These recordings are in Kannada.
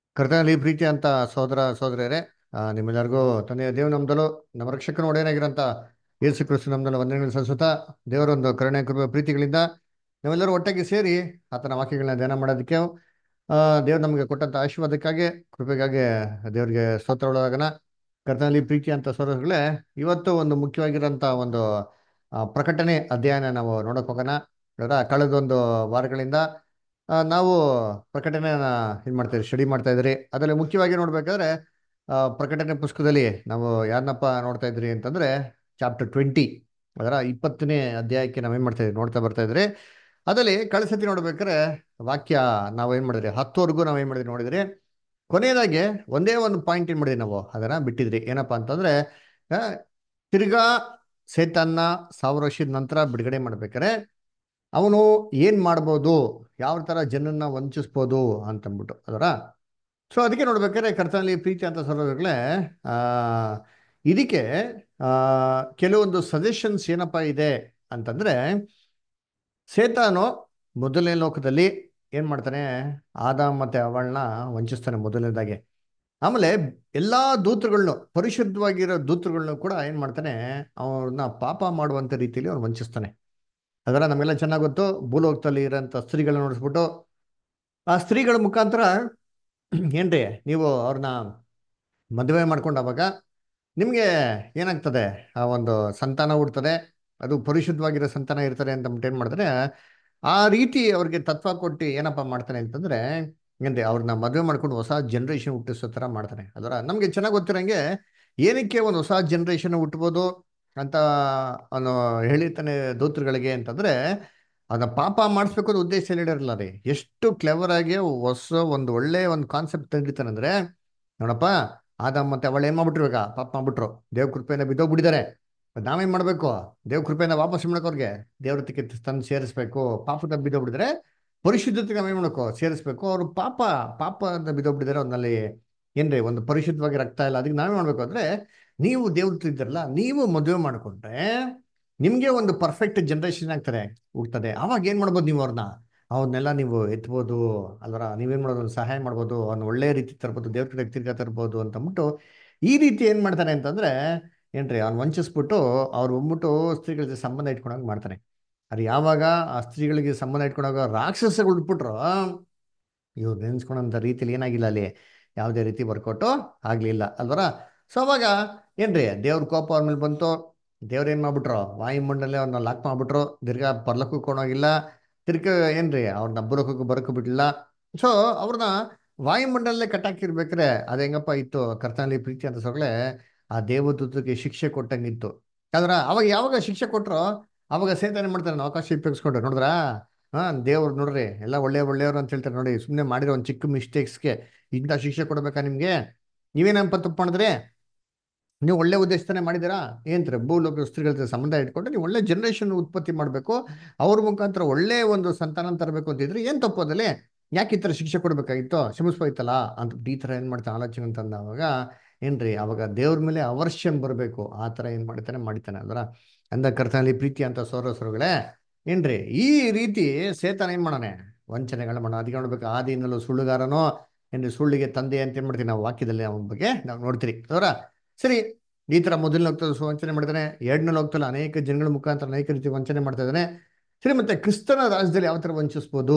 ಕರ್ತನಲ್ಲಿ ಪ್ರೀತಿ ಅಂತ ಸೋದರ ಸೋದರಿಯರೇ ಆ, ನಿಮ್ಮೆಲ್ಲರಿಗೂ ತಂದೆಯ ದೇವ ನಮ್ದಲು ನಮ್ಮ ರಕ್ಷಕನ ಒಡೆಯನಾಗಿರೋಂಥ ಯೇಸು ಕ್ರಿಸ್ತು ನಮ್ದಲು ವಂದನೆಗಳು ಸಲ್ಲಿಸುತ್ತಾ ದೇವರೊಂದು ಕರುಣೆ ಕೃಪೆ ಪ್ರೀತಿಗಳಿಂದ ನಾವೆಲ್ಲರೂ ಒಟ್ಟಾಗಿ ಸೇರಿ ಆತನ ವಾಕ್ಯಗಳನ್ನ ಧ್ಯಾನ ಮಾಡೋದಕ್ಕೆ ಆ, ದೇವ್ರು ನಮಗೆ ಕೊಟ್ಟಂತ ಆಶೀರ್ವಾದಕ್ಕಾಗಿ ಕೃಪೆಗಾಗಿ ದೇವರಿಗೆ ಸ್ತೋತ್ರಗಳಾಗನ ಕರ್ತನಲ್ಲಿ ಪ್ರೀತಿ ಅಂತ ಸೋದರಗಳೇ ಇವತ್ತು ಒಂದು ಮುಖ್ಯವಾಗಿರೋಂಥ ಒಂದು ಆ, ಪ್ರಕಟಣೆ ಅಧ್ಯಯನ ನಾವು ನೋಡಕ್ ಹೋಗೋಣ ಅದರ ಕಳೆದೊಂದು ವಾರಗಳಿಂದ ಆ, ನಾವು ಪ್ರಕಟಣೆನ ಇದು ಮಾಡ್ತಾ ಸ್ಟಡಿ ಮಾಡ್ತಾ ಇದ್ರಿ ಅದರಲ್ಲಿ ಮುಖ್ಯವಾಗಿ ನೋಡ್ಬೇಕಾದ್ರೆ ಆ, ಪ್ರಕಟಣೆ ಪುಸ್ತಕದಲ್ಲಿ ನಾವು ಯಾರನ್ನಪ್ಪ ನೋಡ್ತಾ ಇದ್ರಿ ಅಂತಂದ್ರೆ ಚಾಪ್ಟರ್ ಟ್ವೆಂಟಿ ಅದರ ಇಪ್ಪತ್ತನೇ ಅಧ್ಯಾಯಕ್ಕೆ ನಾವೇನ್ ಮಾಡ್ತಾ ಇದ್ರಿ ನೋಡ್ತಾ ಬರ್ತಾ ಇದ್ರಿ ಅದರಲ್ಲಿ ಕಳೆದ ಸತಿ ನೋಡ್ಬೇಕಾದ್ರೆ ವಾಕ್ಯ ನಾವು ಏನ್ ಮಾಡಿದ್ರಿ ಹತ್ತುವರೆಗೂ ನಾವು ಏನ್ ಮಾಡಿದ್ರಿ ನೋಡಿದ್ರಿ ಕೊನೆಯದಾಗಿ ಒಂದೇ ಒಂದು ಪಾಯಿಂಟ್ ಏನ್ ಮಾಡಿದ್ರಿ ನಾವು ಅದನ್ನ ಬಿಟ್ಟಿದ್ರಿ ಏನಪ್ಪಾ ಅಂತಂದ್ರೆ ಆ, ತಿರ್ಗಾ ಸೇತನ್ನ ಸಾವಿರ ವರ್ಷದ ನಂತರ ಬಿಡುಗಡೆ ಮಾಡ್ಬೇಕಾರೆ ಅವನು ಏನ್ ಮಾಡ್ಬೋದು ಯಾವ ತರ ಜನನ್ನ ವಂಚಿಸ್ಬೋದು ಅಂತಂದ್ಬಿಟ್ಟು ಅದರ ಸೊ ಅದಕ್ಕೆ ನೋಡ್ಬೇಕಾದ್ರೆ ಕರ್ತನಲ್ಲಿ ಪ್ರೀತಿ ಅಂತ ಸರೋದಗಳೇ ಆ ಇದಕ್ಕೆ ಆ ಕೆಲವೊಂದು ಸಜೆಷನ್ಸ್ ಏನಪ್ಪ ಇದೆ ಅಂತಂದ್ರೆ ಸೇತಾನು ಮೊದಲನೇ ಲೋಕದಲ್ಲಿ ಏನ್ ಮಾಡ್ತಾನೆ ಆದ ಮತ್ತೆ ಅವಳನ್ನ ವಂಚಿಸ್ತಾನೆ ಮೊದಲನೇದಾಗೆ ಆಮೇಲೆ ಎಲ್ಲಾ ದೂತರುಗಳನ್ನು ಪರಿಶುದ್ಧವಾಗಿರೋ ದೂತರುಗಳನ್ನು ಕೂಡ ಏನ್ ಮಾಡ್ತಾನೆ ಅವ್ರನ್ನ ಪಾಪ ಮಾಡುವಂತ ರೀತಿಯಲ್ಲಿ ಅವ್ನು ವಂಚಿಸ್ತಾನೆ ಅದರ ನಮಗೆಲ್ಲ ಚೆನ್ನಾಗಿ ಗೊತ್ತು ಭೂಲೋಕದಲ್ಲಿ ಇರೋಂಥ ಸ್ತ್ರೀಗಳನ್ನ ನೋಡಿಸ್ಬಿಟ್ಟು ಆ ಸ್ತ್ರೀಗಳ ಮುಖಾಂತರ ಏನ್ರಿ ನೀವು ಅವ್ರನ್ನ ಮದುವೆ ಮಾಡ್ಕೊಂಡಾಗ ನಿಮಗೆ ಏನಾಗ್ತದೆ ಆ ಒಂದು ಸಂತಾನ ಹುಡ್ತದೆ ಅದು ಪರಿಶುದ್ಧವಾಗಿರೋ ಸಂತಾನ ಇರ್ತಾರೆ ಅಂತ ಏನು ಮಾಡ್ತಾರೆ ಆ ರೀತಿ ಅವ್ರಿಗೆ ತತ್ವ ಕೊಟ್ಟು ಏನಪ್ಪ ಮಾಡ್ತಾನೆ ಅಂತಂದ್ರೆ ಏನ್ರಿ ಅವ್ರನ್ನ ಮದುವೆ ಮಾಡ್ಕೊಂಡು ಹೊಸ ಜನ್ರೇಷನ್ ಹುಟ್ಟಿಸೋ ಥರ ಮಾಡ್ತಾನೆ ಅದರ ನಮಗೆ ಚೆನ್ನಾಗಿ ಗೊತ್ತಿರಂಗೆ ಏನಕ್ಕೆ ಒಂದು ಹೊಸ ಜನ್ರೇಷನ್ ಹುಟ್ಬೋದು ಅಂತ ಅವನು ಹೇಳಿರ್ತಾನೆ ದೂತರುಗಳಿಗೆ ಅಂತಂದ್ರೆ ಅದನ್ನ ಪಾಪ ಮಾಡಿಸ್ಬೇಕು ಅನ್ನೋ ಉದ್ದೇಶ ಹೇಳಿರಲ್ಲ ರೀ ಎಷ್ಟು ಕ್ಲೆವರ್ ಆಗಿ ಹೊಸ ಒಂದು ಒಳ್ಳೆ ಒಂದು ಕಾನ್ಸೆಪ್ಟ್ ತಂದಿರ್ತಾನೆ ಅಂದ್ರೆ ನೋಡಪ್ಪ ಆದ ಮತ್ತೆ ಅವಳು ಏನ್ ಮಾಡ್ಬಿಟ್ರು ಈಗ ಪಾಪ ಮಾಡ್ಬಿಟ್ರು ದೇವ್ ಕೃಪೆಯಿಂದ ಬಿದ್ದೋಗ್ಬಿಟ್ಟಿದ್ದಾರೆ ಮತ್ತ್ ನಾವೇನ್ ಮಾಡ್ಬೇಕು ದೇವ್ ಕೃಪೆಯಿಂದ ವಾಪಸ್ ಮಾಡಕ್ ಅವ್ರಿಗೆ ದೇವ್ರತಿಗೆ ತಂದು ಸೇರಿಸ್ಬೇಕು ಪಾಪದ ಬಿದ್ದೋಗ್ಬಿಟ್ಟಿದ್ರೆ ಪರಿಶುದ್ಧತೆಗೆ ನಾವೇನ್ ಮಾಡ್ಬೇಕು ಸೇರಿಸ್ಬೇಕು ಅವ್ರು ಪಾಪ ಪಾಪ ಅಂತ ಬಿದ್ದೋಗ್ಬಿಟ್ಟಿದ್ದಾರೆ ಅವ್ರಲ್ಲಿ ಏನ್ರಿ ಒಂದು ಪರಿಶುದ್ಧವಾಗಿ ರಕ್ತ ಇಲ್ಲ ಅದಕ್ಕೆ ನಾವೇ ಮಾಡ್ಬೇಕು ಅಂದ್ರೆ ನೀವು ದೇವ್ರ ಇದ್ದಾರಲ್ಲ ನೀವು ಮದುವೆ ಮಾಡ್ಕೊಂಡ್ರೆ ನಿಮ್ಗೆ ಒಂದು ಪರ್ಫೆಕ್ಟ್ ಜನರೇಷನ್ ಆಗ್ತಾರೆ ಹುಡ್ತದೆ ಅವಾಗ ಏನ್ ಮಾಡ್ಬೋದು ನೀವು ಅವ್ರನ್ನ ಅವನ್ನೆಲ್ಲ ನೀವು ಎತ್ಬೋದು ಅಲ್ವರ ನೀವೇನ್ ಮಾಡೋದು ಒಂದು ಸಹಾಯ ಮಾಡ್ಬೋದು ಅವ್ನ ಒಳ್ಳೆ ರೀತಿ ತರ್ಬೋದು ದೇವ್ರ ಕಡೆ ತಿರ್ಗಾ ತರ್ಬೋದು ಅಂತ ಅಂದ್ಬಿಟ್ಟು ಈ ರೀತಿ ಏನ್ ಮಾಡ್ತಾನೆ ಅಂತಂದ್ರೆ ಏನ್ರಿ ಅವ್ನು ವಂಚಿಸ್ಬಿಟ್ಟು ಅವ್ರು ಬಂದ್ಬಿಟ್ಟು ಸ್ತ್ರೀಗಳ ಜೊತೆ ಸಂಬಂಧ ಇಟ್ಕೊಂಡಾಗ ಮಾಡ್ತಾನೆ ಅದು ಯಾವಾಗ ಆ ಸ್ತ್ರೀಗಳಿಗೆ ಸಂಬಂಧ ಇಟ್ಕೊಂಡಾಗ ರಾಕ್ಷಸಗಳು ಉಟ್ಬಿಟ್ರು ಇವ್ರು ನೆನ್ಸ್ಕೊಂಡಂತ ರೀತಿಲಿ ಏನಾಗಿಲ್ಲ ಅಲ್ಲಿ ಯಾವುದೇ ರೀತಿ ವರ್ಕೌಟು ಆಗ್ಲಿಲ್ಲ ಅಲ್ವರ ಸೊ ಅವಾಗ ಏನ್ರಿ ದೇವ್ರ ಕೋಪ ಅವ್ರ ಮೇಲೆ ಬಂತು ದೇವ್ರ ಏನ್ ಮಾಡ್ಬಿಟ್ರು ವಾಯುಮಂಡಲೇ ಅವ್ರನ್ನ ಲಾಕ್ ಮಾಡ್ಬಿಟ್ರು ತಿರ್ಗಾ ಪರ್ಲಕ್ಕೂ ಕೊಂಡೋಗಿಲ್ಲ ತಿರ್ಗಾ ಏನ್ರಿ ಅವ್ರನ್ನ ಬರೋಕಕ್ಕೂ ಬರೋಕ್ಕೂ ಬಿಡ್ಲಿಲ್ಲ ಸೊ ಅವ್ರನ್ನ ವಾಯುಮಂಡಲೇ ಕಟ್ಟಾಕಿರ್ಬೇಕ್ರೆ ಅದ್ ಹೆಂಗಪ್ಪ ಇತ್ತು ಕರ್ತನಲ್ಲಿ ಪ್ರೀತಿ ಅಂತ ಸೊಗಳೆ ಆ ದೇವದೂತಕ್ಕೆ ಶಿಕ್ಷೆ ಕೊಟ್ಟಂಗಿತ್ತು ಆದ್ರ ಅವಾಗ ಯಾವಾಗ ಶಿಕ್ಷೆ ಕೊಟ್ರು ಅವಾಗ ಸೇತನೆ ಮಾಡ್ತಾರೆ ಅವಕಾಶ ಉಪಯೋಗಿಸ್ಕೊಂಡ್ರು ನೋಡಿದ್ರಾ ಹಾ ದೇವ್ರು ನೋಡ್ರಿ ಎಲ್ಲ ಒಳ್ಳೆ ಒಳ್ಳೆಯವ್ರು ಅಂತ ಹೇಳ್ತಾರೆ ನೋಡಿ ಸುಮ್ಮನೆ ಮಾಡಿರೋ ಒಂದು ಚಿಕ್ಕ ಮಿಸ್ಟೇಕ್ಸ್ಗೆ ಇಂಥ ಶಿಕ್ಷೆ ಕೊಡ್ಬೇಕಾ ನಿಮ್ಗೆ ನೀವೇನಪ್ಪ ತಪ್ಪು ಮಾಡಿದ್ರೆ ನೀವು ಒಳ್ಳೆ ಉದ್ದೇಶನೇ ಮಾಡಿದ್ದೀರಾ ಏನಂತಾರೆ ಭೂಲೋಕ ಸ್ತ್ರೀಗಳ ಜೊತೆ ಸಂಬಂಧ ಇಟ್ಕೊಂಡು ನೀವು ಒಳ್ಳೆ ಜನರೇಷನ್ ಉತ್ಪತ್ತಿ ಮಾಡಬೇಕು ಅವ್ರ ಮುಖಾಂತರ ಒಳ್ಳೆ ಒಂದು ಸಂತಾನ ತರಬೇಕು ಅಂತಿದ್ರೆ ಏನ್ ತಪ್ಪು ಅದಲ್ಲಿ ಯಾಕೆ ಈ ಥರ ಶಿಕ್ಷೆ ಕೊಡ್ಬೇಕಾಗಿತ್ತು ಕ್ಷಮಿಸ್ಬೋಯ್ತಲ್ಲ ಅಂತ ಈ ಥರ ಏನ್ ಮಾಡ್ತಾನೆ ಆಲೋಚನೆ ಅಂತ ಅಂದಾಗ ಏನ್ರಿ ಅವಾಗ ದೇವ್ರ ಮೇಲೆ ಅವರ್ಷನ್ ಬರಬೇಕು ಆ ಥರ ಏನ್ ಮಾಡ್ತಾನೆ ಮಾಡಿತಾನೆ ಅಲ್ವರ ಅಂದ ಕರ್ತನಲ್ಲಿ ಪ್ರೀತಿ ಅಂತ ಸೋರಸರುಗಳೇ ಏನ್ರಿ ಈ ರೀತಿ ಸೇತನ ಏನ್ ಮಾಡೋಣ ವಂಚನೆಗಳ ಮಾಡೋಣ ಅದಕ್ಕೆ ನೋಡ್ಬೇಕು ಆದಿಯಿಂದಲೂ ಸುಳ್ಳುಗಾರನೋ ಏನ್ರಿ ಸುಳ್ಳಿಗೆ ತಂದೆ ಅಂತ ಏನ್ ಮಾಡ್ತೀವಿ ನಾವು ವಾಕ್ಯದಲ್ಲಿ ಅವನ ಬಗ್ಗೆ ನಾವು ನೋಡ್ತೀರಿ ಅದರ ಸರಿ ಈ ತರ ಮೊದಲನೇ ಹೋಗ್ತದೆ ವಂಚನೆ ಮಾಡ್ತಾನೆ ಎರಡನೇ ಹೋಗ್ತಲ್ಲ ಅನೇಕ ಜನಗಳ ಮುಖಾಂತರ ಅನೇಕ ರೀತಿ ವಂಚನೆ ಮಾಡ್ತಾ ಇದ್ದಾನೆ ಸರಿ ಮತ್ತೆ ಕ್ರಿಸ್ತನ ರಾಜ್ಯದಲ್ಲಿ ಯಾವ ತರ ವಂಚಿಸ್ಬೋದು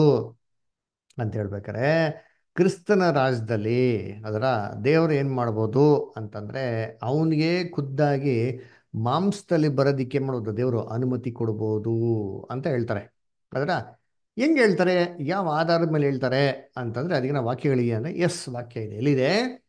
ಅಂತ ಹೇಳ್ಬೇಕಾರೆ ಕ್ರಿಸ್ತನ ರಾಜ್ಯದಲ್ಲಿ ಅದರ ದೇವರು ಏನ್ ಮಾಡ್ಬೋದು ಅಂತಂದ್ರೆ ಅವನಿಗೆ ಖುದ್ದಾಗಿ ಮಾಂಸದಲ್ಲಿ ಬರೋದಿಕ್ಕೆ ಮಾಡೋದು ದೇವರು ಅನುಮತಿ ಕೊಡ್ಬೋದು ಅಂತ ಹೇಳ್ತಾರೆ ಅದರ ಹೆಂಗ್ ಹೇಳ್ತಾರೆ ಯಾವ ಆಧಾರದ ಮೇಲೆ ಹೇಳ್ತಾರೆ ಅಂತಂದ್ರೆ ಅದಕ್ಕೆ ನಾವು ವಾಕ್ಯಗಳಿಗೆ ಅಂದ್ರೆ ಎಸ್ ವಾಕ್ಯ ಇದೆ ಎಲ್ಲಿದೆ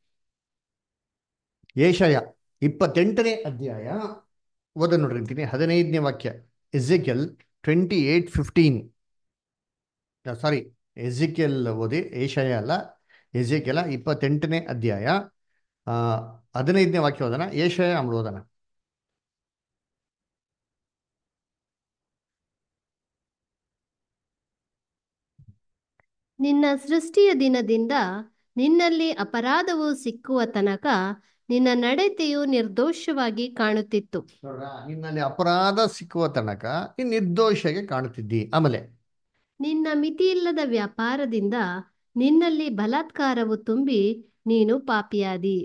ಏಷಯ ಇಪ್ಪತ್ತೆಂಟನೇ ಅಧ್ಯಾಯ ಓದ ನೋಡಿರ್ತೀನಿ ಹದಿನೈದನೇ ವಾಕ್ಯ Ezekiel twenty eight fifteen sorry Ezekiel ಓದಿ ಏಷಯ ಅಲ್ಲ ಎಝಿಕೆಲ ಇಪ್ಪತ್ತೆಂಟನೇ ಅಧ್ಯಾಯ ಆ, ಹದಿನೈದನೇ ವಾಕ್ಯ ಓದನ ಏಷಯ ಆಮೇಲೆ ಓದನ ನಿನ್ನ ಸೃಷ್ಟಿಯ ದಿನದಿಂದ ನಿನ್ನಲ್ಲಿ ಅಪರಾಧವು ಸಿಕ್ಕುವ ತನಕ ನಿನ್ನ ನಡತೆಯು ನಿರ್ದೋಷವಾಗಿ ಕಾಣುತ್ತಿತ್ತು ನೋಡ್ರಾ ನಿನ್ನಲ್ಲಿ ಅಪರಾಧ ಸಿಕ್ಕುವ ತನಕ ನೀನ್ ನಿರ್ದೋಷಗೆ ಕಾಣುತ್ತಿದ್ದಿ ಆಮೇಲೆ ನಿನ್ನ ಮಿತಿಯಿಲ್ಲದ ವ್ಯಾಪಾರದಿಂದ ನಿನ್ನಲ್ಲಿ ಬಲಾತ್ಕಾರವು ತುಂಬಿ ನೀನು ಪಾಪಿಯಾದಿ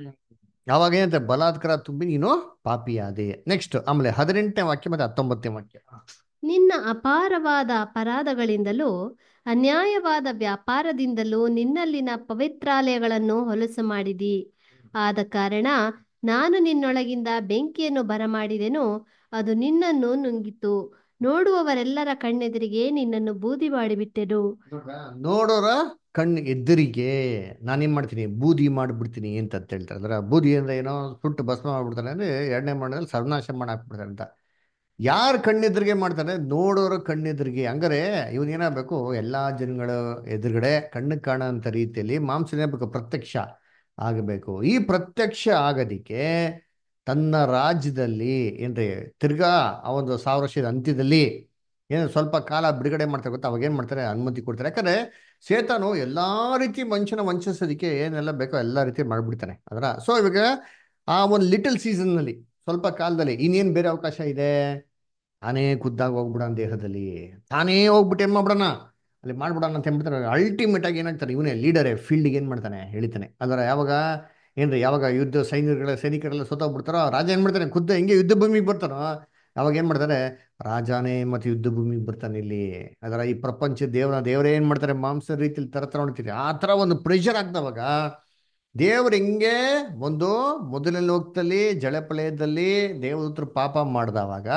ಅವಾಗ ಏನಂತೆ ಬಲಾತ್ಕಾರ ತುಂಬಿ ನೀನು ಪಾಪಿಯಾದೆ ನೆಕ್ಸ್ಟ್ ಆಮೇಲೆ ಹದಿನೆಂಟನೇ ವಾಕ್ಯ ಮತ್ತೆ ಹತ್ತೊಂಬತ್ತನೇ ವಾಕ್ಯ ನಿನ್ನ ಅಪಾರವಾದ ಅಪರಾಧಗಳಿಂದಲೂ ಅನ್ಯಾಯವಾದ ವ್ಯಾಪಾರದಿಂದಲೂ ನಿನ್ನಲ್ಲಿನ ಪವಿತ್ರಾಲಯಗಳನ್ನು ಹೊಲಸು ಮಾಡಿದಿ ಆದ ಕಾರಣ ನಾನು ನಿನ್ನೊಳಗಿಂದ ಬೆಂಕಿಯನ್ನು ಬರಮಾಡಿದೆನು ಅದು ನಿನ್ನನ್ನು ನುಂಗಿತು ನೋಡುವವರೆಲ್ಲರ ಕಣ್ಣೆದುರಿಗೆ ನಿನ್ನನ್ನು ಬೂದಿ ಮಾಡಿಬಿಟ್ಟೆನು ನೋಡೋರ ಕಣ್ಣು ಎದುರಿಗೆ ನಾನೇನ್ ಮಾಡ್ತೀನಿ ಬೂದಿ ಮಾಡಿಬಿಡ್ತೀನಿ ಅಂತ ಅಂತ ಹೇಳ್ತಾರೆ ಅಂದ್ರೆ ಬೂದಿ ಅಂದ್ರೆ ಏನೋ ಸುಟ್ಟು ಭಸ್ಮ ಮಾಡ್ಬಿಡ್ತಾರೆ ಅಂದ್ರೆ ಎರಡನೇ ಮಾಡಿದ್ರೆ ಸರ್ವನಾಶ ಮಾಡಿ ಹಾಕ್ಬಿಡ್ತಾರೆ ಅಂತ ಯಾರ ಕಣ್ಣೆದುರಿಗೆ ಮಾಡ್ತಾರೆ ನೋಡೋರ ಕಣ್ಣೆದುರಿಗೆ ಹಂಗಾರೆ ಇವನ್ ಏನಾಗಬೇಕು ಎಲ್ಲಾ ಜನಗಳ ಎದುರುಗಡೆ ಕಣ್ಣಿಗೆ ಕಾಣೋಂಥ ರೀತಿಯಲ್ಲಿ ಮಾಂಸ ಏನಾಗಬೇಕು ಪ್ರತ್ಯಕ್ಷ ಆಗಬೇಕು ಈ ಪ್ರತ್ಯಕ್ಷ ಆಗೋದಿಕ್ಕೆ ತನ್ನ ರಾಜ್ಯದಲ್ಲಿ ಏನ್ರಿ ತಿರ್ಗಾ ಆ ಒಂದು ಸಾವಿರ ವರ್ಷದ ಅಂತ್ಯದಲ್ಲಿ ಏನು ಸ್ವಲ್ಪ ಕಾಲ ಬಿಡುಗಡೆ ಮಾಡ್ತಾರೆ ಗೊತ್ತಾ ಅವಾಗ ಏನು ಮಾಡ್ತಾರೆ ಅನುಮತಿ ಕೊಡ್ತಾರೆ ಯಾಕಂದ್ರೆ ಸೇತಾನು ಎಲ್ಲಾ ರೀತಿ ಮನುಷ್ಯನ ವಂಚಿಸೋದಕ್ಕೆ ಏನೆಲ್ಲ ಬೇಕೋ ಎಲ್ಲ ರೀತಿ ಮಾಡ್ಬಿಡ್ತಾನೆ ಅದರ ಸೊ ಇವಾಗ ಆ ಒಂದು ಲಿಟಲ್ ಸೀಸನ್ನಲ್ಲಿ ಸ್ವಲ್ಪ ಕಾಲದಲ್ಲಿ ಇನ್ನೇನು ಬೇರೆ ಅವಕಾಶ ಇದೆ ತಾನೇ ಖುದ್ದಾಗಿ ಹೋಗ್ಬಿಡೋಣ ದೇಹದಲ್ಲಿ ತಾನೇ ಹೋಗ್ಬಿಟ್ಟು ಏನು ಮಾಡ್ಬಿಡೋಣ ಅಲ್ಲಿ ಮಾಡ್ಬಿಡೋಣ ಅಂತ ಹೇಳ್ಬಿಡ್ತಾರೆ ಅಲ್ಟಿಮೇಟ್ ಆಗಿ ಏನಾಗ್ತಾರೆ ಇವನೇ ಲೀಡರೇ ಫೀಲ್ಡ್ಗೆ ಏನು ಮಾಡ್ತಾನೆ ಹೇಳ್ತಾನೆ ಅದರ ಯಾವಾಗ ಏನ್ರಿ ಯಾವಾಗ ಯುದ್ಧ ಸೈನಿಕಗಳ ಸೈನಿಕರೆಲ್ಲ ಸೋತೋಗ್ಬಿಡ್ತಾರೋ ರಾಜ ಏನು ಮಾಡ್ತಾನೆ ಖುದ್ದ ಹಿಂಗೆ ಯುದ್ಧ ಭೂಮಿಗೆ ಬರ್ತಾನೋ ಅವಾಗ ಏನು ಮಾಡ್ತಾರೆ ರಾಜಾನೇ ಮತ್ತೆ ಯುದ್ಧ ಭೂಮಿಗೆ ಬರ್ತಾನೆ ಇಲ್ಲಿ ಅದರ ಈ ಪ್ರಪಂಚ ದೇವರ ದೇವರೇ ಏನು ಮಾಡ್ತಾರೆ ಮಾಂಸ ರೀತಿಯಲ್ಲಿ ತರ ನೋಡ್ತೀರಿ ಆ ಥರ ಒಂದು ಪ್ರೆಷರ್ ಆಗ್ತವಾಗ ದೇವ್ರು ಹೆಂಗೆ ಒಂದು ಮೊದಲನೇ ಲೋಕದಲ್ಲಿ ಜಳಪಳಯದಲ್ಲಿ ದೇವದೂತರು ಪಾಪ ಮಾಡ್ದವಾಗ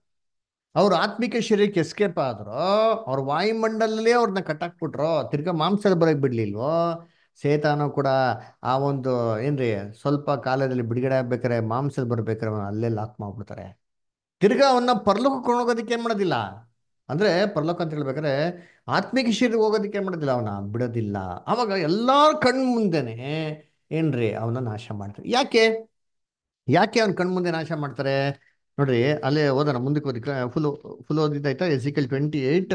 ಅವ್ರ ಆತ್ಮಿಕ ಶರೀರಕ್ಕೆ ಎಸ್ಕೇಪ್ ಆದ್ರು ಅವ್ರ ವಾಯುಮಂಡಲಲ್ಲೇ ಅವ್ರನ್ನ ಕಟ್ಟಾಕ್ಬಿಟ್ರು ತಿರ್ಗಾ ಮಾಂಸದ ಬರಕ್ ಬಿಡ್ಲಿಲ್ವೋ ಸೇತಾನು ಕೂಡ ಆ ಒಂದು ಏನ್ರಿ ಸ್ವಲ್ಪ ಕಾಲದಲ್ಲಿ ಬಿಡುಗಡೆ ಆಗ್ಬೇಕಾರೆ ಮಾಂಸದ ಬರ್ಬೇಕಾರೆ ಅವನ್ನ ಅಲ್ಲೇ ಲಾಕ್ ಮಾಡ್ಬಿಡ್ತಾರೆ ತಿರ್ಗಾ ಅವನ್ನ ಪರಲೋಕ ಹೋಗೋದಕ್ಕೆ ಏನ್ ಮಾಡೋದಿಲ್ಲ ಅಂದ್ರೆ ಪರಲೋಕ ಅಂತ ಹೇಳ್ಬೇಕಾರೆ ಆತ್ಮಿಕ ಶರೀರ ಹೋಗೋದಕ್ಕೆ ಏನ್ ಮಾಡೋದಿಲ್ಲ ಅವನ ಬಿಡೋದಿಲ್ಲ ಅವಾಗ ಎಲ್ಲಾರ ಕಣ್ ಮುಂದೆನೆ ಏನ್ರಿ ಅವನ ನಾಶ ಮಾಡ್ತಾರೆ ಯಾಕೆ ಯಾಕೆ ಅವ್ನ ಕಣ್ ಮುಂದೆ ನಾಶ ಮಾಡ್ತಾರೆ ನೋಡ್ರಿ ಅಲ್ಲೇ ಓದೋಣ ಮುಂದಕ್ಕೆ ಓದಿ ಫುಲ್ ಫುಲ್ ಓದಿದ್ದಾಯ್ತಾ ಎಸಿಕಲ್ ಟ್ವೆಂಟಿ ಏಯ್ಟ್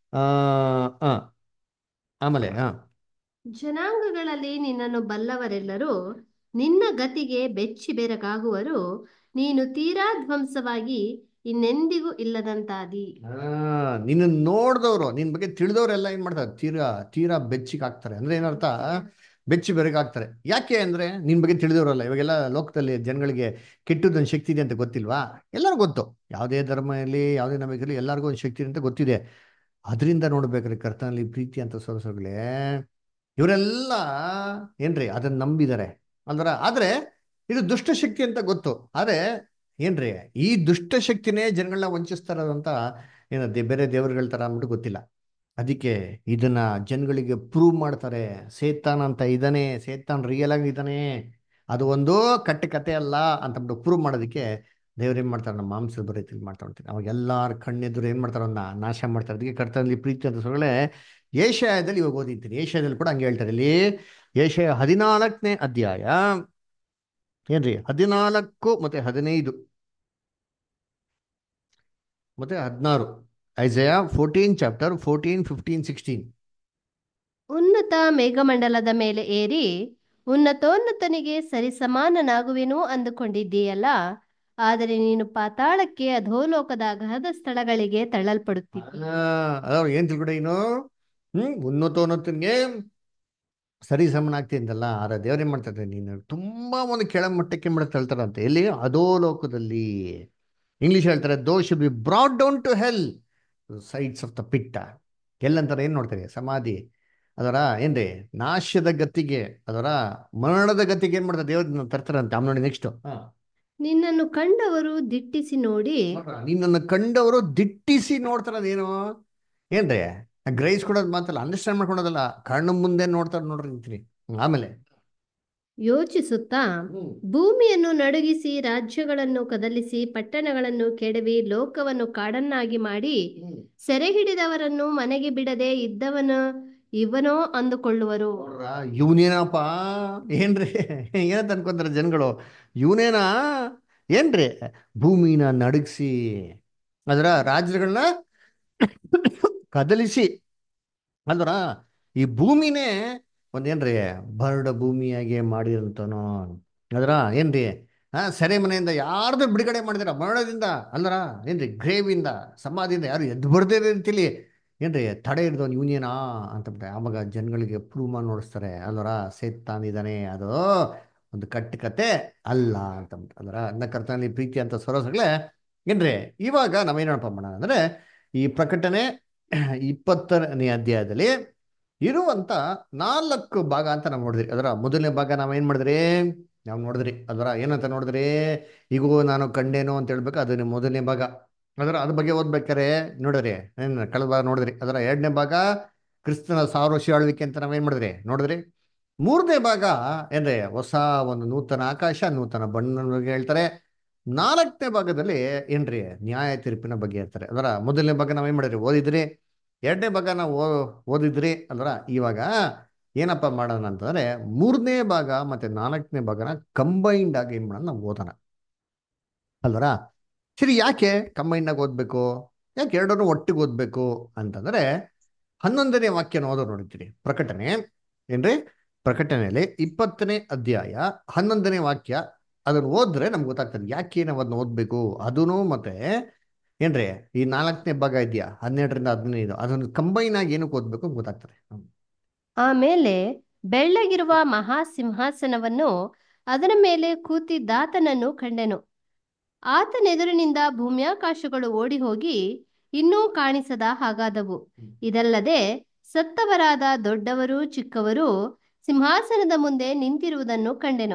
ಆಮೇಲೆ ಹಾ ಜನಾಂಗಗಳಲ್ಲಿ ನಿನ್ನನ್ನು ಬಲ್ಲವರೆಲ್ಲರೂ ನಿನ್ನ ಗತಿಗೆ ಬೆಚ್ಚಿ ಬೆರಗಾಗುವರು ನೀನು ತೀರಾ ಧ್ವಂಸವಾಗಿ ಇನ್ನೆಂದಿಗೂ ಇಲ್ಲದಂತಾದಿ ನಿನ್ನ ನೋಡ್ದವ್ರು ನಿನ್ ಬಗ್ಗೆ ತಿಳಿದವ್ರೆಲ್ಲ ಏನ್ ಮಾಡ್ತಾರೆ ತೀರಾ ತೀರಾ ಬೆಚ್ಚಿಗೆ ಹಾಕ್ತಾರೆ ಅಂದ್ರೆ ಏನರ್ಥ ಬೆಚ್ಚಿ ಬೆರಗಾಗ್ತಾರೆ ಯಾಕೆ ಅಂದ್ರೆ ನಿನ್ ಬಗ್ಗೆ ತಿಳಿದವರಲ್ಲ ಇವಾಗೆಲ್ಲ ಲೋಕದಲ್ಲಿ ಜನಗಳಿಗೆ ಕೆಟ್ಟದೊಂದು ಶಕ್ತಿ ಇದೆ ಅಂತ ಗೊತ್ತಿಲ್ವಾ ಎಲ್ಲರಿಗೂ ಗೊತ್ತು ಯಾವುದೇ ಧರ್ಮ ಇರಲಿ ಯಾವುದೇ ನಂಬಿಕೆ ಇರಲಿ ಎಲ್ಲರಿಗೂ ಒಂದು ಶಕ್ತಿ ಇದೆ ಅಂತ ಗೊತ್ತಿದೆ ಅದರಿಂದ ನೋಡ್ಬೇಕ್ರಿ ಕರ್ತನಲ್ಲಿ ಪ್ರೀತಿ ಅಂತ ಸೊರಸಗಳೇ ಇವರೆಲ್ಲ ಏನ್ರಿ ಅದನ್ನ ನಂಬಿದ್ದಾರೆ ಅಲ್ವರ ಆದ್ರೆ ಇದು ದುಷ್ಟಶಕ್ತಿ ಅಂತ ಗೊತ್ತು ಆದ್ರೆ ಏನ್ರಿ ಈ ದುಷ್ಟಶಕ್ತಿನೇ ಜನಗಳನ್ನ ವಂಚಿಸ್ತಾರಂತ ಏನ ಬೇರೆ ದೇವರುಗಳ ತರ ಅಂದ್ಬಿಟ್ಟು ಗೊತ್ತಿಲ್ಲ ಅದಕ್ಕೆ ಇದನ್ನ ಜನಗಳಿಗೆ ಪ್ರೂವ್ ಮಾಡ್ತಾರೆ ಸೇತಾನ್ ಅಂತ ಇದ್ದಾನೆ ಸೇತಾನ್ ರಿಯಲ್ ಆಗಿ ಇದ್ದಾನೆ ಅದು ಒಂದು ಕಟ್ಟ ಕತೆ ಅಲ್ಲ ಅಂತಂದ್ಬಿಟ್ಟು ಪ್ರೂವ್ ಮಾಡೋದಕ್ಕೆ ದೇವ್ರು ಏನ್ ಮಾಡ್ತಾರೆ ನಮ್ಮ ಮಾಂಸದ ಬರೀತಿ ಮಾಡ್ತಾ ಹೋಗ್ತೀನಿ ಅವಾಗ ಎಲ್ಲಾರ ಕಣ್ಣೆದುರು ಏನ್ ಮಾಡ್ತಾರೆ ಅವನ್ನ ನಾಶ ಮಾಡ್ತಾರೆ ಅದಕ್ಕೆ ಕರ್ತನಲ್ಲಿ ಪ್ರೀತಿ ಅಂತ ಸೊಗಳೆ ಏಷ್ಯಾದಲ್ಲಿ ಇವಾಗ ಓದಿದ್ದೀನಿ ಏಷ್ಯಾದಲ್ಲಿ ಕೂಡ ಹಂಗೆ ಹೇಳ್ತಾರೆ ಇಲ್ಲಿ ಏಷ್ಯ ಹದಿನಾಲ್ಕನೇ ಅಧ್ಯಾಯ ಏನ್ರಿ ಹದಿನಾಲ್ಕು ಮತ್ತೆ ಹದಿನೈದು ಮತ್ತೆ ಹದಿನಾರು Isaiah fourteen chapter fourteen fifteen sixteen ಉನ್ನತ ಮೇಘಮಂಡಲದ ಮೇಲೆ ಏರಿ ಉನ್ನತೋನ್ನತನಿಗೆ ಸರಿಸಮಾನನಾಗುವೆನು ಅಂದುಕೊಂಡಿದ್ದೀಯಲ್ಲ ಆದರೆ ನೀನು ಪಾತಾಳಕ್ಕೆ ಅಧೋಲೋಕದ ಅಗಹದ ಸ್ಥಳಗಳಿಗೆ ತಳ್ಳಲ್ಪಡುತ್ತಿ ಅದ್ರ ಏನ್ ತಿಳ್ಕೊಡೆ ಇನ್ನು ಹ್ಮ್ ಉನ್ನತೋನ್ನತನ್ಗೆ ಸರಿ ಸಮನಾಗ್ತಿ ಅಂತಲ್ಲ ಆದ್ರೆ ದೇವ್ರೇನ್ ಮಾಡ್ತಾರೆ ನೀನು ತುಂಬಾ ಒಂದು ಕೆಳ ಮಟ್ಟಕ್ಕೆ ಮಾಡಿ ತಳ್ತಾರಂತೆ ಎಲ್ಲಿ ಅದೋ ಲೋಕದಲ್ಲಿ ಇಂಗ್ಲಿಷ್ ಹೇಳ್ತಾರೆ thou should be brought down to hell sides of the pit ಎಲ್ಲಂತಾರೆ ಏನ್ ನೋಡ್ತಾರೆ ಸಮಾಧಿ ಅದರ ಏನ್ರಿ ನಾಶದ ಗತಿಗೆ ಅದರ ಮರಣದ ಗತಿಗೆ ಏನ್ ಮಾಡ್ತಾರೆ ದೇವ್ರ ತರ್ತಾರಂತೆ ಆಮ್ ನೋಡಿ ನೆಕ್ಸ್ಟ್ ನಿನ್ನನ್ನು ಕಂಡವರು ದಿಟ್ಟಿಸಿ ನೋಡಿ ನಿನ್ನನ್ನು ಕಂಡವರು ದಿಟ್ಟಿಸಿ ನೋಡ್ತಾರ ಅದೇನು ಏನ್ರಿ ಗ್ರಹಿಸ್ಕೊಡೋದು ಮಾತಲ್ಲ ಅಂಡರ್ಸ್ಟ್ಯಾಂಡ್ ಮಾಡ್ಕೊಳೋದಲ್ಲ ಕಣ್ಣು ಮುಂದೆ ನೋಡ್ತಾರೆ ನೋಡ್ರಿ ನಿಂತೀನಿ ಆಮೇಲೆ ಯೋಚಿಸುತ್ತಾ ಭೂಮಿಯನ್ನು ನಡುಗಿಸಿ ರಾಜ್ಯಗಳನ್ನು ಕದಲಿಸಿ ಪಟ್ಟಣಗಳನ್ನು ಕೆಡವಿ ಲೋಕವನ್ನು ಕಾಡನ್ನಾಗಿ ಮಾಡಿ ಸೆರೆ ಹಿಡಿದವರನ್ನು ಮನೆಗೆ ಬಿಡದೆ ಇದ್ದವನು ಇವನೋ ಅಂದುಕೊಳ್ಳುವರು ಇವನೇನಪ್ಪ ಏನ್ರಿ ಏನಂತ ಅನ್ಕೊಂತಾರೆ ಜನಗಳು ಇವನೇನಾ ಏನ್ರಿ ಭೂಮಿನ ನಡುಗಿಸಿ ಅದರ ರಾಜ್ಯಗಳನ್ನ ಕದಲಿಸಿ ಅಲ್ವರ ಈ ಭೂಮಿನೇ ಒಂದೇನ್ರಿ ಬರಡ ಭೂಮಿಯಾಗಿ ಮಾಡಿರಂತನೋ ಅದರ ಏನ್ರಿ ಹಾ ಸೆರೆ ಮನೆಯಿಂದ ಯಾರ್ದು ಬಿಡುಗಡೆ ಮಾಡಿದಾರ ಮರಣದಿಂದ ಅಲ್ಲರ ಏನ್ರಿ ಗ್ರೇವಿಂದ ಸಮಾಧಿಯಿಂದ ಯಾರು ಎದ್ದು ಬರ್ದೇ ರೀತಿಲಿ ಏನ್ರಿ ತಡೆ ಹಿಡ್ದವನು ಯೂನಿಯನಾ ಅಂತಬಿಟ್ಟೆ ಆವಾಗ ಜನಗಳಿಗೆ ಪ್ರೂವ್ ಮಾಡಿ ನೋಡಿಸ್ತಾರೆ ಅಲ್ವರ ಸೇತಾನಿದ್ದಾನೆ ಅದು ಒಂದು ಕಟ್ಟು ಕತೆ ಅಲ್ಲ ಅಂತಂದ್ಬಿಟ್ಟು ಅಲ್ವರ ಅನ್ನ ಕರ್ತನಲ್ಲಿ ಪ್ರೀತಿ ಅಂತ ಸರೋಸಗಳೇ ಏನ್ರಿ ಇವಾಗ ನಾವೇನಪ್ಪ ಮಾಡೋಣ ಅಂದ್ರೆ ಈ ಪ್ರಕಟಣೆ ಇಪ್ಪತ್ತನೇ ಅಧ್ಯಾಯದಲ್ಲಿ ಇರುವಂತ ನಾಲ್ಕು ಭಾಗ ಅಂತ ನಾವು ನೋಡಿದ್ರಿ ಅದರ ಮೊದಲನೇ ಭಾಗ ನಾವು ಏನ್ ಮಾಡಿದ್ರಿ ನಾವು ನೋಡಿದ್ರಿ ಅದರ ಏನಂತ ನೋಡಿದ್ರಿ ಈಗೂ ನಾನು ಕಂಡೇನು ಅಂತ ಹೇಳ್ಬೇಕು ಅದು ನಿಮ್ಮ ಮೊದಲನೇ ಭಾಗ ಅದರ ಅದ್ರ ಬಗ್ಗೆ ಓದ್ಬೇಕಾರೆ ನೋಡಿದ್ರಿ ಏನ್ ಕಳೆದ ಭಾಗ ನೋಡಿದ್ರಿ ಅದರ ಎರಡನೇ ಭಾಗ ಕ್ರಿಸ್ತನ ಸಾವಿರ ವರ್ಷ ಆಳ್ವಿಕೆ ಅಂತ ನಾವೇನ್ ಮಾಡಿದ್ರಿ ನೋಡಿದ್ರಿ ಮೂರನೇ ಭಾಗ ಏನ್ರಿ ಹೊಸ ಒಂದು ನೂತನ ಆಕಾಶ ನೂತನ ಬಣ್ಣ ಬಗ್ಗೆ ಹೇಳ್ತಾರೆ ನಾಲ್ಕನೇ ಭಾಗದಲ್ಲಿ ಏನ್ರಿ ನ್ಯಾಯ ತೀರ್ಪಿನ ಬಗ್ಗೆ ಹೇಳ್ತಾರೆ ಅದರ ಮೊದಲನೇ ಭಾಗ ನಾವೇನ್ ಮಾಡಿದ್ರಿ ಓದಿದ್ರಿ ಎರಡನೇ ಭಾಗ ನಾವು ಓ- ಓದಿದ್ರಿ ಅಲ್ವರ ಇವಾಗ ಏನಪ್ಪ ಮಾಡೋಣ ಅಂತಂದ್ರೆ ಮೂರನೇ ಭಾಗ ಮತ್ತೆ ನಾಲ್ಕನೇ ಭಾಗನ ಕಂಬೈನ್ಡ್ ಆಗಿ ಏನ್ ಮಾಡೋಣ ನಾವು ಓದೋಣ ಅಲ್ವರ ಸರಿ ಯಾಕೆ ಕಂಬೈನ್ಡ್ ಆಗಿ ಓದ್ಬೇಕು ಯಾಕೆ ಎರಡನ್ನೂ ಒಟ್ಟಿಗೆ ಓದ್ಬೇಕು ಅಂತಂದ್ರೆ ಹನ್ನೊಂದನೇ ವಾಕ್ಯನ ಓದೋ ನೋಡಿದ್ದೀರಿ ಪ್ರಕಟಣೆ ಏನ್ರಿ ಪ್ರಕಟಣೆಯಲ್ಲಿ ಇಪ್ಪತ್ತನೇ ಅಧ್ಯಾಯ ಹನ್ನೊಂದನೇ ವಾಕ್ಯ ಅದನ್ನ ಓದಿದ್ರೆ ನಮ್ಗೆ ಗೊತ್ತಾಗ್ತದೆ ಯಾಕೆ ನಾವು ಅದನ್ನ ಓದ್ಬೇಕು ಅದೂ ಮತ್ತೆ ಏನ್ರಿ ಈ ನಾಲ್ಕನೇ ಭಾಗ ಇದೆಯಾ ಹನ್ನೆರಡರಿಂದ ಹದಿನೈದು ಅದನ್ನು ಕಂಬೈನ್ ಆಗಿ ಏನಕ್ಕೆ ಓದ್ಬೇಕು ಅಂತ ಗೊತ್ತಾಗ್ತದೆ ಹ್ಮ್. ಆಮೇಲೆ ಬೆಳ್ಳಗಿರುವ ಮಹಾಸಿಂಹಾಸನವನ್ನು ಅದರ ಮೇಲೆ ಕೂತಿದ್ದಾತನನ್ನು ಕಂಡೆನು ಆತನೆದುರಿನಿಂದ ಭೂಮ್ಯಾಕಾಶಗಳು ಓಡಿ ಹೋಗಿ ಇನ್ನೂ ಕಾಣಿಸದ ಹಾಗಾದವು ಇದಲ್ಲದೆ ಸತ್ತವರಾದ ದೊಡ್ಡವರು ಚಿಕ್ಕವರು ಸಿಂಹಾಸನದ ಮುಂದೆ ನಿಂತಿರುವುದನ್ನು ಕಂಡೆನು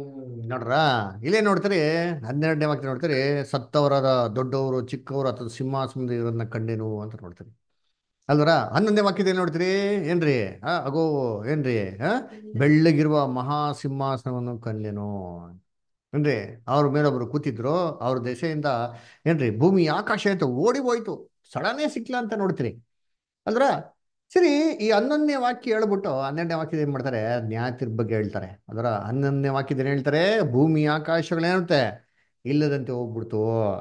ನೋಡ್ರ ಇಲ್ಲೇ ನೋಡ್ತೀರಿ ಹನ್ನೆರಡನೇ ವಾಕ್ಯ ನೋಡ್ತೀರಿ ಸತ್ತವರಾದ ದೊಡ್ಡವರು ಚಿಕ್ಕವರು ಅಥವಾ ಸಿಂಹಾಸನದ ಇರೋದನ್ನ ಕಂಡೇನು ಅಂತ ನೋಡ್ತೀರಿ ಅಲ್ವರ ಹನ್ನೊಂದನೇ ವಾಕ್ಯದ ಏನ್ ನೋಡ್ತೀರಿ ಏನ್ರಿ ಆ, ಅಗೋ ಏನ್ರಿ ಆ ಬೆಳ್ಳಗಿರುವ ಮಹಾ ಸಿಂಹಾಸನವನ್ನು ಕಂಡೆನು ಏನ್ರಿ ಅವ್ರ ಮೇಲೊಬ್ರು ಕೂತಿದ್ರು ಅವ್ರ ದೆಸೆಯಿಂದ ಏನ್ರಿ ಭೂಮಿ ಆಕಾಶ ಅಂತ ಓಡಿ ಹೋಯ್ತು ಸಡನೇ ಸಿಕ್ಲ ಅಂತ ನೋಡ್ತೀರಿ ಅಲ್ರ ಸರಿ ಈ ಹನ್ನೊಂದನೇ ವಾಕ್ಯ ಹೇಳ್ಬಿಟ್ಟು ಹನ್ನೆರಡನೇ ವಾಕ್ಯದ ಏನ್ ಮಾಡ್ತಾರೆ ನ್ಯಾಯ ತೀರ್ಪ್ ಬಗ್ಗೆ ಹೇಳ್ತಾರೆ ಅದರ ಹನ್ನೊಂದನೇ ವಾಕ್ಯದ ಏನ್ ಹೇಳ್ತಾರೆ ಭೂಮಿ ಆಕಾಶಗಳೇನುತ್ತೆ ಇಲ್ಲದಂತೆ ಹೋಗ್ಬಿಡ್ತು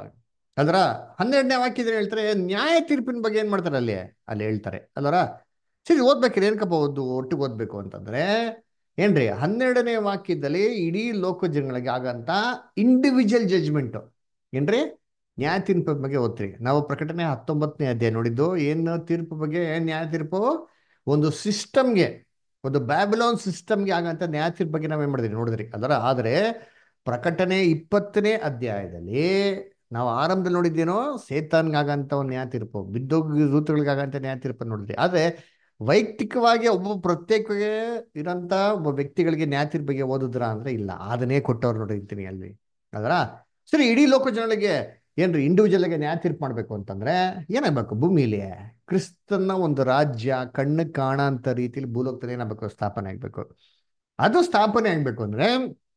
ಅದರ ಹನ್ನೆರಡನೇ ವಾಕ್ಯದ ಏನ್ ಹೇಳ್ತಾರೆ ನ್ಯಾಯ ತೀರ್ಪಿನ ಬಗ್ಗೆ ಏನ್ ಮಾಡ್ತಾರೆ ಅಲ್ಲಿ ಅಲ್ಲಿ ಹೇಳ್ತಾರೆ ಅಲ್ವರ ಸರಿ ಓದ್ಬೇಕ್ರಿ ಏನಕ್ಕಪ್ಪ ಓದ್ದು ಒಟ್ಟಿಗೆ ಓದ್ಬೇಕು ಅಂತಂದ್ರೆ ಏನ್ರಿ ಹನ್ನೆರಡನೇ ವಾಕ್ಯದಲ್ಲಿ ಇಡೀ ಲೋಕ ಜನಗಳಿಗೆ ಆಗಂತ ಇಂಡಿವಿಜುವಲ್ ಜಜ್ಮೆಂಟ್ ಏನ್ರಿ ನ್ಯಾಯ ತೀರ್ಪು ಬಗ್ಗೆ ಓದ್ತೀರಿ ನಾವು ಪ್ರಕಟಣೆ ಹತ್ತೊಂಬತ್ತನೇ ಅಧ್ಯಾಯ ನೋಡಿದ್ದು ಏನು ತೀರ್ಪು ಬಗ್ಗೆ ಏನ್ ನ್ಯಾಯ ತೀರ್ಪು ಒಂದು ಸಿಸ್ಟಮ್ಗೆ ಒಂದು ಬ್ಯಾಬಿಲೋನ್ ಸಿಸ್ಟಮ್ಗೆ ಆಗಂತ ನ್ಯಾಯ ತೀರ್ಪು ಬಗ್ಗೆ ನಾವೇನ್ ಮಾಡಿದ್ರಿ ನೋಡಿದ್ರಿ ಅದರ ಆದರೆ ಪ್ರಕಟಣೆ ಇಪ್ಪತ್ತನೇ ಅಧ್ಯಾಯದಲ್ಲಿ ನಾವು ಆರಂಭದಲ್ಲಿ ನೋಡಿದ್ದೇನೋ ಸೇತಾನ್ಗಾಗಂತ ಒಂದು ನ್ಯಾಯ ತೀರ್ಪು ಬಿದ್ದೋಗಿ ದೂತಗಳಿಗಾಗಂತ ನ್ಯಾಯ ತೀರ್ಪು ನೋಡಿದ್ರಿ ಆದ್ರೆ ವೈಯಕ್ತಿಕವಾಗಿ ಒಬ್ಬ ಪ್ರತ್ಯೇಕವಾಗಿ ಇರೋಂಥ ಒಬ್ಬ ವ್ಯಕ್ತಿಗಳಿಗೆ ನ್ಯಾಯ ತೀರ್ಪು ಬಗ್ಗೆ ಓದಿದ್ರ ಅಂದ್ರೆ ಇಲ್ಲ ಅದನ್ನೇ ಕೊಟ್ಟವ್ರು ನೋಡಿರ್ತೀನಿ ಅಲ್ಲಿ ಅದರ ಸರಿ ಇಡೀ ಲೋಕ ಜನಗಳಿಗೆ ಏನ್ರಿ ಇಂಡಿವಿಜುವಲ್ ಆಗಿ ನ್ಯಾಯ ತೀರ್ಪು ಮಾಡ್ಬೇಕು ಅಂತಂದ್ರೆ ಏನಾಗಬೇಕು ಭೂಮಿಲಿ ಕ್ರಿಸ್ತನ ಒಂದು ರಾಜ್ಯ ಕಣ್ಣು ಕಾಣಂತ ರೀತಿಲಿ ಭೂಲೋಕದಲ್ಲಿ ಏನಾಗಬೇಕು ಸ್ಥಾಪನೆ ಆಗ್ಬೇಕು ಅದು ಸ್ಥಾಪನೆ ಆಗ್ಬೇಕು ಅಂದ್ರೆ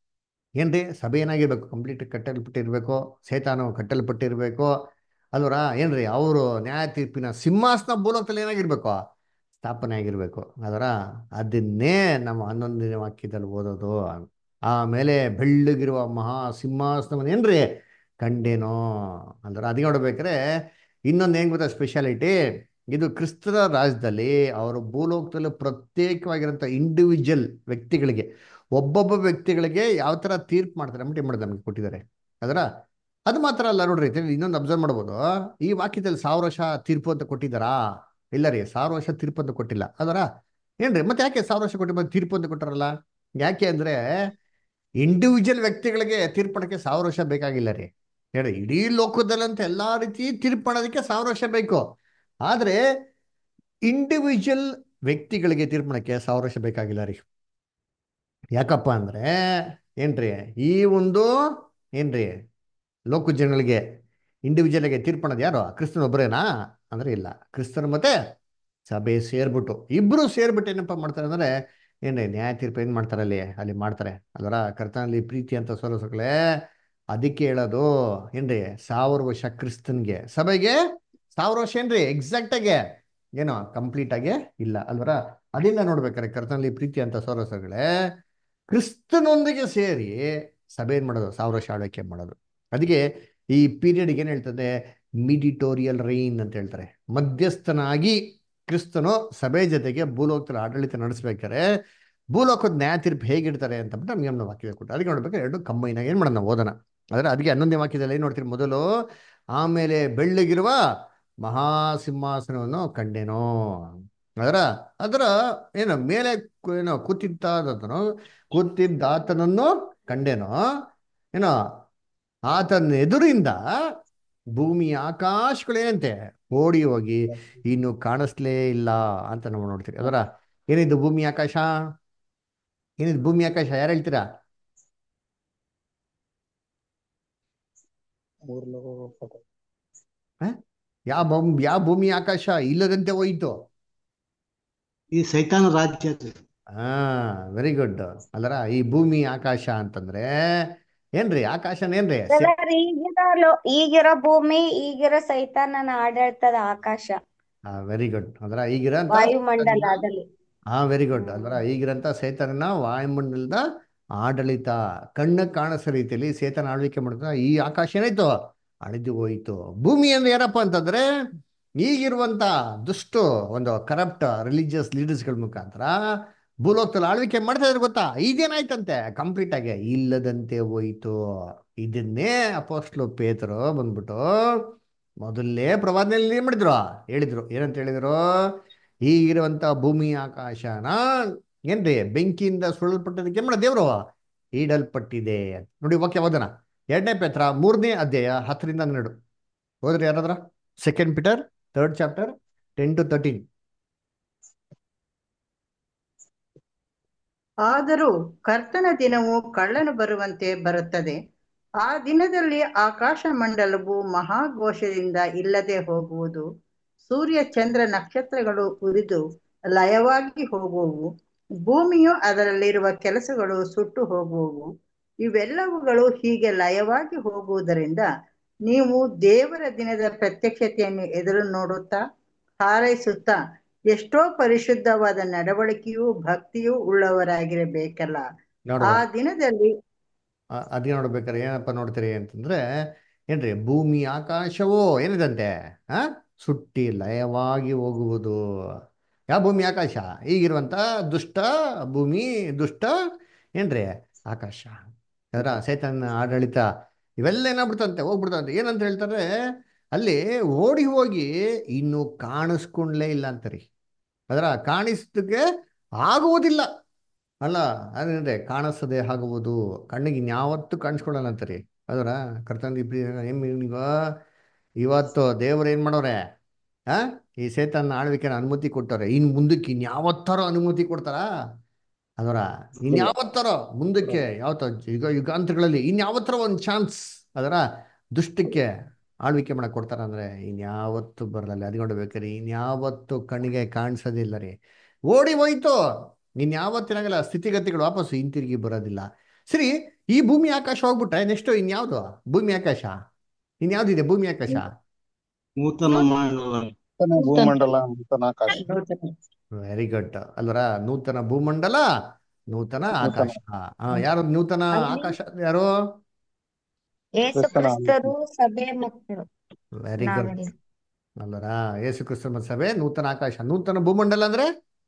ಏನ್ರಿ ಸಭೆ ಏನಾಗಿರ್ಬೇಕು ಕಂಪ್ಲೀಟ್ ಕಟ್ಟಲ್ಪಟ್ಟಿರ್ಬೇಕು ಸೇತಾನು ಕಟ್ಟಲ್ಪಟ್ಟಿರ್ಬೇಕು ಅಲ್ವರ ಏನ್ರಿ ಅವರು ನ್ಯಾಯ ತೀರ್ಪಿನ ಸಿಂಹಾಸನ ಭೂಲೋಕದಲ್ಲಿ ಏನಾಗಿರ್ಬೇಕು ಸ್ಥಾಪನೆ ಆಗಿರ್ಬೇಕು ಅದರ ಅದನ್ನೇ ನಮ್ಮ ಹನ್ನೊಂದನೇ ವಾಕ್ಯದಲ್ಲಿ ಓದೋದು ಆಮೇಲೆ ಬೆಳ್ಳಗಿರುವ ಮಹಾ ಸಿಂಹಾಸನವನ್ನು ಏನ್ರಿ ಕಂಡೇನೋ ಅಂದ್ರೆ ಅದಕ್ಕೆ ನೋಡ್ಬೇಕಾದ್ರೆ ಇನ್ನೊಂದು ಏನ್ ಗೊತ್ತಾ ಸ್ಪೆಷಾಲಿಟಿ ಇದು ಕ್ರಿಸ್ತರ ರಾಜ್ಯದಲ್ಲಿ ಅವರು ಭೂಲೋಕದಲ್ಲಿ ಪ್ರತ್ಯೇಕವಾಗಿರೋಂಥ ಇಂಡಿವಿಜುವಲ್ ವ್ಯಕ್ತಿಗಳಿಗೆ ಒಬ್ಬೊಬ್ಬ ವ್ಯಕ್ತಿಗಳಿಗೆ ಯಾವ ಥರ ತೀರ್ಪು ಮಾಡ್ತಾರೆ ಅಂದ್ಬಿಟ್ಟು ಏನು ಮಾಡಿದ್ರೆ ನಮಗೆ ಕೊಟ್ಟಿದ್ದಾರೆ ಅದರ ಅದು ಮಾತ್ರ ಅಲ್ಲ ನೋಡ್ರಿ ಇದು ಇನ್ನೊಂದು ಅಬ್ಸರ್ವ್ ಮಾಡ್ಬೋದು ಈ ವಾಕ್ಯದಲ್ಲಿ ಸಾವಿರ ವರ್ಷ ತೀರ್ಪು ಅಂತ ಕೊಟ್ಟಿದ್ದಾರಾ ಇಲ್ಲ ರೀ ಸಾವಿರ ವರ್ಷ ತೀರ್ಪು ಅಂತ ಕೊಟ್ಟಿಲ್ಲ ಅದರ ಏನ್ರಿ ಮತ್ತೆ ಯಾಕೆ ಸಾವಿರ ವರ್ಷ ಕೊಟ್ಟಿ ಬಂದು ತೀರ್ಪು ಅಂತ ಕೊಟ್ಟಾರಲ್ಲ ಯಾಕೆ ಅಂದ್ರೆ ಇಂಡಿವಿಜುವಲ್ ವ್ಯಕ್ತಿಗಳಿಗೆ ತೀರ್ಪಣಕ್ಕೆ ಸಾವಿರ ವರ್ಷ ಬೇಕಾಗಿಲ್ಲ ರೀ ಹೇಳಿ ಇಡೀ ಲೋಕದಲ್ಲಂತ ಎಲ್ಲಾ ರೀತಿ ತೀರ್ಪು ಮಾಡೋದಕ್ಕೆ ಸಾವಿರ ವರ್ಷ ಬೇಕು ಆದ್ರೆ ಇಂಡಿವಿಜುವಲ್ ವ್ಯಕ್ತಿಗಳಿಗೆ ತೀರ್ಪಣಕ್ಕೆ ಸಾವಿರ ವರ್ಷ ಬೇಕಾಗಿಲ್ಲ ರೀ ಯಾಕಪ್ಪ ಅಂದ್ರೆ ಏನ್ರಿ ಈ ಒಂದು ಏನ್ರಿ ಲೋಕ ಜನಗಳಿಗೆ ಇಂಡಿವಿಜುವಲ್ ಆಗಿ ತೀರ್ಪಣದ ಯಾರು ಕ್ರಿಸ್ತನ ಒಬ್ಬರೇನಾ ಅಂದ್ರೆ ಇಲ್ಲ ಕ್ರಿಸ್ತನ ಮತ್ತೆ ಸಭೆ ಸೇರ್ಬಿಟ್ಟು ಇಬ್ರು ಸೇರ್ಬಿಟ್ಟು ಏನಪ್ಪ ಮಾಡ್ತಾರೆ ಅಂದ್ರೆ ಏನ್ರಿ ನ್ಯಾಯ ತೀರ್ಪು ಏನ್ ಮಾಡ್ತಾರೆ ಅಲ್ಲಿ ಅಲ್ಲಿ ಮಾಡ್ತಾರೆ ಅದರ ಕರ್ತನಲ್ಲಿ ಪ್ರೀತಿ ಅಂತ ಸೊಲಸಗಳೇ ಅದಕ್ಕೆ ಹೇಳೋದು ಏನ್ರಿ ಸಾವಿರ ವರ್ಷ ಕ್ರಿಸ್ತನ್ಗೆ ಸಭೆಗೆ ಸಾವಿರ ವರ್ಷ ಏನ್ರಿ ಎಕ್ಸಾಕ್ಟ್ ಆಗಿ ಏನೋ ಕಂಪ್ಲೀಟ್ ಆಗಿ ಇಲ್ಲ ಅಲ್ವರ ಅದರಿಂದ ನೋಡ್ಬೇಕಾರೆ ಕರ್ತನಲ್ಲಿ ಪ್ರೀತಿ ಅಂತ ಸೊಲಸಗಳೇ ಕ್ರಿಸ್ತನೊಂದಿಗೆ ಸೇರಿ ಸಭೆ ಏನ್ ಮಾಡೋದು ಸಾವಿರ ವರ್ಷ ಆಳ್ವಿಕೆ ಮಾಡೋದು ಅದಕ್ಕೆ ಈ ಪೀರಿಯಡ್ಗೆ ಏನ್ ಹೇಳ್ತದೆ ಮಿಡಿಟೋರಿಯಲ್ ರೈನ್ ಅಂತ ಹೇಳ್ತಾರೆ ಮಧ್ಯಸ್ಥನಾಗಿ ಕ್ರಿಸ್ತನು ಸಭೆ ಜೊತೆಗೆ ಭೂಲೋಕದಲ್ಲಿ ಆಡಳಿತ ನಡೆಸ್ಬೇಕಾರೆ ಭೂಲೋಕದ ನ್ಯಾಯ ತೀರ್ಪು ಹೇಗಿಡ್ತಾರೆ ಅಂತ ಬಿಟ್ಟು ನಮ್ಗೆ ನಮ್ಮ ವಾಕ್ಯ ಕೊಟ್ಟು ಅದಕ್ಕೆ ನೋಡ್ಬೇಕಾದ್ರೆ ಎರಡು ಕಂಬೈನ್ ಆಗಿ ಏನ್ ಮಾಡೋಣ ಓದೋಣ ಆದ್ರೆ ಅದಕ್ಕೆ ಹನ್ನೊಂದನೇ ವಾಕ್ಯದಲ್ಲಿ ಏನ್ ನೋಡ್ತೀರಿ ಮೊದಲು ಆಮೇಲೆ ಬೆಳ್ಳಗಿರುವ ಮಹಾಸಿಂಹಾಸನವನ್ನು ಕಂಡೆನೋ ಅದರ ಅದರ ಏನು ಮೇಲೆ ಕು- ಏನೋ ಕೂತಿದ್ದಾದನು ಕೂತಿದ್ದಾತನನ್ನು ಕಂಡೆನೋ ಏನೋ ಆತನ ಎದುರಿಂದ ಭೂಮಿ ಆಕಾಶಗಳೇನಂತೆ ಓಡಿ ಹೋಗಿ ಇನ್ನು ಕಾಣಿಸ್ಲೇ ಇಲ್ಲ ಅಂತ ನಾವು ನೋಡ್ತೀವಿ ಅದರ ಏನಿದು ಭೂಮಿ ಆಕಾಶ ಏನಿದು ಭೂಮಿ ಆಕಾಶ ಯಾರು ಹೇಳ್ತೀರಾ ಯಾವ ಬೊಮ್ ಯಾವ ಭೂಮಿ ಆಕಾಶ ಇಲ್ಲದಂತೆ ಹೋಯಿತು ಈ ಸೈತಾನ ರಾಜ್ಯ ಅದು. ಹಾ ವೆರಿ ಗುಡ್ ಅಲ್ಲರ ಈ ಭೂಮಿ ಆಕಾಶ ಅಂತಂದ್ರೆ ಏನ್ರಿ ಆಕಾಶನೇನ್ರಿ ಬ್ರದರ್ ಈಗಿರೋ ಲೋ- ಈಗಿರೋ ಭೂಮಿ ಈಗಿರೋ ಸೈತಾನನ ಆಡಳಿತದ ಆಕಾಶ ವೆರಿ ಗುಡ್ ಅದರ ಈಗಿರಂತ ವಾಯುಮಂಡಲದಲ್ಲಿ ಹಾ ವೆರಿ ಗುಡ್ ಅಲ್ವರ ಈಗಿರಂತ ಸೇತನ ವಾಯುಮಂಡಲದ ಆಡಳಿತ ಕಣ್ಣ ಕಾಣಿಸೋ ರೀತಿಯಲ್ಲಿ ಸೇತನ ಆಳ್ವಿಕೆ ಮಾಡ್ತಾ ಈ ಆಕಾಶ ಏನಾಯ್ತು ಅಳಿದು ಹೋಯಿತು ಭೂಮಿ ಅಂದ್ರೆ ಏನಪ್ಪ ಅಂತಂದ್ರೆ ಈಗಿರುವಂತ ದುಷ್ಟು ಒಂದು ಕರಪ್ಟ್ ರಿಲಿಜಿಯಸ್ ಲೀಡರ್ಸ್ಗಳ ಮುಖಾಂತರ ಭೂಲೋಕದಲ್ಲಿ ಆಳ್ವಿಕೆ ಮಾಡ್ತಾ ಇದ್ರೆ ಗೊತ್ತಾ ಇದೇನಾಯ್ತಂತೆ ಕಂಪ್ಲೀಟ್ ಆಗಿ ಇಲ್ಲದಂತೆ ಹೋಯಿತು ಇದನ್ನೇ ಅಪೋಸ್ಟ್ಲು ಪೇತರು ಬಂದ್ಬಿಟ್ಟು ಮೊದಲನೇ ಪ್ರವಾದನೆಯಲ್ಲಿ ಏನ್ ಮಾಡಿದ್ರು ಹೇಳಿದ್ರು ಏನಂತ ಹೇಳಿದ್ರು ಈಗಿರುವಂತ ಭೂಮಿ ಆಕಾಶನ ಏನ್ರಿ ಬೆಂಕಿಯಿಂದ ಸುಳಲ್ಪಟ್ಟದಕ್ಕೆ ಮಾಡ ದೇವರು ಈಡಲ್ಪಟ್ಟಿದೆ ನೋಡಿ ವಾಕ್ಯ ಓದೋಣ ಎರಡನೇ ಪೇತ್ರ ಮೂರನೇ ಅಧ್ಯಾಯ ಹತ್ತರಿಂದ ಹನ್ನೆರಡು ಹೋದ್ರಿ ಯಾರಾದ್ರ second Peter third chapter ten to thirteen ಆದರೂ ಕರ್ತನ ದಿನವು ಕಳ್ಳನು ಬರುವಂತೆ ಬರುತ್ತದೆ ಆ ದಿನದಲ್ಲಿ ಆಕಾಶ ಮಂಡಲವು ಮಹಾಘೋಷದಿಂದ ಇಲ್ಲದೆ ಹೋಗುವುದು ಸೂರ್ಯ ಚಂದ್ರ ನಕ್ಷತ್ರಗಳು ಉರಿದು ಲಯವಾಗಿ ಹೋಗುವವು ಭೂಮಿಯು ಅದರಲ್ಲಿರುವ ಕೆಲಸಗಳು ಸುಟ್ಟು ಹೋಗುವವು ಇವೆಲ್ಲವುಗಳು ಹೀಗೆ ಲಯವಾಗಿ ಹೋಗುವುದರಿಂದ ನೀವು ದೇವರ ದಿನದ ಪ್ರತ್ಯಕ್ಷತೆಯನ್ನು ಎದುರು ನೋಡುತ್ತಾ ಹಾರೈಸುತ್ತಾ ಎಷ್ಟೋ ಪರಿಶುದ್ಧವಾದ ನಡವಳಿಕೆಯೂ ಭಕ್ತಿಯೂ ಉಳ್ಳವರಾಗಿರಬೇಕಲ್ಲ ನೋಡ್ರ ಆ ದಿನದಲ್ಲಿ ಅದೇ ನೋಡ್ಬೇಕಾದ್ರೆ ಏನಪ್ಪ ನೋಡ್ತೀರಿ ಅಂತಂದ್ರೆ ಏನ್ರಿ ಭೂಮಿ ಆಕಾಶವೋ ಏನಿದಂತೆ ಆ ಸುಟ್ಟಿ ಲಯವಾಗಿ ಹೋಗುವುದು ಯಾವ ಭೂಮಿ ಆಕಾಶ ಈಗಿರುವಂತ ದುಷ್ಟ ಭೂಮಿ ದುಷ್ಟ ಏನ್ರಿ ಆಕಾಶ ಅದರ ಸೈತನ ಆಡಳಿತ ಇವೆಲ್ಲ ಏನಾಗ್ಬಿಡ್ತಂತೆ ಹೋಗ್ಬಿಡ್ತಂತೆ ಏನಂತ ಹೇಳ್ತಾರೆ ಅಲ್ಲಿ ಓಡಿ ಹೋಗಿ ಇನ್ನು ಕಾಣಿಸ್ಕೊಂಡ್ಲೇ ಇಲ್ಲ ಅಂತಾರಿ ಅದರ ಕಾಣಿಸೋದಕ್ಕೆ ಆಗುವುದಿಲ್ಲ ಅಲ್ಲ ಅದೇನಂದ್ರೆ ಕಾಣಿಸದೆ ಆಗುವುದು ಕಣ್ಣಿಗೆ ಇನ್ಯಾವತ್ತೂ ಕಾಣಿಸ್ಕೊಳ್ಳಲ್ಲ ಅಂತಾರಿ ಅದರ ಕರ್ತಂದಿ ಏನ್ ಈಗ ಇವತ್ತು ದೇವ್ರು ಏನ್ ಮಾಡೋರೆ ಆ ಈ ಸೇತನ ಆಳ್ವಿಕೆನ ಅನುಮತಿ ಕೊಟ್ಟವ್ರೆ ಇನ್ ಮುಂದಕ್ಕೆ ಇನ್ಯಾವತ್ತಾರೋ ಅನುಮತಿ ಕೊಡ್ತಾರಾ ಅದರ ಇನ್ಯಾವತ್ತಾರೋ ಮುಂದಕ್ಕೆ ಯಾವತ್ತ ಯುಗ ಯುಗಾಂತರಗಳಲ್ಲಿ ಇನ್ಯಾವತ್ತಾರೋ ಒಂದು ಚಾನ್ಸ್ ಅದರ ದುಷ್ಟಕ್ಕೆ ಆಳ್ವಿಕೆ ಮಾಡಕ್ ಕೊಡ್ತಾರ ಅಂದ್ರೆ ಇನ್ಯಾವತ್ತು ಬರಲ್ಲ ಅದ್ಕೊಂಡು ಬೇಕಾರಿ ಇನ್ಯಾವತ್ತು ಕಣ್ಣಿಗೆ ಕಾಣಿಸೋದಿಲ್ಲ ರೀ ಓಡಿ ಹೋಯ್ತು ಇನ್ಯಾವತ್ತಿನಾಗಲ್ಲ ಸ್ಥಿತಿಗತಿಗಳು ವಾಪಸ್ಸು ಹಿಂತಿರುಗಿ ಬರೋದಿಲ್ಲ ಸರಿ ಈ ಭೂಮಿ ಆಕಾಶ ಹೋಗ್ಬಿಟ್ರೆ ನೆಕ್ಸ್ಟ್ ಇನ್ಯಾವುದು ಭೂಮಿ ಆಕಾಶ ಇನ್ಯಾವ್ದಿದೆ ಭೂಮಿ ಆಕಾಶ ನೂತನ ಮಂಡಲ ನೂತನ ಭೂಮಂಡಲ ನೂತನ ಆಕಾಶ ವೆರಿ ಗುಡ್ ಅಲ್ವರ ನೂತನ ಭೂಮಂಡಲ ನೂತನ ಆಕಾಶ ಆ, ಯಾರು ನೂತನ ಅಲ್ಲಿ- ಆಕಾಶ ಯಾರು ಏಸು ಕ್ರಿಸ್ತನ ಕ್ರಿಸ್ತರು ಸಭೆ ಮಕ್ಕಳು ವೆರಿ ಗುಡ್ ನಾವೇ ಅಲ್ವರ ಯೇಸು ಕ್ರಿಸ್ತನ ಸಭೆ ನೂತನ ಆಕಾಶ ನೂತನ ಭೂಮಂಡಲ ಅಂದ್ರೆ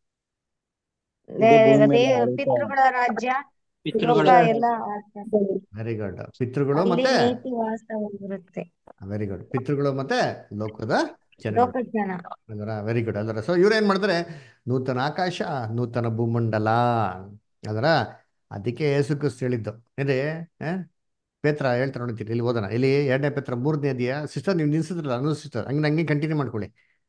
ದೇ- ಭೂಮಿ ದೇ- ಮೇಲೆ ಆಡಳಿತ. ಪಿತೃಗಳ ರಾಜ್ಯ ಲೋಕ ಪಿತೃಗಳ ಎಲ್ಲ ಆಳ್ತಾರೆ. ವೆರಿ ಗುಡ್ ಪಿತೃಗಳು ಅಲ್ಲಿ ಮತ್ತೆ ನೀತಿ ವಾಸವಾಗಿರುತ್ತೆ ವೆರಿ ಗುಡ್ ಪಿತೃಗಳು ಮತ್ತೆ ಲೋಕದ ಜನಗಳು ಲೋಕ ಜನ ಅದರ ವೆರಿ ಗುಡ್ ಅದರ ಸೊ ಇವ್ರು ಏನ್ ಮಾಡ್ತಾರೆ ನೂತನ ಆಕಾಶ ನೂತನ ಭೂಮಂಡಲ ಅದರ ಅದಕ್ಕೆ ಯೇಸು ಕ್ರಿಸ್ತ ಹೇಳಿದ್ದು ಏನ್ರಿ ಆ? ಪೇತ್ರ ಹೇಳ್ತಾರೆ ನೋಡ್ತೀರಿ ಇಲ್ಲಿ ಓದೋಣ ಇಲ್ಲಿ ಎರಡನೇ ಪೇತ್ರ ಮೂರನೇ ಅಧ್ಯಾಯ ಸಿಸ್ಟರ್ ನೀವು ನಿಲ್ಸಿದ್ರಲ್ಲ ಅನು ಸಿಸ್ಟರ್ ಹಂಗೆ ಹಂಗೆ ಕಂಟಿನ್ಯೂ ಮಾಡ್ಕೊಳ್ಳಿ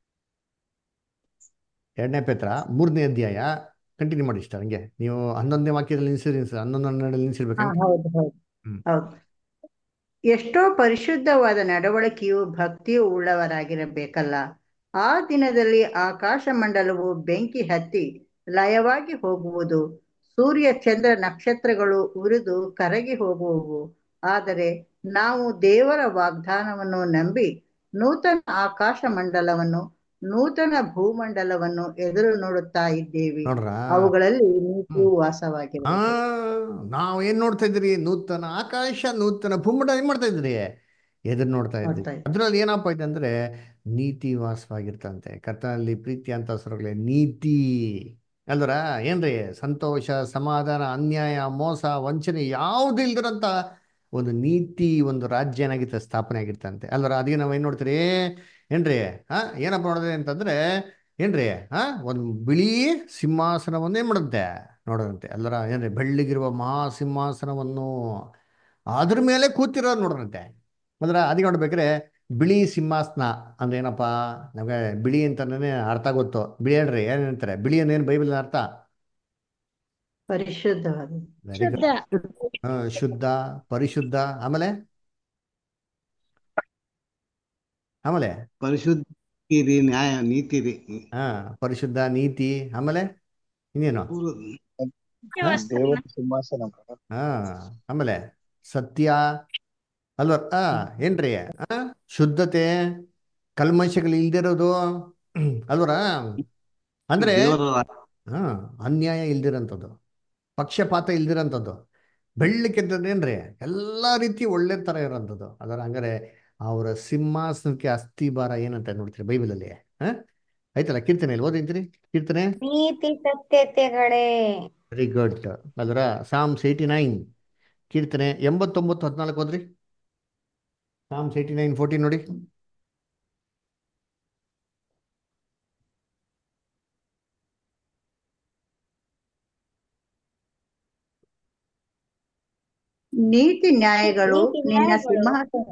ಎರಡನೇ ಪೇತ್ರ ಮೂರನೇ ಅಧ್ಯಾಯ ಕಂಟಿನ್ಯೂ ಮಾಡಿ ಇಷ್ಟ ಹಂಗೆ ನೀವು ಹನ್ನೊಂದನೇ ವಾಕ್ಯದಲ್ಲಿ ನಿಲ್ಸಿರಿ ಹನ್ನೊಂದು ಹನ್ನೆರಡಲ್ಲಿ ನಿಲ್ಸಿರ್ಬೇಕು ಹಾ, ಹೌದು ಹೌದು ಹ್ಮ್. ಹೌದು ಎಷ್ಟೋ ಪರಿಶುದ್ಧವಾದ ನಡವಳಿಕೆಯು ಭಕ್ತಿಯೂ ಉಳ್ಳವರಾಗಿರಬೇಕಲ್ಲ ಆ ದಿನದಲ್ಲಿ ಆಕಾಶ ಮಂಡಲವು ಬೆಂಕಿ ಹತ್ತಿ ಲಯವಾಗಿ ಹೋಗುವುದು ಸೂರ್ಯ ಚಂದ್ರ ನಕ್ಷತ್ರಗಳು ಉರಿದು ಕರಗಿ ಹೋಗುವವು ಆದರೆ ನಾವು ದೇವರ ವಾಗ್ದಾನವನ್ನು ನಂಬಿ ನೂತನ ಆಕಾಶ ಮಂಡಲವನ್ನು ನೂತನ ಭೂಮಂಡಲವನ್ನು ಎದುರು ನೋಡುತ್ತಾ ಇದ್ದೇವೆ ನೋಡ್ರ ಅವುಗಳಲ್ಲಿ ನೀತಿಯು ಆ ವಾಸವಾಗಿರುವುದು ನಾವ್ ಏನ್ ನೋಡ್ತಾ ಇದ್ರಿ ನೂತನ ಆಕಾಶ ನೂತನ ಭೂಮಂಡಲ ಏನ್ ಮಾಡ್ತಾ ಇದ್ರಿ ಎದುರು ನೋಡ್ತಾ ಇದ್ರಿ ನೋಡ್ತಾ ಇದ್ವಿ. ಅದ್ರಲ್ಲಿ ಏನಪ್ಪ ಐತೆ ಅಂದ್ರೆ ನೀತಿ ವಾಸವಾಗಿರ್ತಂತೆ ಕರ್ತನಲ್ಲಿ ಪ್ರೀತಿ ಅಂತ ಹೆಸರುಗಳೇ ನೀತಿ ಅಲ್ವರ ಏನ್ರಿ ಸಂತೋಷ ಸಮಾಧಾನ ಅನ್ಯಾಯ ಮೋಸ ವಂಚನೆ ಯಾವ್ದು ಇಲ್ದಿರಂತ ಒಂದು ನೀತಿ ಒಂದು ರಾಜ್ಯ ಏನಾಗಿತ್ತು ಸ್ಥಾಪನೆ ಆಗಿರ್ತಂತೆ ಅಲ್ವರ ಅದಕ್ಕೆ ನಾವು ಏನು ನೋಡ್ತೀರಿ ಏನ್ರಿ ಹಾ ಏನಪ್ಪ ನೋಡಿದ್ರೆ ಅಂತಂದ್ರೆ ಏನ್ರಿ ಹಾ ಒಂದು ಬಿಳಿ ಸಿಂಹಾಸನವನ್ನೇ ಮಾಡುತ್ತೆ ನೋಡೋದಂತೆ ಅಲ್ಲರ ಏನ್ರಿ ಬೆಳ್ಳಿಗಿರುವ ಮಹಾ ಸಿಂಹಾಸನವನ್ನು ಅದ್ರ ಮೇಲೆ ಕೂತಿರೋರು ನೋಡ್ರಂತೆ ಅಂದ್ರೆ ಅದಕ್ಕೆ ನೋಡ್ಬೇಕ್ರೆ ಬಿಳಿ ಸಿಂಹಾಸನ ಅಂದ್ರೆ ಏನಪ್ಪ ನಮಗೆ ಬಿಳಿ ಅಂತಾನೆ ಅರ್ಥ ಗೊತ್ತು ಬಿಳಿ ಹೇಳ್ರಿ ಏನ್ ಹೇಳ್ತಾರೆ ಬಿಳಿ ಅಂದೇನು ಬೈಬಲ್ ಅರ್ಥ ಪರಿಶುದ್ಧವಾದ ವೆರಿ ಗುಡ್ ಶುದ್ಧ ಪರಿಶುದ್ಧ ಆಮೇಲೆ ಆಮೇಲೆ ಪರಿಶುದ್ಧ ರೀ ನ್ಯಾಯ ನೀತಿ ರೀ ಹಾ ಪರಿಶುದ್ಧ ನೀತಿ ಆಮೇಲೆ ಇನ್ನೇನು ದೇವರ ಸಿಂಹಾಸನ ಹಾ ಆಮೇಲೆ ಸತ್ಯ ಅಲ್ವ ಆ ಏನ್ರಿ ಆ ಶುದ್ಧತೆ ಕಲ್ಮಶಗಳು ಇಲ್ದಿರೋದು ಅಲ್ವರ ಅಂದ್ರೆ ದೇವರ ಹಾ ಅನ್ಯಾಯ ಇಲ್ದಿರಂಥದ್ದು ಪಕ್ಷಪಾತ ಇಲ್ದಿರಂಥದ್ದು ಬೆಳ್ಳಕ್ಕೆದ್ದೇನ್ರಿ ಎಲ್ಲ ರೀತಿ ಒಳ್ಳೆ ಥರ ಇರೋಂಥದ್ದು ಅದರ ಹಂಗಾರೆ ಅವರ ಸಿಂಹಾಸನಕ್ಕೆ ಅಸ್ಥಿಭಾರ ಏನಂತ ನೋಡ್ತೀರಿ ಬೈಬಲಲ್ಲಿ ಹಾ ಆಯ್ತಲ್ಲ ಕೀರ್ತನೆ ಇಲ್ಲಿ ಓದಿಂತೀರಿ ಕೀರ್ತನೆ ನೀತಿ ಸತ್ಯತೆಗಳೇ ವೆರಿ ಗುಡ್ ಅದರ ಸಾಮ್ಸ್ ಏಯ್ಟಿ ನೈನ್ ಕೀರ್ತನೆ ಎಂಬತ್ತೊಂಬತ್ತು ಹದಿನಾಲ್ಕು ಹೋದ್ರಿ ಸಾಮ್ಸ್ ಏಯ್ಟಿ ನೈನ್ ಫೋರ್ಟೀನ್ ನೋಡಿ ನೀತಿ ನ್ಯಾಯಗಳು ನೀತಿ ನಿನ್ನ ನ್ಯಾಯಗಳು. ಸಿಂಹಾಸನ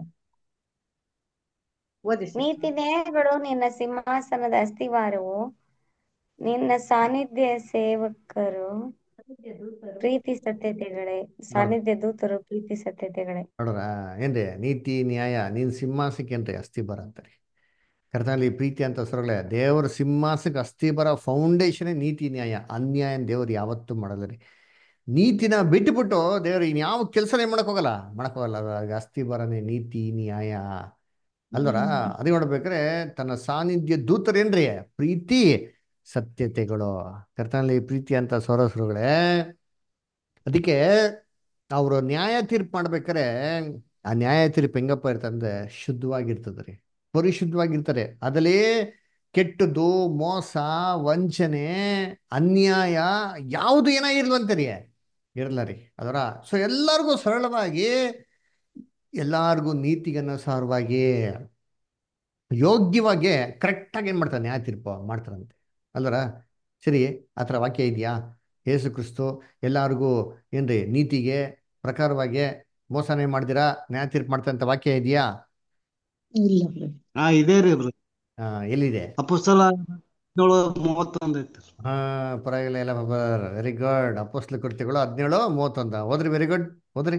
ಓದಿಸಿ ನೀತಿ ನ್ಯಾಯಗಳು ನಿನ್ನ ಸಿಂಹಾಸನದ ಅಸ್ತಿವಾರವು ನಿನ್ನ ಸಾನ್ನಿಧ್ಯ ಸೇವಕರು ಪ್ರೀತಿ ಸತ್ಯತೆಗಳೇ ಸಾನ್ನಿಧ್ಯ ದೂತರು ಪ್ರೀತಿ ಸತ್ಯತೆಗಳೇ ನೋಡ್ರ ಏನ್ರಿ ನೀತಿ ನ್ಯಾಯ ನೀನ್ ಸಿಂಹಾಸಕ್ಕೆ ಏನ್ರಿ ಅಸ್ಥಿಬರ ಅಂತಾರೆ ಕರ್ತನಲ್ಲಿ ಪ್ರೀತಿ ಅಂತ ಹೆಸರುಗಳೇ ದೇವರ ಸಿಂಹಾಸಕ್ಕೆ ಅಸ್ಥಿಬರ ಫೌಂಡೇಶನೇ ನೀತಿ ನ್ಯಾಯ ಅನ್ಯಾಯ ದೇವರು ಯಾವತ್ತೂ ಮಾಡಲ್ಲ ರೀ ನೀತಿನ ಬಿಟ್ಟುಬಿಟ್ಟು ದೇವರು ಇನ್ಯಾವ ಕೆಲಸನೇ ಮಾಡಕ್ ಹೋಗಲ್ಲ ಮಾಡಕ್ ಹೋಗಲ್ಲ ಅದಾಗ ಅಸ್ಥಿಬರನೇ ನೀತಿ ನ್ಯಾಯ ಅಲ್ವರ ಅದೇ ನೋಡ್ಬೇಕಾದ್ರೆ ತನ್ನ ಸಾನ್ನಿಧ್ಯ ದೂತರೇನ್ರಿ ಪ್ರೀತಿ ಸತ್ಯತೆಗಳು ಕರ್ತನಲ್ಲಿ ಪ್ರೀತಿ ಅಂತ ಸೊರಸರುಗಳೇ ಅದಕ್ಕೆ ಅವರು ನ್ಯಾಯ ತೀರ್ಪು ಮಾಡ್ಬೇಕಾರೆ ಆ ನ್ಯಾಯ ತೀರ್ಪು ಹೆಂಗಪ್ಪ ಇರ್ತಂದ್ರೆ ಶುದ್ಧವಾಗಿರ್ತದೆ ರೀ ಪರಿಶುದ್ಧವಾಗಿರ್ತಾರೆ ಅದರಲ್ಲಿ ಕೆಟ್ಟದ್ದು ಮೋಸ ವಂಚನೆ ಅನ್ಯಾಯ ಯಾವುದು ಏನಾಗಿರ್ಲಂತೆ ರೀ ಇರಲ್ಲ ರೀ ಅದರ ಸೊ ಎಲ್ಲರಿಗೂ ಸರಳವಾಗಿ ಎಲ್ಲರಿಗೂ ನೀತಿಗನುಸಾರವಾಗಿ ಯೋಗ್ಯವಾಗಿ ಕರೆಕ್ಟಾಗಿ ಏನು ಮಾಡ್ತಾರೆ ನ್ಯಾಯ ತೀರ್ಪು ಮಾಡ್ತಾರಂತೆ ಅಲ್ಲರ ಸರಿ ಆ ಥರ ವಾಕ್ಯ ಇದೆಯಾ ಯೇಸು ಕ್ರಿಸ್ತು ಎಲ್ಲರಿಗೂ ಏನ್ರಿ ನೀತಿಗೆ ಪ್ರಕಾರವಾಗಿ ಮೋಸನೆ ಮಾಡ್ದಿರಾ ನ್ಯಾಯ ತೀರ್ಪು ಮಾಡ್ತಂತ ವಾಕ್ಯ ಇದೆಯಾ ಇಲ್ಲ ಹಾ ಇದೇ ರೀ ಬ್ರದರ್ ಆ, ಎಲ್ಲಿದೆ ಅಪೋಸ್ತಲ ಹದಿನೇಳು ಮೂವತ್ತೊಂದು ಐತಿ ಹಾ ಪರವಾಗಿಲ್ಲ ಎಲ್ಲ ವೆರಿ ಗುಡ್ ಅಪೋಸ್ಲ ಕೃತ್ಯಗಳು ಹದಿನೇಳು ಮೂವತ್ತೊಂದ ಹೋದ್ರಿ ವೆರಿ ಗುಡ್ ಹೋದ್ರಿ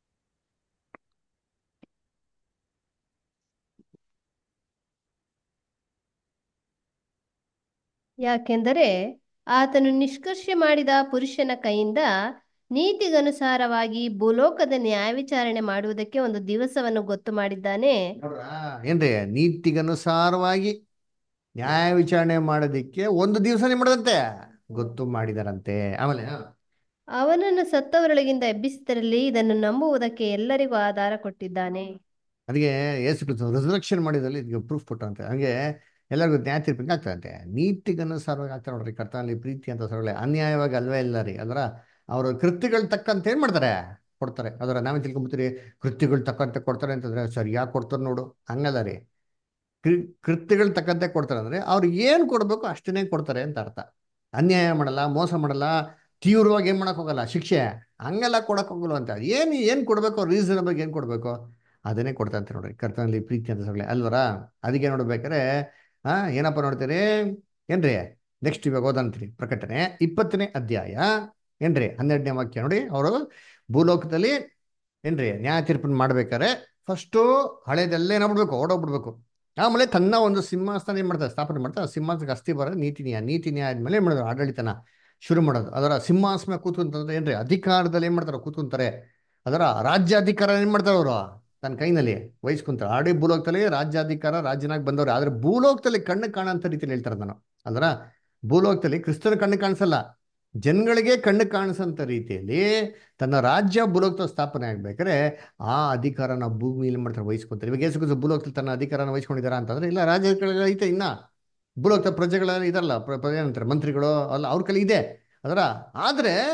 ಯಾಕೆಂದರೆ ಆತನು ನಿಷ್ಕರ್ಷೆ ಮಾಡಿದ ಪುರುಷನ ಕೈಯಿಂದ ನೀತಿಗನುಸಾರವಾಗಿ ಭೂಲೋಕದ ನ್ಯಾಯವಿಚಾರಣೆ ಮಾಡುವುದಕ್ಕೆ ಒಂದು ದಿವಸವನ್ನು ಗೊತ್ತು ಮಾಡಿದ್ದಾನೆ ನೋಡ್ರ ಏನ್ರಿ ನೀತಿಗನುಸಾರವಾಗಿ ನ್ಯಾಯ ವಿಚಾರಣೆ ಮಾಡೋದಿಕ್ಕೆ ಒಂದು ದಿವಸನೇ ಮಾಡದಂತೆ ಗೊತ್ತು ಮಾಡಿದಾರಂತೆ ಆಮೇಲೆ ಆ, ಅವನನ್ನು ಸತ್ತವರೊಳಗಿಂದ ಎಬ್ಬಿಸಿದರಲ್ಲಿ ಇದನ್ನು ನಂಬುವುದಕ್ಕೆ ಎಲ್ಲರಿಗೂ ಆಧಾರ ಕೊಟ್ಟಿದ್ದಾನೆ ಅದಕ್ಕೆ ಯೇಸು ಕ್ರಿಸ್ತು ರಿಸರ್ವೇಷನ್ ಮಾಡಿದಲ್ಲಿ ಇದಕ್ಕೆ ಪ್ರೂಫ್ ಕೊಟ್ಟಂತೆ ಹಂಗೆ ಎಲ್ಲರಿಗೂ ನ್ಯಾಯ ತೀರ್ಪಿಗೆ ಆಗ್ತದಂತೆ ನೀತಿಗನುಸಾರವಾಗಿ ಆಗ್ತಾರೆ ನೋಡ್ರಿ ಕರ್ತನಲ್ಲಿ ಪ್ರೀತಿ ಅಂತ ಸರಳೆ ಅನ್ಯಾಯವಾಗಿ ಅಲ್ವೇ ಇಲ್ಲ ರೀ ಅದರ ಅವರ ಕೃತ್ಯಗಳು ತಕ್ಕಂತ ಏನ್ ಮಾಡ್ತಾರೆ ಕೊಡ್ತಾರೆ ಅದರ ನಾವೇ ತಿಳ್ಕೊಂಬಿಡ್ತೀರಿ ಕೃತ್ಯಗಳು ತಕ್ಕಂತೆ ಕೊಡ್ತಾರೆ ಅಂತಂದ್ರೆ ಸರಿಯಾಗಿ ಕೊಡ್ತಾರೆ ನೋಡು ಹಂಗಲ್ಲ ರೀ ಕೃ ಕೃತ್ಯಗಳು ತಕ್ಕಂತೆ ಕೊಡ್ತಾರೆ ಅಂದ್ರೆ ಅವ್ರು ಏನು ಕೊಡಬೇಕು ಅಷ್ಟನ್ನೇ ಕೊಡ್ತಾರೆ ಅಂತ ಅರ್ಥ ಅನ್ಯಾಯ ಮಾಡಲ್ಲ ಮೋಸ ಮಾಡಲ್ಲ ತೀವ್ರವಾಗಿ ಏನು ಮಾಡಕ್ ಹೋಗಲ್ಲ ಶಿಕ್ಷೆ ಹಂಗೆಲ್ಲ ಕೊಡಕ್ ಹೋಗಲ್ಲ ಅಂತ ಏನು ಏನು ಕೊಡಬೇಕು ರೀಸನಬಲ್ ಏನು ಕೊಡಬೇಕು ಅದನ್ನೇ ಕೊಡ್ತಂತೆ ನೋಡ್ರಿ ಕರ್ತನಲ್ಲಿ ಪ್ರೀತಿ ಅಂತ ಸೊಗಳೆ ಅಲ್ವರ ಅದಕ್ಕೆ ನೋಡ್ಬೇಕಾರೆ ಆ ಏನಪ್ಪ ನೋಡ್ತೀರಿ ಏನ್ರಿ ನೆಕ್ಸ್ಟ್ ಇವಾಗ ಓದಂತೀರಿ ಪ್ರಕಟಣೆ ಇಪ್ಪತ್ತನೇ ಅಧ್ಯಾಯ ಏನ್ರಿ ಹನ್ನೆರಡನೇ ವಾಕ್ಯ ನೋಡಿ ಅವರು ಭೂಲೋಕದಲ್ಲಿ ಏನ್ರಿ ನ್ಯಾಯ ತೀರ್ಪನ್ನು ಮಾಡ್ಬೇಕಾರೆ ಫಸ್ಟು ಹಳೇದೆಲ್ಲ ಏನಾಗ್ಬಿಡ್ಬೇಕು ಓಡೋಗ್ಬಿಡ್ಬೇಕು ಆಮೇಲೆ ತನ್ನ ಒಂದು ಸಿಂಹಾಸನ ಏನ್ ಮಾಡ್ತಾರೆ ಸ್ಥಾಪನೆ ಮಾಡ್ತಾರೆ ಆ ಸಿಂಹಾಸನಕ್ಕೆ ಅಸ್ಥಿ ಬರೋದು ನೀತಿ ನ್ಯಾಯ ನೀತಿ ನ್ಯಾಯ ಆದ್ಮೇಲೆ ಏನ್ ಮಾಡೋದು ಆಡಳಿತನ ಶುರು ಮಾಡೋದು ಅದರ ಸಿಂಹಾಸನ ಕೂತ್ಕೊಂತಂದ್ರೆ ಏನ್ರಿ ಅಧಿಕಾರದಲ್ಲಿ ಏನ್ ಮಾಡ್ತಾರೆ ಕೂತ್ಕೊಂತಾರೆ ಅದರ ರಾಜ್ಯಾಧಿಕಾರ ಏನ್ ಮಾಡ್ತಾರೆ ಅವರು ತನ್ನ ಕೈನಲ್ಲಿ ವಹಿಸ್ಕೊಂತಾರೆ ಆಡಿ ಭೂಲೋಕದಲ್ಲಿ ರಾಜ್ಯಾಧಿಕಾರ ರಾಜ್ಯನಾಗಿ ಬಂದವ್ರು ಆದ್ರೆ ಭೂಲೋಕದಲ್ಲಿ ಕಣ್ಣು ಕಾಣಂತ ರೀತಿಯಲ್ಲಿ ಹೇಳ್ತಾರೆ ನಾನು ಅಂದ್ರ ಭೂಲೋಕದಲ್ಲಿ ಕ್ರಿಸ್ತನ ಕಣ್ಣು ಕಾಣಿಸಲ್ಲ ಜನಗಳಿಗೆ ಕಣ್ಣು ಕಾಣಿಸಂತ ರೀತಿಯಲ್ಲಿ ತನ್ನ ರಾಜ್ಯ ಭೂಲೋಕದ ಸ್ಥಾಪನೆ ಆಗ್ಬೇಕಾದ್ರೆ ಆ ಅಧಿಕಾರನ ಭೂಮಿಯಲ್ಲಿ ಮಾಡ್ತಾರೆ ವಹಿಸ್ಕೊಂತಾರೆ ಇವಾಗ ಯೇಸು ಕ್ರಿಸ್ತ ಭೂಲೋಕದಲ್ಲಿ ತನ್ನ ಅಧಿಕಾರನ ವಹಿಸ್ಕೊಂಡಿದಾರ ಅಂತಂದ್ರೆ ಇಲ್ಲ ರಾಜ್ಯಗಳ ಐತೆ ಇನ್ನ ಭೂಲೋಕದ ಪ್ರಜೆಗಳ ಇದಾರಲ್ಲ ಪ್ರ- ಪ್ರ- ಏನಂತಾರೆ ಮಂತ್ರಿಗಳು ಅಲ್ಲ ಅವ್ರ ಕೈಲಿ ಇದೆ ಅದರ ಆದ್ರೆ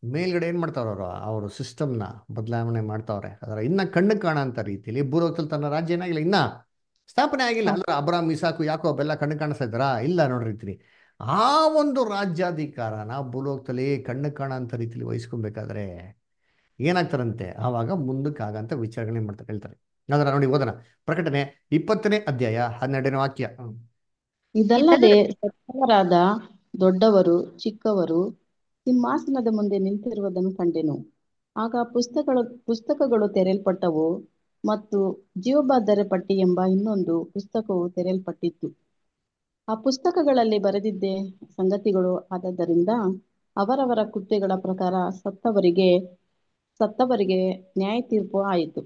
ಮೇಲ್ಗಡೆ ಏನು ಮಾಡ್ತಾವ್ರ ಅವರು ಅವರು ಸಿಸ್ಟಮ್ನ ಬದಲಾವಣೆ ಮಾಡ್ತಾವ್ರೆ ಅದರ ಇನ್ನ ಕಣ್ಣು ಕಾಣಂತ ರೀತಿಯಲ್ಲಿ ಭೂಲೋಕದಲ್ಲಿ ತನ್ನ ರಾಜ್ಯ ಏನಾಗಿಲ್ಲ ಇನ್ನ ಸ್ಥಾಪನೆ ಆಗಿಲ್ಲ ಅಂದ್ರೆ ಅಬ್ರಾಮ್ ಇಸಾಕು ಯಾಕೋ ಬೆಲ್ಲ ಕಣ್ಣು ಕಾಣಿಸ್ತಾ ಇದ್ದಾರಾ ಇಲ್ಲ ನೋಡ್ರಿ ರೀತಿ ಆ ಒಂದು ರಾಜ್ಯಾಧಿಕಾರನ ಭೂಲೋಕದಲ್ಲಿ ಕಣ್ಣು ಕಾಣಂತ ರೀತಿಯಲ್ಲಿ ವಹಿಸ್ಕೊಬೇಕಾದ್ರೆ ಏನಾಗ್ತಾರಂತೆ ಆವಾಗ ಮುಂದಕ್ಕೆ ಆಗಂತ ವಿಚಾರಗಳನ್ನ ಮಾಡ್ತಾರೆ ಹೇಳ್ತಾರೆ ಅದರ ನೋಡಿ ಓದೋಣ ಪ್ರಕಟಣೆ ಇಪ್ಪತ್ತನೇ ಅಧ್ಯಾಯ ಹನ್ನೆರಡನೇ ವಾಕ್ಯ ಹ್ಮ್. ಇದಲ್ಲದೆ ಸತ್ತವರಾದ ದೊಡ್ಡವರು ಚಿಕ್ಕವರು ಸಿಂಹಾಸನದ ಮುಂದೆ ನಿಂತಿರುವುದನ್ನು ಕಂಡೆನು ಆಗ ಪುಸ್ತಕಗಳು ಪುಸ್ತಕಗಳು ತೆರೆಯಲ್ಪಟ್ಟವು ಮತ್ತು ಜೀವಬಾಧ್ಯರ ಪಟ್ಟಿ ಎಂಬ ಇನ್ನೊಂದು ಪುಸ್ತಕವು ತೆರೆಯಲ್ಪಟ್ಟಿತ್ತು ಆ ಪುಸ್ತಕಗಳಲ್ಲಿ ಬರೆದಿದ್ದ ಸಂಗತಿಗಳು ಆದದ್ದರಿಂದ ಅವರವರ ಕೃತ್ಯಗಳ ಪ್ರಕಾರ ಸತ್ತವರಿಗೆ ಸತ್ತವರಿಗೆ ನ್ಯಾಯ ತೀರ್ಪು ಆಯಿತು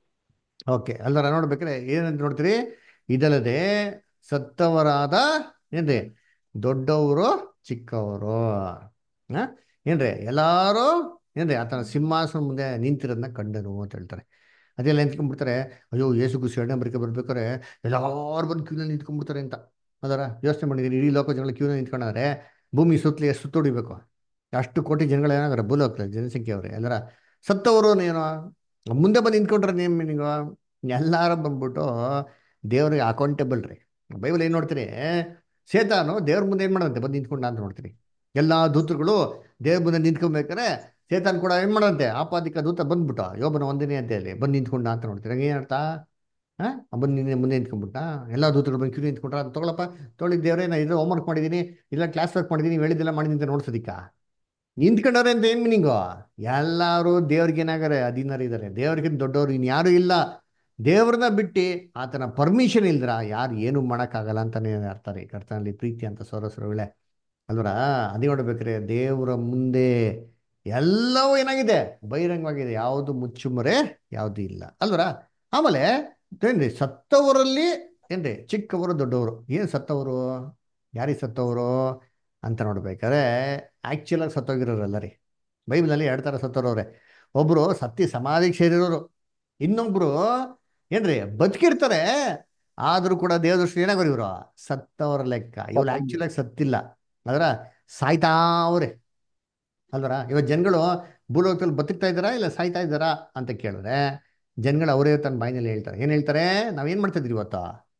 ಓಕೆ ಅಲ್ಲರ ನೋಡ್ಬೇಕಾದ್ರೆ ಏನಂತ ನೋಡ್ತೀರಿ ಇದಲ್ಲದೆ ಸತ್ತವರಾದ ಏನ್ರಿ ದೊಡ್ಡವರು ಚಿಕ್ಕವರು ಆ? ಏನ್ರಿ ಎಲ್ಲಾರು ಏನ್ರಿ ಆತನ ಸಿಂಹಾಸನ ಮುಂದೆ ನಿಂತಿರೋದನ್ನ ಕಂಡನು ಅಂತ ಹೇಳ್ತಾರೆ ಅದೆಲ್ಲ ನಿಂತ್ಕೊಂಡ್ಬಿಡ್ತಾರೆ ಅಯ್ಯೋ ಯೇಸು ಕುಸಿ ಎರಡನೇ ಬರಿಕೆ ಬರ್ಬೇಕಾದ್ರೆ ಎಲ್ಲಾರು ಬಂದು ಕ್ಯೂನಲ್ಲಿ ನಿಂತ್ಕೊಂಡ್ಬಿಡ್ತಾರೆ ಅಂತ ಅದರ ಯೋಚನೆ ಮಾಡಿದೀನಿ ಇಡೀ ಲೋಕ ಜನಗಳು ಕ್ಯೂನಲ್ಲಿ ನಿಂತ್ಕೊಂಡ್ರೆ ಭೂಮಿ ಸುತ್ತಲಿ ಎಷ್ಟು ಸುತ್ತೊಡಿಬೇಕು ಅಷ್ಟು ಕೋಟಿ ಜನಗಳು ಏನಾಗ್ರೆ ಭೂಲೋಕ ಜನಸಂಖ್ಯೆ ಅವ್ರೆ ಎಲ್ಲರ ಸತ್ತವರು ಏನೋ ಮುಂದೆ ಬಂದು ನಿಂತ್ಕೊಂಡ್ರೆ ನೇಮ್ ನೀವು ಎಲ್ಲಾರು ಬಂದ್ಬಿಟ್ಟು ದೇವ್ರಿಗೆ ಅಕೌಂಟೇಬಲ್ ರೀ ಬೈಬಲ್ ಏನು ನೋಡ್ತೀರಿ ಸೇತಾನು ದೇವ್ರ ಮುಂದೆ ಏನು ಮಾಡಂತೆ ಬಂದು ನಿಂತ್ಕೊಂಡ ಅಂತ ನೋಡ್ತೀರಿ ಎಲ್ಲ ದೂತರುಗಳು ದೇವ್ರ ಮುಂದೆ ನಿಂತ್ಕೊಬೇಕಾರೆ ಸೇತಾನ್ ಕೂಡ ಏನು ಮಾಡಂತೆ ಆಪಾದಿಕ ದೂತ ಬಂದ್ಬಿಟ್ಟ ಯೋಬನ ಒಂದನೇ ಅಧ್ಯಾಯಲ್ಲಿ ಬಂದು ನಿಂತ್ಕೊಂಡ ಅಂತ ನೋಡ್ತೀರಿ ಹಂಗೆ ಏನರ್ಥ ಹಾಂ ಬಂದು ನಿನ್ನೆ ಮುಂದೆ ನಿಂತ್ಕೊಂಡ್ಬಿಟ್ಟ ಎಲ್ಲ ದೂತರುಗಳು ಬಂದು ಕ್ಯೂ ನಿಂತ್ಕೊಂಡ್ರ ಅದು ತಗೊಳಪ್ಪ ತೊಗೊಳಿ ದೇವ್ರೇ ನಾ ಇದು ಹೋಮ್ವರ್ಕ್ ಮಾಡಿದ್ದೀನಿ ಇಲ್ಲ ಕ್ಲಾಸ್ ವರ್ಕ್ ಮಾಡಿದ್ದೀನಿ ನೀವು ಹೇಳಿದ್ದೆಲ್ಲ ಮಾಡಿದ್ದೀನಿ ಅಂತ ನೋಡ್ಸೋದಿಕ್ಕ ನಿಂತ್ಕೊಂಡವ್ರೆ ಅಂತ ಏನು ಮೀನಿಂಗು ಎಲ್ಲರೂ ದೇವ್ರಿಗೆ ಏನಾಗಾರೆ ಅಧೀನರು ಇದ್ದಾರೆ ದೇವ್ರಿಗಿಂತ ದೊಡ್ಡವರು ಇನ್ಯಾರು ಇಲ್ಲ ದೇವ್ರನ್ನ ಬಿಟ್ಟು ಆತನ ಪರ್ಮಿಷನ್ ಇಲ್ದ್ರ ಯಾರು ಏನು ಮಾಡೋಕ್ಕಾಗಲ್ಲ ಅಂತಾನೆ ಅರ್ಥ ರೀ ಕರ್ತನಲ್ಲಿ ಪ್ರೀತಿ ಅಂತ ಸೊರಸರುಗಳೇ ಅಲ್ವರ ಅದೇ ನೋಡ್ಬೇಕ್ರೆ ದೇವರ ಮುಂದೆ ಎಲ್ಲವೂ ಏನಾಗಿದೆ ಬಹಿರಂಗವಾಗಿದೆ ಯಾವುದು ಮುಚ್ಚುಮರೆ ಯಾವುದು ಇಲ್ಲ ಅಲ್ವರ ಆಮೇಲೆ ಏನ್ರಿ ಸತ್ತವರಲ್ಲಿ ಏನ್ರಿ ಚಿಕ್ಕವರು ದೊಡ್ಡವರು ಏನು ಸತ್ತವರು ಯಾರಿಗೆ ಸತ್ತವರು ಅಂತ ನೋಡ್ಬೇಕಾದ್ರೆ ಆ್ಯಕ್ಚುಲಾಗಿ ಸತ್ತೋಗಿರೋರಲ್ಲ ರೀ ಬೈಬಲಲ್ಲಿ ಎರಡು ಥರ ಸತ್ತೋರವ್ರೆ ಒಬ್ಬರು ಸತ್ತಿ ಸಮಾಧಿಗೆ ಸೇರಿರೋರು ಇನ್ನೊಬ್ರು ಏನ್ರಿ ಬದುಕಿರ್ತಾರೆ ಆದರೂ ಕೂಡ ದೇವ ದೃಷ್ಟಿ ಏನಾಗೋರು ಇವರು ಸತ್ತವರ ಲೆಕ್ಕ ಇವ್ರು ಆ್ಯಕ್ಚುಲಾಗಿ ಸತ್ತಿಲ್ಲ ಅದರ ಸಾಯ್ತಾವ್ರೆ ಅಲ್ವರ ಇವತ್ತು ಜನಗಳು ಭೂಲೋಕದಲ್ಲಿ ಬದುಕ್ತಾ ಇದ್ದಾರಾ ಇಲ್ಲ ಸಾಯ್ತಾ ಇದ್ದಾರಾ ಅಂತ ಕೇಳಿದ್ರೆ ಜನಗಳು ಅವರೇ ತನ್ನ ಬಾಯಿನಲ್ಲಿ ಹೇಳ್ತಾರೆ ಏನು ಹೇಳ್ತಾರೆ ನಾವೇನು ಮಾಡ್ತಾ ಇದ್ರಿ ಇವತ್ತು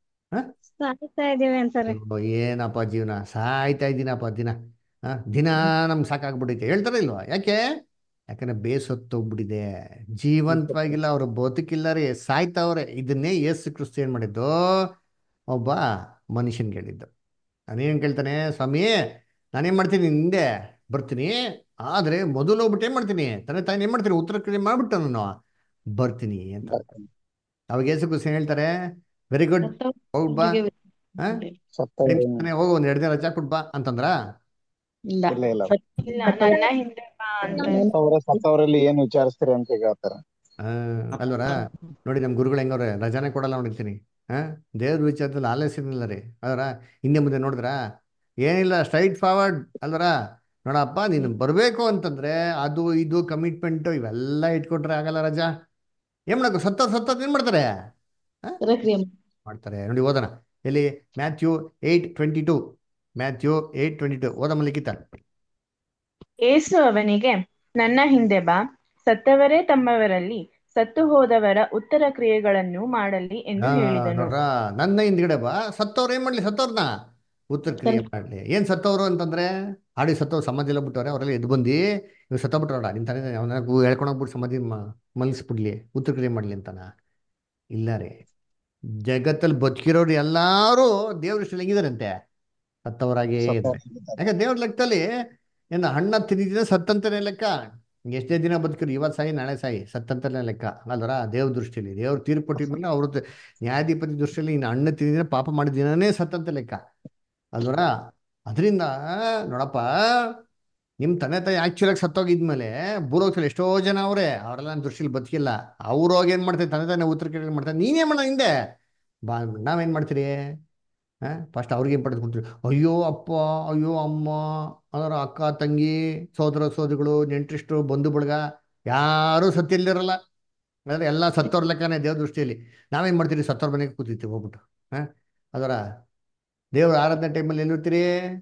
ಸಾಯ್ತಾ ಇದೀವಿ ಅಂತಾರೆ ಅಯ್ಯೋ, ಏನಪ್ಪ ಜೀವನ ಸಾಯ್ತಾ ಇದ್ದೀನಪ್ಪ ದಿನ ಆ, ದಿನ ನಮ್ಗೆ ಸಾಕಾಗ್ಬಿಟ್ಟೈತೆ ಹೇಳ್ತಾರ ಇಲ್ವಾ ಯಾಕೆ ಯಾಕಂದ್ರೆ ಬೇಸೊತ್ತೋಗ್ಬಿಟ್ಟಿದೆ ಜೀವಂತವಾಗಿಲ್ಲ ಅವ್ರು ಬದುಕಿಲ್ಲ ರೀ ಸಾಯ್ತಾವ್ರೆ ಇದನ್ನೇ ಯೇಸು ಕ್ರಿಸ್ತು ಏನ್ ಮಾಡಿದ್ದು ಒಬ್ಬ ಮನುಷ್ಯನ್ಗೆ ಹೇಳಿದ್ದು ನಾನೇನ್ ಕೇಳ್ತಾನೆ ಸ್ವಾಮಿ ನಾನೇನ್ ಮಾಡ್ತೀನಿ ಹಿಂದೆ ಬರ್ತೀನಿ ಆದ್ರೆ ಮೊದಲು ಹೋಗ್ಬಿಟ್ಟು ಏನ್ ಮಾಡ್ತೀನಿ ತಂದೆ ತಾಯಿ ಏನ್ ಮಾಡ್ತೀನಿ ಉತ್ತರ ಕ್ರಿಯೆ ಮಾಡ್ಬಿಟ್ಟು ನಾನು ಬರ್ತೀನಿ ಅಂತ ಅವಾಗ ಯೇಸು ಕ್ರಿಸ್ತು ಏನ್ ಹೇಳ್ತಾರೆ ವೆರಿ ಗುಡ್ ಹೋಗ್ಬಿಟ್ ಬಾ ಸತ್ತವರಿಗೆ ಹಾ? ಸತ್ತವರು ನಿಮ್ಗೆ ಹೋಗು ಒಂದ್ ಎರಡು ದಿನ ರಜಾ ಕೊಟ್ ಬಾ ಅಂತಂದ್ರ ಇಲ್ಲ ಇಲ್ಲ ಇಲ್ಲ ಇಲ್ಲ ನನ್ನ ಹಿಂದೆ ಬಾ ಅಂದ್ರೆ ಸತ್ತವರ ಸತ್ತವರಲ್ಲಿ ಏನ್ ವಿಚಾರಿಸ್ತೀರಿ ಅಂತ ಕೇಳ್ತಾರ ಆ, ಅಲ್ವರ ನೋಡಿ ನಮ್ಮ ಗುರುಗಳು ಹೆಂಗವ್ರೆ ರಜಾನೆ ಕೊಡಲ್ಲ ನೋಡಿರ್ತೀನಿ ಹಾ ದೇವ್ರ ವಿಚಾರದಲ್ಲಿ ಆಲಸ್ಯನಿಲ್ಲ ರೀ ಅದರ ಹಿಂದೆ ಮುಂದೆ ನೋಡಿದ್ರ ಏನಿಲ್ಲ ಸ್ಟ್ರೈಟ್ ಫಾರ್ವರ್ಡ್ ಅಲ್ವರ ನೋಡಪ್ಪ ನೀನು ಬರಬೇಕು ಅಂತಂದ್ರೆ ಅದು ಇದು ಕಮಿಟ್ಮೆಂಟ್ ಇವೆಲ್ಲ ಇಟ್ಕೊಟ್ರೆ ಆಗಲ್ಲ ರಜಾ ಏನ್ ಮಾಡಬೇಕು ಸತ್ತ ಸತ್ತ ಏನ್ ಮಾಡ್ತಾರೆ ಪ್ರಕ್ರಿಯೆ ಮಾಡ್ತಾರೆ ನೋಡಿ ಓದೋಣ ಎಲ್ಲಿ Matthew eight twenty two Matthew eight twenty two ಓದಮ್ಮ ಲಿಖಿತ ಏಸು ಅವನಿಗೆ ನನ್ನ ಹಿಂದೆ ಬಾ ಸತ್ತವರೇ ತಮ್ಮವರಲ್ಲಿ ಸತ್ತು ಹೋದವರ ಉತ್ತರ ಕ್ರಿಯೆಗಳನ್ನು ಮಾಡಲಿ ಎಂದು ಹಾ ಹೇಳಿದನು ನೋಡ್ರ ನನ್ನ ಹಿಂದ್ಗಡೆ ಬಾ ಸತ್ತವ್ರು ಏನ್ ಮಾಡ್ಲಿ ಸತ್ತವ್ರನ್ನ ಉತ್ತರ ಕ್ರಿಯೆ ಮಾಡ್ಲಿ ಏನ್ ಸತ್ತವ್ರು ಅಂತಂದ್ರೆ ಆಡಿ ಸತ್ತವ್ರು ಸಮಾಧಿ ಎಲ್ಲ ಬಿಟ್ಟವ್ರೆ ಅವರೆಲ್ಲ ಎದ್ದು ಬಂದು ಇವ್ ಸತ್ತ ಬಿಟ್ರಲ್ಲ ನಿಮ್ ತಾನೇ ಅವನ ಹೇಳ್ಕೊಂಡೋಗ್ಬಿಟ್ಟು ಸಮಾಧಿ ಮ- ಮಲಗಿಸ್ಬಿಡ್ಲಿ ಉತ್ತರ ಕ್ರಿಯೆ ಮಾಡ್ಲಿ ಅಂತಾನ ಇಲ್ಲ ರೀ ಜಗತ್ತಲ್ಲಿ ಬದುಕಿರೋರು ಎಲ್ಲಾರು ದೇವ್ರ ಇಷ್ಟ ಹೆಂಗಿದಾರಂತೆ ಸತ್ತವರಾಗೇ ಇದ್ದಾರೆ ಯಾಕೆ ದೇವ್ರ ಲೆಕ್ಕದಲ್ಲಿ ಏನು ಹಣ್ಣ ತಿಂದಿದ್ರೆ ಸತ್ತಂತಾನೆ ಲೆಕ್ಕ ಎಷ್ಟೇ ದಿನ ಬದುಕಿರು ಇವತ್ತು ಸಾಯಿ ನಾಳೆ ಸಾಯಿ ಸತ್ತಂತಾನೆ ಲೆಕ್ಕ ಅಲ್ವರ ದೇವ್ರ ದೃಷ್ಟಿಯಲ್ಲಿ ದೇವ್ರ ತೀರ್ಪು ಕೊಟ್ಟಿದ್ಮೇಲೆ ಅವ್ರದ್ದು ನ್ಯಾಯಾಧಿಪತಿ ದೃಷ್ಟಿಯಲ್ಲಿ ಇನ್ನು ಹಣ್ಣು ತಿಂದಿದ್ರೆ ಪಾಪ ಮಾಡಿದ ದಿನನೇ ಸತ್ತಂತ ಲೆಕ್ಕ ಅಲ್ವರ ಅದರಿಂದ ನೋಡಪ್ಪ ನಿಮ್ಮ ತಂದೆ ತಾಯಿ ಆಕ್ಚುಲಾಗಿ ಸತ್ತೋಗಿದ್ಮೇಲೆ ಭೂಲೋಕದಲ್ಲಿ ಎಷ್ಟೋ ಜನ ಅವರೇ ಅವರೆಲ್ಲ ನನ್ನ ದೃಷ್ಟಿಲಿ ಬದುಕಿಲ್ಲ ಅವ್ರು ಹೋಗಿ ಏನು ಮಾಡ್ತಾರೆ ತಂದೆ ತಾಯಿ ಉತ್ತರ ಕೇಳಿ ಮಾಡ್ತಾರೆ ನೀನೇ ಮಾಡ ಹಿಂದೆ ಬಾ ನಾವೇನು ಮಾಡ್ತೀರಿ ಫಸ್ಟ್ ಅವ್ರಿಗೆ ಇಂಪಾರ್ಟೆನ್ಸ್ ಕೊಡ್ತೀವಿ ಅಯ್ಯೋ ಅಪ್ಪ ಅಯ್ಯೋ ಅಮ್ಮ ಅದರ ಅಕ್ಕ ತಂಗಿ ಸೋದರ ಸೋದರಿಗಳು ನೆಂಟ್ರಿಷ್ಟು ಬಂಧು ಬಳಗ ಯಾರೂ ಸತ್ತಿಲ್ದಿರಲ್ಲ ಅಂದರೆ ಎಲ್ಲ ಸತ್ತೋರ್ ಲೆಕ್ಕನೇ ದೇವ್ರ ದೃಷ್ಟಿಯಲ್ಲಿ ನಾವೇನು ಮಾಡ್ತೀರಿ ಸತ್ತೋರ್ ಮನೆಗೆ ಕೂತಿರ್ತೀವಿ ಹೋಗ್ಬಿಟ್ಟು ಹಾಂ ಅದರ ದೇವ್ರ ಆರಾಧನೆ ಟೈಮಲ್ಲಿ ಎಲ್ಲಿರ್ತೀರಿ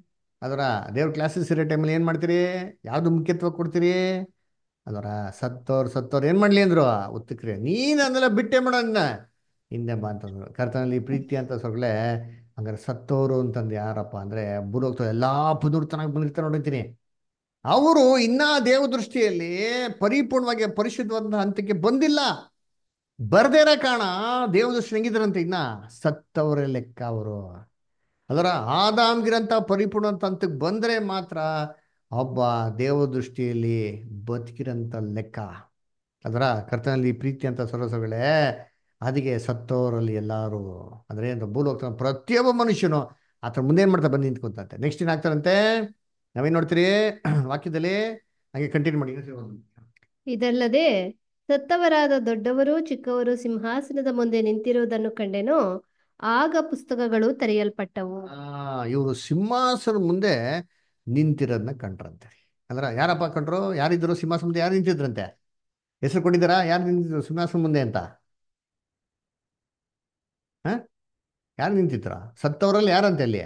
ಅದರ ದೇವ್ರ ಕ್ಲಾಸಸ್ ಇರೋ ಟೈಮಲ್ಲಿ ಏನು ಮಾಡ್ತೀರಿ ಯಾವುದು ಮುಖ್ಯತ್ವ ಕೊಡ್ತೀರಿ ಅದರ ಸತ್ತೋರು ಸತ್ತೋರು ಏನು ಮಾಡಲಿ ಅಂದ್ರು ಉತ್ತಕ್ರಿ ನೀನು ಅಂದೆಲ್ಲ ಬಿಟ್ಟೆ ಮಾಡೋಣ ಹಿಂದೆ ಬಾ ಅಂತಂದ್ರು ಕರ್ತನಲ್ಲಿ ಪ್ರೀತಿ ಅಂತ ಸೊಗಳೆ ಹಂಗಾರೆ ಸತ್ತೋರು ಅಂತಂದು ಯಾರಪ್ಪ ಅಂದರೆ ಭೂಲೋಕದ ಎಲ್ಲ ಪುನರ್ತನಾಗಿ ಬಂದಿರ್ತಾರೆ ನೋಡಿರ್ತೀನಿ ಅವರು ಇನ್ನ ದೇವ ದೃಷ್ಟಿಯಲ್ಲಿ ಪರಿಪೂರ್ಣವಾಗಿ ಪರಿಶುದ್ಧವಾದ ಹಂತಕ್ಕೆ ಬಂದಿಲ್ಲ ಬರ್ದೇ ಇರೋ ಕಾರಣ ದೇವ ದೃಷ್ಟಿ ಹೆಂಗಿದ್ರಂತೆ ಇನ್ನ ಸತ್ತವರೇ ಲೆಕ್ಕ ಅವರು ಅದರ ಆದಾಮ್ಗಿರಂತ ಪರಿಪೂರ್ಣ ಹಂತಕ್ಕೆ ಬಂದರೆ ಮಾತ್ರ ಒಬ್ಬ ದೇವ ದೃಷ್ಟಿಯಲ್ಲಿ ಬದುಕಿರಂತ ಲೆಕ್ಕ ಅದರ ಕರ್ತನಲ್ಲಿ ಪ್ರೀತಿ ಅಂತ ಸೊರಸಗಳೇ ಅದಕ್ಕೆ ಸತ್ತವರಲ್ಲಿ ಎಲ್ಲರೂ ಅಂದರೆ ಏನು ಭೂಲೋಕ ಪ್ರತಿಯೊಬ್ಬ ಮನುಷ್ಯನು ಆತ ಮುಂದೆ ಏನು ಮಾಡ್ತಾ ಬಂದು ನಿಂತ್ಕೊಂತಂತೆ ನೆಕ್ಸ್ಟ್ ಏನಾಗ್ತಾರಂತೆ ನಾವೇನು ನೋಡ್ತೀರಿ ವಾಕ್ಯದಲ್ಲಿ ಹಾಗೆ ಕಂಟಿನ್ಯೂ ಮಾಡಿ ಇದಲ್ಲದೆ ಸತ್ತವರಾದ ದೊಡ್ಡವರು ಚಿಕ್ಕವರು ಸಿಂಹಾಸನದ ಮುಂದೆ ನಿಂತಿರುವುದನ್ನು ಕಂಡೆನು ಆಗ ಪುಸ್ತಕಗಳು ತೆರೆಯಲ್ಪಟ್ಟವು ಇವರು ಸಿಂಹಾಸನ ಮುಂದೆ ನಿಂತಿರೋದನ್ನ ಕಂಡ್ರಂತೆ ಅಂದ್ರೆ ಯಾರಪ್ಪ ಕಂಡ್ರು ಯಾರಿದ್ರು ಸಿಂಹಾಸನ ಮುಂದೆ ಯಾರು ನಿಂತಿದ್ರಂತೆ ಹೆಸರು ಕೊಟ್ಟಿದ್ದಾರಾ ಯಾರು ನಿಂತಿದ್ರು ಸಿಂಹಾಸನ ಮುಂದೆ ಅಂತ ಹ ಯಾರು ನಿಂತಿದ್ರ ಸತ್ತವರಲ್ಲಿ ಯಾರಂತೆ ಅಲ್ಲಿ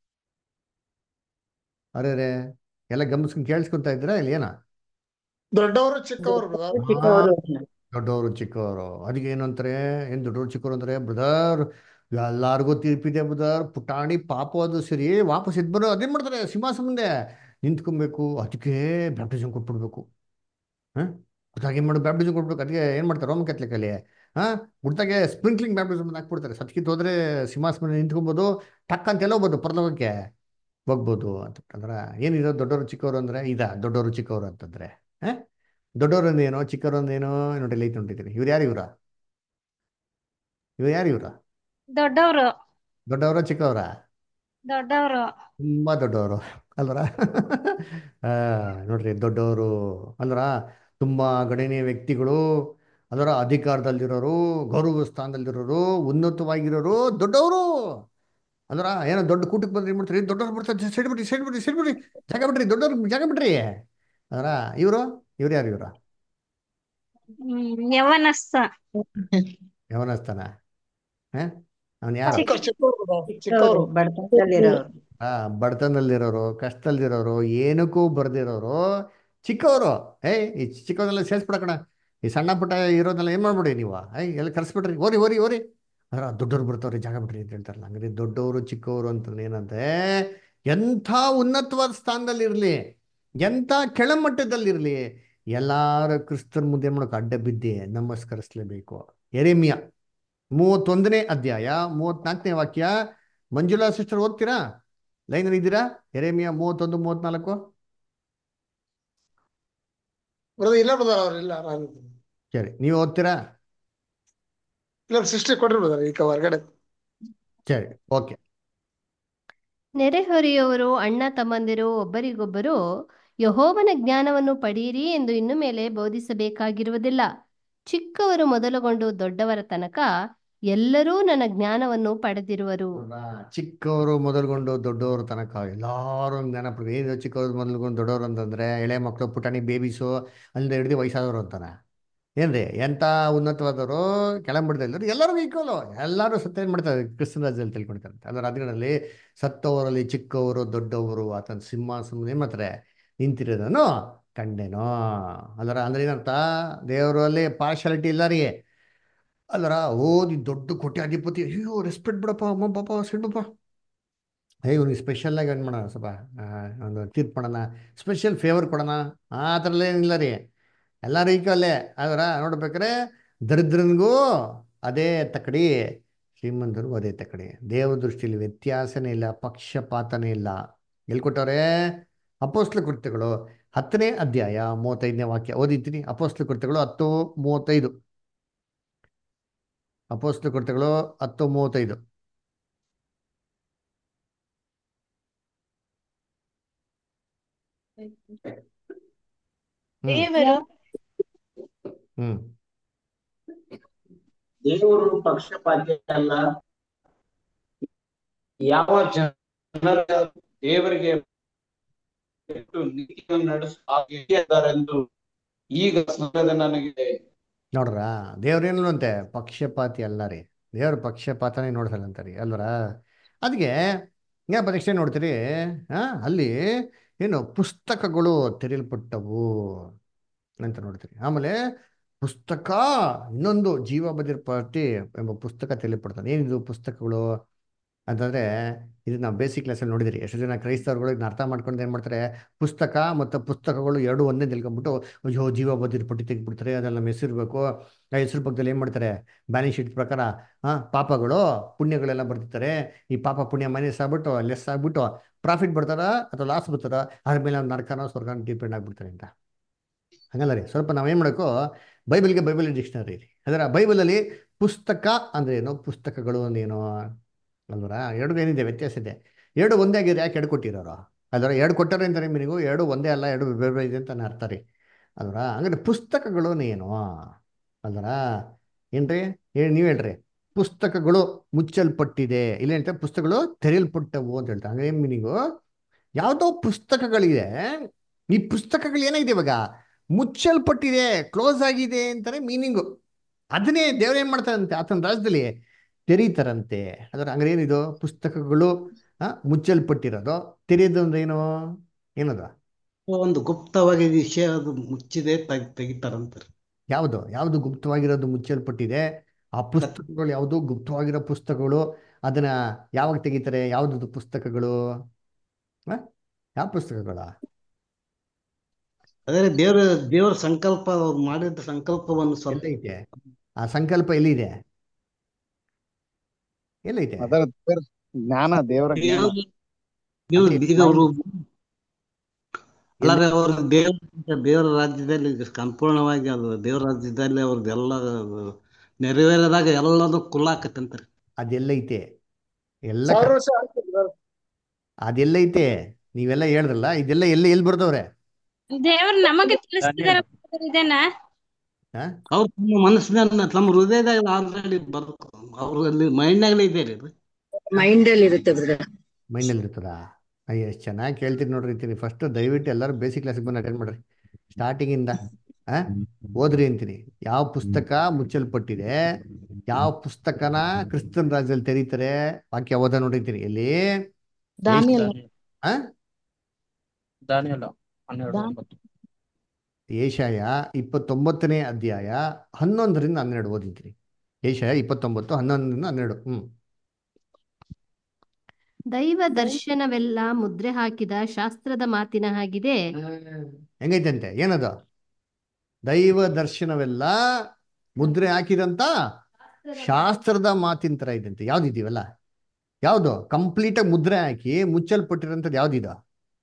ಅರೆ ರೇ ಎಲ್ಲ ಗಮನಿಸ್ಕೊಂಡು ಕೇಳಿಸ್ಕೊಂತ ಇದ್ದೀರಾ ಇಲ್ಲಿ ಏನ ದೊಡ್ಡವರು ಚಿಕ್ಕವರು brother. ಚಿಕ್ಕವರು ದೊಡ್ಡವರು ಚಿಕ್ಕವರು ಅದಕ್ಕೆ ಏನು ಅಂತಾರೆ ಏನು ದೊಡ್ಡವರು ಚಿಕ್ಕವರು ಅಂದ್ರೆ ಬ್ರದರ್ ಎಲ್ಲಾರ್ಗೂ ತೀರ್ಪಿದೆ ಬ್ರದರ್ ಪುಟಾಣಿ ಪಾಪ ಅದು ಸರಿ ವಾಪಸ್ ಎದ್ದು ಬರೋ ಅದೇನ್ ಮಾಡ್ತಾರೆ ಸಿಂಹಾಸನ ಮುಂದೆ ನಿಂತ್ಕೊಬೇಕು ಅದಕ್ಕೆ ಬ್ಯಾಪ್ಟಿಸಮ್ ಕೊಟ್ಬಿಡ್ಬೇಕು ಹಾಂ ಗೊತ್ತಾಗ ಏನು ಮಾಡೋದು ಬ್ಯಾಪ್ಟಿಸಮ್ ಕೊಡ್ಬೇಕು ಅದಕ್ಕೆ ಏನು ಮಾಡ್ತಾರೆ ರೋಮನ್ ಕ್ಯಾಥಲಿಕಲ್ಲಿ ಹಾಂ ಗುಡ್ತಾಗೆ ಸ್ಪ್ರಿಂಕ್ಲಿಂಗ್ ಬ್ಯಾಪ್ಟಿಸಮ್ ಹಾಕ್ಬಿಡ್ತಾರೆ ಸತ್ಕಿತ್ ಹೋದ್ರೆ ಸಿಂಹಾಸನ ಮುಂದೆ ನಿಂತ್ಕೊಬೋದು ಟಕ್ ಅಂತ ಎಲ್ಲ ಹೋಗ್ಬೋದು ಪರಲೋಕಕ್ಕೆ ಹೋಗ್ಬೋದು ಅಂತ ಅಂದ್ರೆ ಏನಿದೆ ದೊಡ್ಡವರು ಚಿಕ್ಕವರು ಅಂದ್ರೆ ಇದ ದೊಡ್ಡವರು ಚಿಕ್ಕವರು ಅಂತಂದ್ರೆ ಹಾಂ ದೊಡ್ಡವರು ಅಂದೇನೋ ಚಿಕ್ಕವರು ಅಂದೇನೋ ನೋಡಿ ಲೈಟ್ ನೋಡಿದ್ದೀರಿ ಇವ್ರು ಯಾರು ಇವರ ಇವ್ರು ಯಾರು ಇವರ ದೊಡ್ಡವರು ದೊಡ್ಡವರ ಚಿಕ್ಕವರ ದೊಡ್ಡವರು ತುಂಬಾ ದೊಡ್ಡವರು ಅಲ್ವರ ಆ, ನೋಡ್ರಿ ದೊಡ್ಡವರು ಅಲ್ವರ ತುಂಬಾ ಗಣನೀಯ ವ್ಯಕ್ತಿಗಳು ಅದರ ಅಧಿಕಾರದಲ್ಲಿರೋರು ಗೌರವ ಸ್ಥಾನದಲ್ಲಿರೋರು ಉನ್ನತವಾಗಿರೋರು ದೊಡ್ಡವರು ಅಂದ್ರ ಏನೋ ದೊಡ್ಡ ಕೂಟಕ್ಕೆ ಬಂದ್ರೆ ಏನ್ ಮಾಡ್ತಾರೆ ದೊಡ್ಡವ್ರು ಬರ್ತಾರೆ ಸೈಡ್ ಬಿಡ್ರಿ ಸೈಡ್ ಬಿಡ್ರಿ ಸೈಡ್ ಬಿಡ್ರಿ ಜಾಗ ಬಿಡ್ರಿ ದೊಡ್ಡವ್ರು ಜಾಗ ಬಿಡ್ರಿ ಅದರ ಇವರು ಇವ್ರು ಯಾರು ಇವರು ಹ್ಮ್ ಯವನಸ್ಥ ಯವನಸ್ಥಾನ ಹ ಅವನ್ ಯಾರು ಚಿಕ್ಕ ಚಿಕ್ಕವರು brother, ಚಿಕ್ಕವರು ಬಡತನದಲ್ಲಿರೋರು ಆ ಬಡತನದಲ್ಲಿರೋರು ಕಷ್ಟದಲ್ಲಿರೋರು ಏನಕ್ಕೂ ಬರ್ದಿರೋರು ಚಿಕ್ಕವರು ಏಯ್ ಈ ಚಿಕ್ಕವನ್ನೆಲ್ಲ ಸೇರಿಸ್ಬಿಡಕಣ ಈ ಸಣ್ಣ ಪುಟ್ಟ ಇರೋದನ್ನೆಲ್ಲ ಏನ್ ಮಾಡ್ಬಿಡಿ ನೀವು ಏಯ್ ಎಲ್ಲ ಕರ್ಸ್ಬಿಡ್ರಿ ಓರಿ ಓರಿ ಓರಿ ಅದ್ರ ದೊಡ್ಡವ್ರು ಬರ್ತಾವ್ರಿ ಜಾಗ ಬಿಡ್ರಿ ಅಂತ ಹೇಳ್ತಾರಲ್ಲ ಹಂಗಾರೆ ದೊಡ್ಡವರು ಚಿಕ್ಕವರು ಅಂತ ಏನಂದ್ರೆ ಎಂಥ ಉನ್ನತವಾದ ಸ್ಥಾನದಲ್ಲಿರ್ಲಿ ಎಂಥ ಕೆಳಮಟ್ಟದಲ್ಲಿರ್ಲಿ ಎಲ್ಲಾರು ಕ್ರಿಸ್ತನ ಮುಂದೆ ಏನ್ ಮಾಡೋಕೆ ಅಡ್ಡ ಬಿದ್ದಿ ನಮಸ್ಕರಿಸ್ಲೇಬೇಕು ಎರೆಮಿಯ ಮೂವತ್ತೊಂದನೇ ಅಧ್ಯಾಯ ಮೂವತ್ನಾಲ್ಕನೇ ವಾಕ್ಯ ಮಂಜುಳಾ ಸಿಸ್ಟರ್ ಓದ್ತೀರಾ ಲೈನಲ್ಲಿ ಇದ್ದೀರಾ ಎರೆಮಿಯ ಮೂವತ್ತೊಂದು ಮೂವತ್ನಾಲ್ಕು ಬ್ರದರ್ ಇಲ್ಲ ಬ್ರದರ್ ಅವ್ರು ಇಲ್ಲ ನಾನು ಸರಿ ನೀವು ಓದ್ತೀರಾ ಇಲ್ಲ ಸಿಸ್ಟರ್ ಕೊಡ್ರಿ ಬ್ರದರ್ ಈಗ ಹೊರಗಡೆ ಸರಿ ಓಕೆ ನೆರೆಹೊರೆಯವರು ಅಣ್ಣ ತಮ್ಮಂದಿರು ಒಬ್ಬರಿಗೊಬ್ಬರು ಯಹೋವನ ಜ್ಞಾನವನ್ನು ಪಡೆಯಿರಿ ಎಂದು ಇನ್ನು ಮೇಲೆ ಬೋಧಿಸಬೇಕಾಗಿರುವುದಿಲ್ಲ ಚಿಕ್ಕವರು ಮೊದಲುಗೊಂಡು ದೊಡ್ಡವರ ತನಕ ಎಲ್ಲರೂ ನನ್ನ ಜ್ಞಾನವನ್ನು ಪಡೆದಿರುವರು ಚಿಕ್ಕವರು ಮೊದಲುಗೊಂಡು ದೊಡ್ಡವರು ತನಕ ಎಲ್ಲಾರು ಜ್ಞಾನ ಪಡ್ಬೇಕು ಏನು ಚಿಕ್ಕವರು ಮೊದಲುಗೊಂಡು ದೊಡ್ಡವರು ಅಂತಂದ್ರೆ ಎಳೆ ಮಕ್ಕಳು ಪುಟಾಣಿ ಬೇಬೀಸು ಅಲ್ಲಿಂದ ಹಿಡಿದು ವಯಸ್ಸಾದವರು ಅಂತಾನೆ ಏನ್ರಿ ಎಂತ ಉನ್ನತವಾದವರು ಕೆಳಮಟ್ಟದಲ್ಲರು ಎಲ್ಲರೂ ಈಕ್ವಲು ಎಲ್ಲರೂ ಸತ್ಯ ಏನ್ ಮಾಡ್ತಾರೆ ಕ್ರಿಸ್ತನ ರಾಜ್ಯದಲ್ಲಿ ತಿಳ್ಕೊಳ್ತಾರೆ ಅದರ ಅದರಲ್ಲಿ ಸತ್ತವರಲ್ಲಿ ಚಿಕ್ಕವರು ದೊಡ್ಡವರು ಆತನ ಸಿಂಹಾಸನ ಏನ್ ಮಾಡ್ತಾರೆ ನಿಂತಿರೋದನ್ನು ಕಂಡೆನೋ ಅದರ ಅಂದ್ರೆ ಏನರ್ಥ ದೇವರಲ್ಲಿ ಪಾರ್ಶಾಲಿಟಿ ಇಲ್ಲ ರೀ ಅಲ್ಲರ ಓದಿ ದೊಡ್ಡ ಕೋಟ್ಯಾಧಿಪತಿ ಅಯ್ಯೋ ರೆಸ್ಪೆಕ್ಟ್ ಬಿಡಪ್ಪ ಅಮ್ಮ ಪಾಪ ಸಿಡ್ಬಪ್ಪ ಏ ಇವ್ನಿಗೆ ಸ್ಪೆಷಲ್ ಆಗಿ ಏನು ಮಾಡೋಣ ಸ್ವಲ್ಪ ಆ, ಒಂದು ತೀರ್ಪು ಮಾಡೋಣ ಸ್ಪೆಷಲ್ ಫೇವರ್ ಕೊಡೋಣ ಆ ಥರ ಏನಿಲ್ಲ ರೀ ಎಲ್ಲರೂ ಈಕ್ವಲ್ಲೇ ಅದರ ನೋಡ್ಬೇಕಾರೆ ದರಿದ್ರನಿಗೂ ಅದೇ ತಕಡಿ ಶ್ರೀಮಂತನಿಗೂ ಅದೇ ತಕಡಿ ದೇವ ದೃಷ್ಟಿಯಲ್ಲಿ ವ್ಯತ್ಯಾಸನೇ ಇಲ್ಲ ಪಕ್ಷಪಾತನೇ ಇಲ್ಲ ಎಲ್ಲಿ ಕೊಟ್ಟವ್ರೆ ಅಪೋಸ್ಲ ಕೃತ್ಯಗಳು ಹತ್ತನೇ ಅಧ್ಯಾಯ ಮೂವತ್ತೈದನೇ ವಾಕ್ಯ ಓದಿದ್ದೀನಿ ಅಪೋಸ್ಲ ಕೃತ್ಯಗಳು ಹತ್ತು ಮೂವತ್ತೈದು ಅಪೋಸ್ಲ ಕೃತ್ಯಗಳು ಹತ್ತು ಮೂವತ್ತೈದು ಹ್ಮ್ ದೇವರು ಹ್ಮ್ ದೇವರು ಪಕ್ಷಪಾತಿ ಅಲ್ಲ ಯಾವ ಜನರ ದೇವರಿಗೆ ಎಷ್ಟು ನೀತಿಯನ್ನು ನಡೆಸುತ್ತಾರೆಂದು ಈಗ ಸಮಯದ ನನಗೆ ನೋಡ್ರ ದೇವ್ರೇನಂತೆ ಪಕ್ಷಪಾತಿ ಅಲ್ಲ ರೀ ದೇವ್ರ ಪಕ್ಷಪಾತನೇ ನೋಡ್ಸಲ್ಲ ಅಂತ ರೀ ಅಲ್ವರ ಅದಕ್ಕೆ ಏನಪ್ಪ ನೆಕ್ಸ್ಟ್ ಏನು ನೋಡ್ತೀರಿ ಆ ಅಲ್ಲಿ ಏನು ಪುಸ್ತಕಗಳು ತೆರೆಯಲ್ಪಟ್ಟವು ಅಂತ ನೋಡ್ತೀರಿ ಆಮೇಲೆ ಪುಸ್ತಕ ಇನ್ನೊಂದು ಜೀವ ಬದಿರ್ಪಟ್ಟಿ ಎಂಬ ಪುಸ್ತಕ ತೆರೆಯಲ್ಪಡ್ತಾನೆ ಏನಿದು ಪುಸ್ತಕಗಳು ಅಂತಂದ್ರೆ ಇದು ನಾವು ಬೇಸಿಕ್ ಕ್ಲಾಸಲ್ಲಿ ನೋಡಿದಿರಿ ಎಷ್ಟು ಜನ ಕ್ರೈಸ್ತರುಗಳು ಇದನ್ನ ಅರ್ಥ ಮಾಡ್ಕೊಂಡು ಏನು ಮಾಡ್ತಾರೆ ಪುಸ್ತಕ ಮತ್ತು ಪುಸ್ತಕಗಳು ಎರಡು ಒಂದೇ ತಿಳ್ಕೊಂಬಿಟ್ಟು ಅಯ್ಯೋ ಜೀವ ಬದಿರ್ಪಟ್ಟಿ ತೆಗೆದ್ಬಿಡ್ತಾರೆ ಅದೆಲ್ಲ ನಮ್ಮ ಹೆಸರಿರ್ಬೇಕು ಆ ಹೆಸರು ಪಕ್ಕದಲ್ಲಿ ಏನು ಮಾಡ್ತಾರೆ ಬ್ಯಾಲೆನ್ಸ್ ಶೀಟ್ ಪ್ರಕಾರ ಹಾಂ ಪಾಪಗಳು ಪುಣ್ಯಗಳೆಲ್ಲ ಬರ್ತಿರ್ತಾರೆ ಈ ಪಾಪ ಪುಣ್ಯ ಮೈನಸ್ ಆಗ್ಬಿಟ್ಟು ಲೆಸ್ ಆಗ್ಬಿಟ್ಟು ಪ್ರಾಫಿಟ್ ಬರ್ತಾರ ಅಥವಾ ಲಾಸ್ ಬರ್ತಾರ ಅದ್ರ ಮೇಲೆ ಅವ್ನು ನರಕನೋ ಸ್ವರ್ಗನೋ ಡಿಪೆಂಡ್ ಆಗ್ಬಿಡ್ತಾರೆ ಅಂತ ಹಂಗಲ್ಲ ರೀ ಸ್ವಲ್ಪ ನಾವೇನು ಮಾಡಬೇಕು ಬೈಬಲ್ಗೆ ಬೈಬಲ್ ಡಿಕ್ಷನರಿ ರೀ ಅದರ ಬೈಬಲಲ್ಲಿ ಪುಸ್ತಕ ಅಂದ್ರೆ ಏನು ಪುಸ್ತಕಗಳು ಅಂದೇನು ಅಲ್ವರ ಎರಡು ಏನಿದೆ ವ್ಯತ್ಯಾಸ ಇದೆ ಎರಡು ಒಂದೇ ಆಗಿದೆ ಯಾಕೆ ಎರಡು ಕೊಟ್ಟಿರೋರು ಅದರ ಎರಡು ಕೊಟ್ಟಾರೆ ಅಂತಾರೆ ನಿಮಗೂ ಎರಡು ಒಂದೇ ಅಲ್ಲ ಎರಡು ಬೇರೆ ಬೇರೆ ಇದೆ ಅಂತ ನಾನು ಅರ್ಥ ರೀ ಅಲ್ವರ ಹಂಗಾದ್ರೆ ಪುಸ್ತಕಗಳು ಏನು ಅಲ್ವರ ಏನ್ರಿ ಹೇಳಿ ನೀವು ಹೇಳ್ರಿ ಪುಸ್ತಕಗಳು ಮುಚ್ಚಲ್ಪಟ್ಟಿದೆ ಇಲ್ಲ ಹೇಳ್ತಾರೆ ಪುಸ್ತಕಗಳು ತೆರೆಯಲ್ಪಟ್ಟವು ಅಂತ ಹೇಳ್ತಾರೆ ಹಂಗೆ ಏನು ಮೀನಿಂಗು ಯಾವುದೋ ಪುಸ್ತಕಗಳಿದೆ ಈ ಪುಸ್ತಕಗಳು ಏನಾಗಿದೆ ಇವಾಗ ಮುಚ್ಚಲ್ಪಟ್ಟಿದೆ ಕ್ಲೋಸ್ ಆಗಿದೆ ಅಂತಾರೆ ಮೀನಿಂಗು ಅದನ್ನೇ ದೇವ್ರು ಏನ್ ಮಾಡ್ತಾರಂತೆ ಆತನ ರಾಜ್ಯದಲ್ಲಿ ತೆರೀತಾರಂತೆ ಅದರ ಹಂಗಾರೆ ಏನಿದು ಪುಸ್ತಕಗಳು ಆ, ಮುಚ್ಚಲ್ಪಟ್ಟಿರೋದು ತೆರೆಯೋದು ಅಂದ್ರೆ ಏನು ಏನದು ಒಂದು ಗುಪ್ತವಾಗಿ ವಿಷಯ ಅದು ಮುಚ್ಚಿದೆ ತೆಗ್ ತೆಗಿತಾರಂತಾರೆ ಯಾವುದು ಯಾವುದು ಗುಪ್ತವಾಗಿರೋದು ಮುಚ್ಚಲ್ಪಟ್ಟಿದೆ ಆ ಪುಸ್ತಕಗಳು ಯಾವುದು ಗುಪ್ತವಾಗಿರೋ ಪುಸ್ತಕಗಳು ಅದನ್ನ ಯಾವಾಗ ತೆಗಿತಾರೆ ಯಾವ್ದು ಪುಸ್ತಕಗಳು ಆ? ಯಾವ ಪುಸ್ತಕಗಳ ಅದೇ ದೇವ್ರ ದೇವ್ರ ಸಂಕಲ್ಪ ಅವ್ರು ಮಾಡಿದ ಸಂಕಲ್ಪವನ್ನು ಸ್ವಲ್ಪ ಎಲ್ಲೈತೆ ಆ ಸಂಕಲ್ಪ ಎಲ್ಲಿದೆ ಎಲ್ಲೈತೆ ಅದರ ದೇವ್ರ ಜ್ಞಾನ ದೇವರ ಜ್ಞಾನ ದೇವ್ರ- ದೇವ್ರ ಈಗ ಅವರು ಅಲ್ಲದೆ ಅವರು ದೇವ್ರ ದೇವರ ರಾಜ್ಯದಲ್ಲಿ ಸಂಪೂರ್ಣವಾಗಿ ಅದು ದೇವರ ರಾಜ್ಯದಲ್ಲಿ ಅವ್ರದ್ದೆಲ್ಲ ನೆರವೇರಿದಾಗ ಎಲ್ಲದೂ ಕುಲ್ಲಾಕತ್ತಂತಾರೆ ಅದೆಲ್ಲೈತೆ ಎಲ್ಲ ಸಾವಿರ ಕ- ವರ್ಷ ಆಯ್ತು brother. ಅದೆಲ್ಲೈತೆ ನೀವೆಲ್ಲ ಹೇಳಿದ್ರಲ್ಲ ಇದೆಲ್ಲ ಎಲ್ಲಿ ಎಲ್ಲಿ ಬರ್ದವ್ರೆ ದೇವ್ರು ನಮಗೆ ತಿಳಿಸ್ತಿದಾರೆ ಇದನ್ನ ಆ? ಅವ್ರು ತಮ್ಮ ಮನಸ್ಸಿನ ತಮ್ಮ ಹೃದಯದಾಗ ಆಲ್ರೆಡಿ ಬರ್ದು ಅವ್ರಲ್ಲಿ ಮೈಂಡ್ನಾಗಲೇ ಇದೆ ರೀ ಅದು. ಮೈಂಡ್ ಅಲ್ಲಿ ಇರುತ್ತೆ ಬ್ರದರ್ ಮೈಂಡಲ್ಲಿ ಇರ್ತದ ಅಯ್ಯ ಎಷ್ಟು ಚೆನ್ನಾಗಿ ಕೇಳ್ತೀನಿ ನೋಡ್ರಿ ಅಂತೀನಿ ಫಸ್ಟ್ ದಯವಿಟ್ಟು ಎಲ್ಲರೂ ಬೇಸಿಕ್ ಕ್ಲಾಸಿಗೆ ಬಂದು ಅಟೆಂಡ್ ಮಾಡ್ರಿ ಸ್ಟಾರ್ಟಿಂಗ್ ಇಂದ ಆ ಓದ್ರಿ ಅಂತೀನಿ ಯಾವ ಪುಸ್ತಕ ಮುಚ್ಚಲ್ಪಟ್ಟಿದೆ ಯಾವ ಪುಸ್ತಕನ ಕ್ರಿಸ್ತನ್ ರಾಜ್ಯದಲ್ಲಿ ತೆರೀತಾರೆ ವಾಕ್ಯ ಓದ ನೋಡಿರ್ತೀನಿ ಎಲ್ಲಿ ದಾನಿಯಲ್ ಆ ದಾನಿಯಲ್ಲ ಹನ್ನೆರಡು ದಾನ್- ಒಂಬತ್ತು ಏಷಾಯ ಇಪ್ಪತ್ತೊಂಬತ್ತನೇ ಅಧ್ಯಾಯ ಹನ್ನೊಂದರಿಂದ ಹನ್ನೆರಡು ಓದಿದ್ರಿ ಏಷಾಯ ಇಪ್ಪತ್ತೊಂಬತ್ತು ಹನ್ನೊಂದರಿಂದ ಹನ್ನೆರಡು ಹ್ಮ್ ದೈವ ದರ್ಶನವೆಲ್ಲ ಮುದ್ರೆ ಹಾಕಿದ ಶಾಸ್ತ್ರದ ಮಾತಿನ ಹಾಗಿದೆ ಹೆಂಗೈತಂತೆ ಏನದು ದೈವ ದರ್ಶನವೆಲ್ಲ ಮುದ್ರೆ ಹಾಕಿದಂತ ಶಾಸ್ತ್ರದ ಮಾತಿನ ತರ ಇದಂತೆ ಯಾವ್ದಿದೀವಲ್ಲ ಯಾವ್ದು ಕಂಪ್ಲೀಟ್ ಆಗಿ ಮುದ್ರೆ ಹಾಕಿ ಮುಚ್ಚಲ್ಪಟ್ಟಿರೋಂಥದ್ದು ಯಾವ್ದಿದು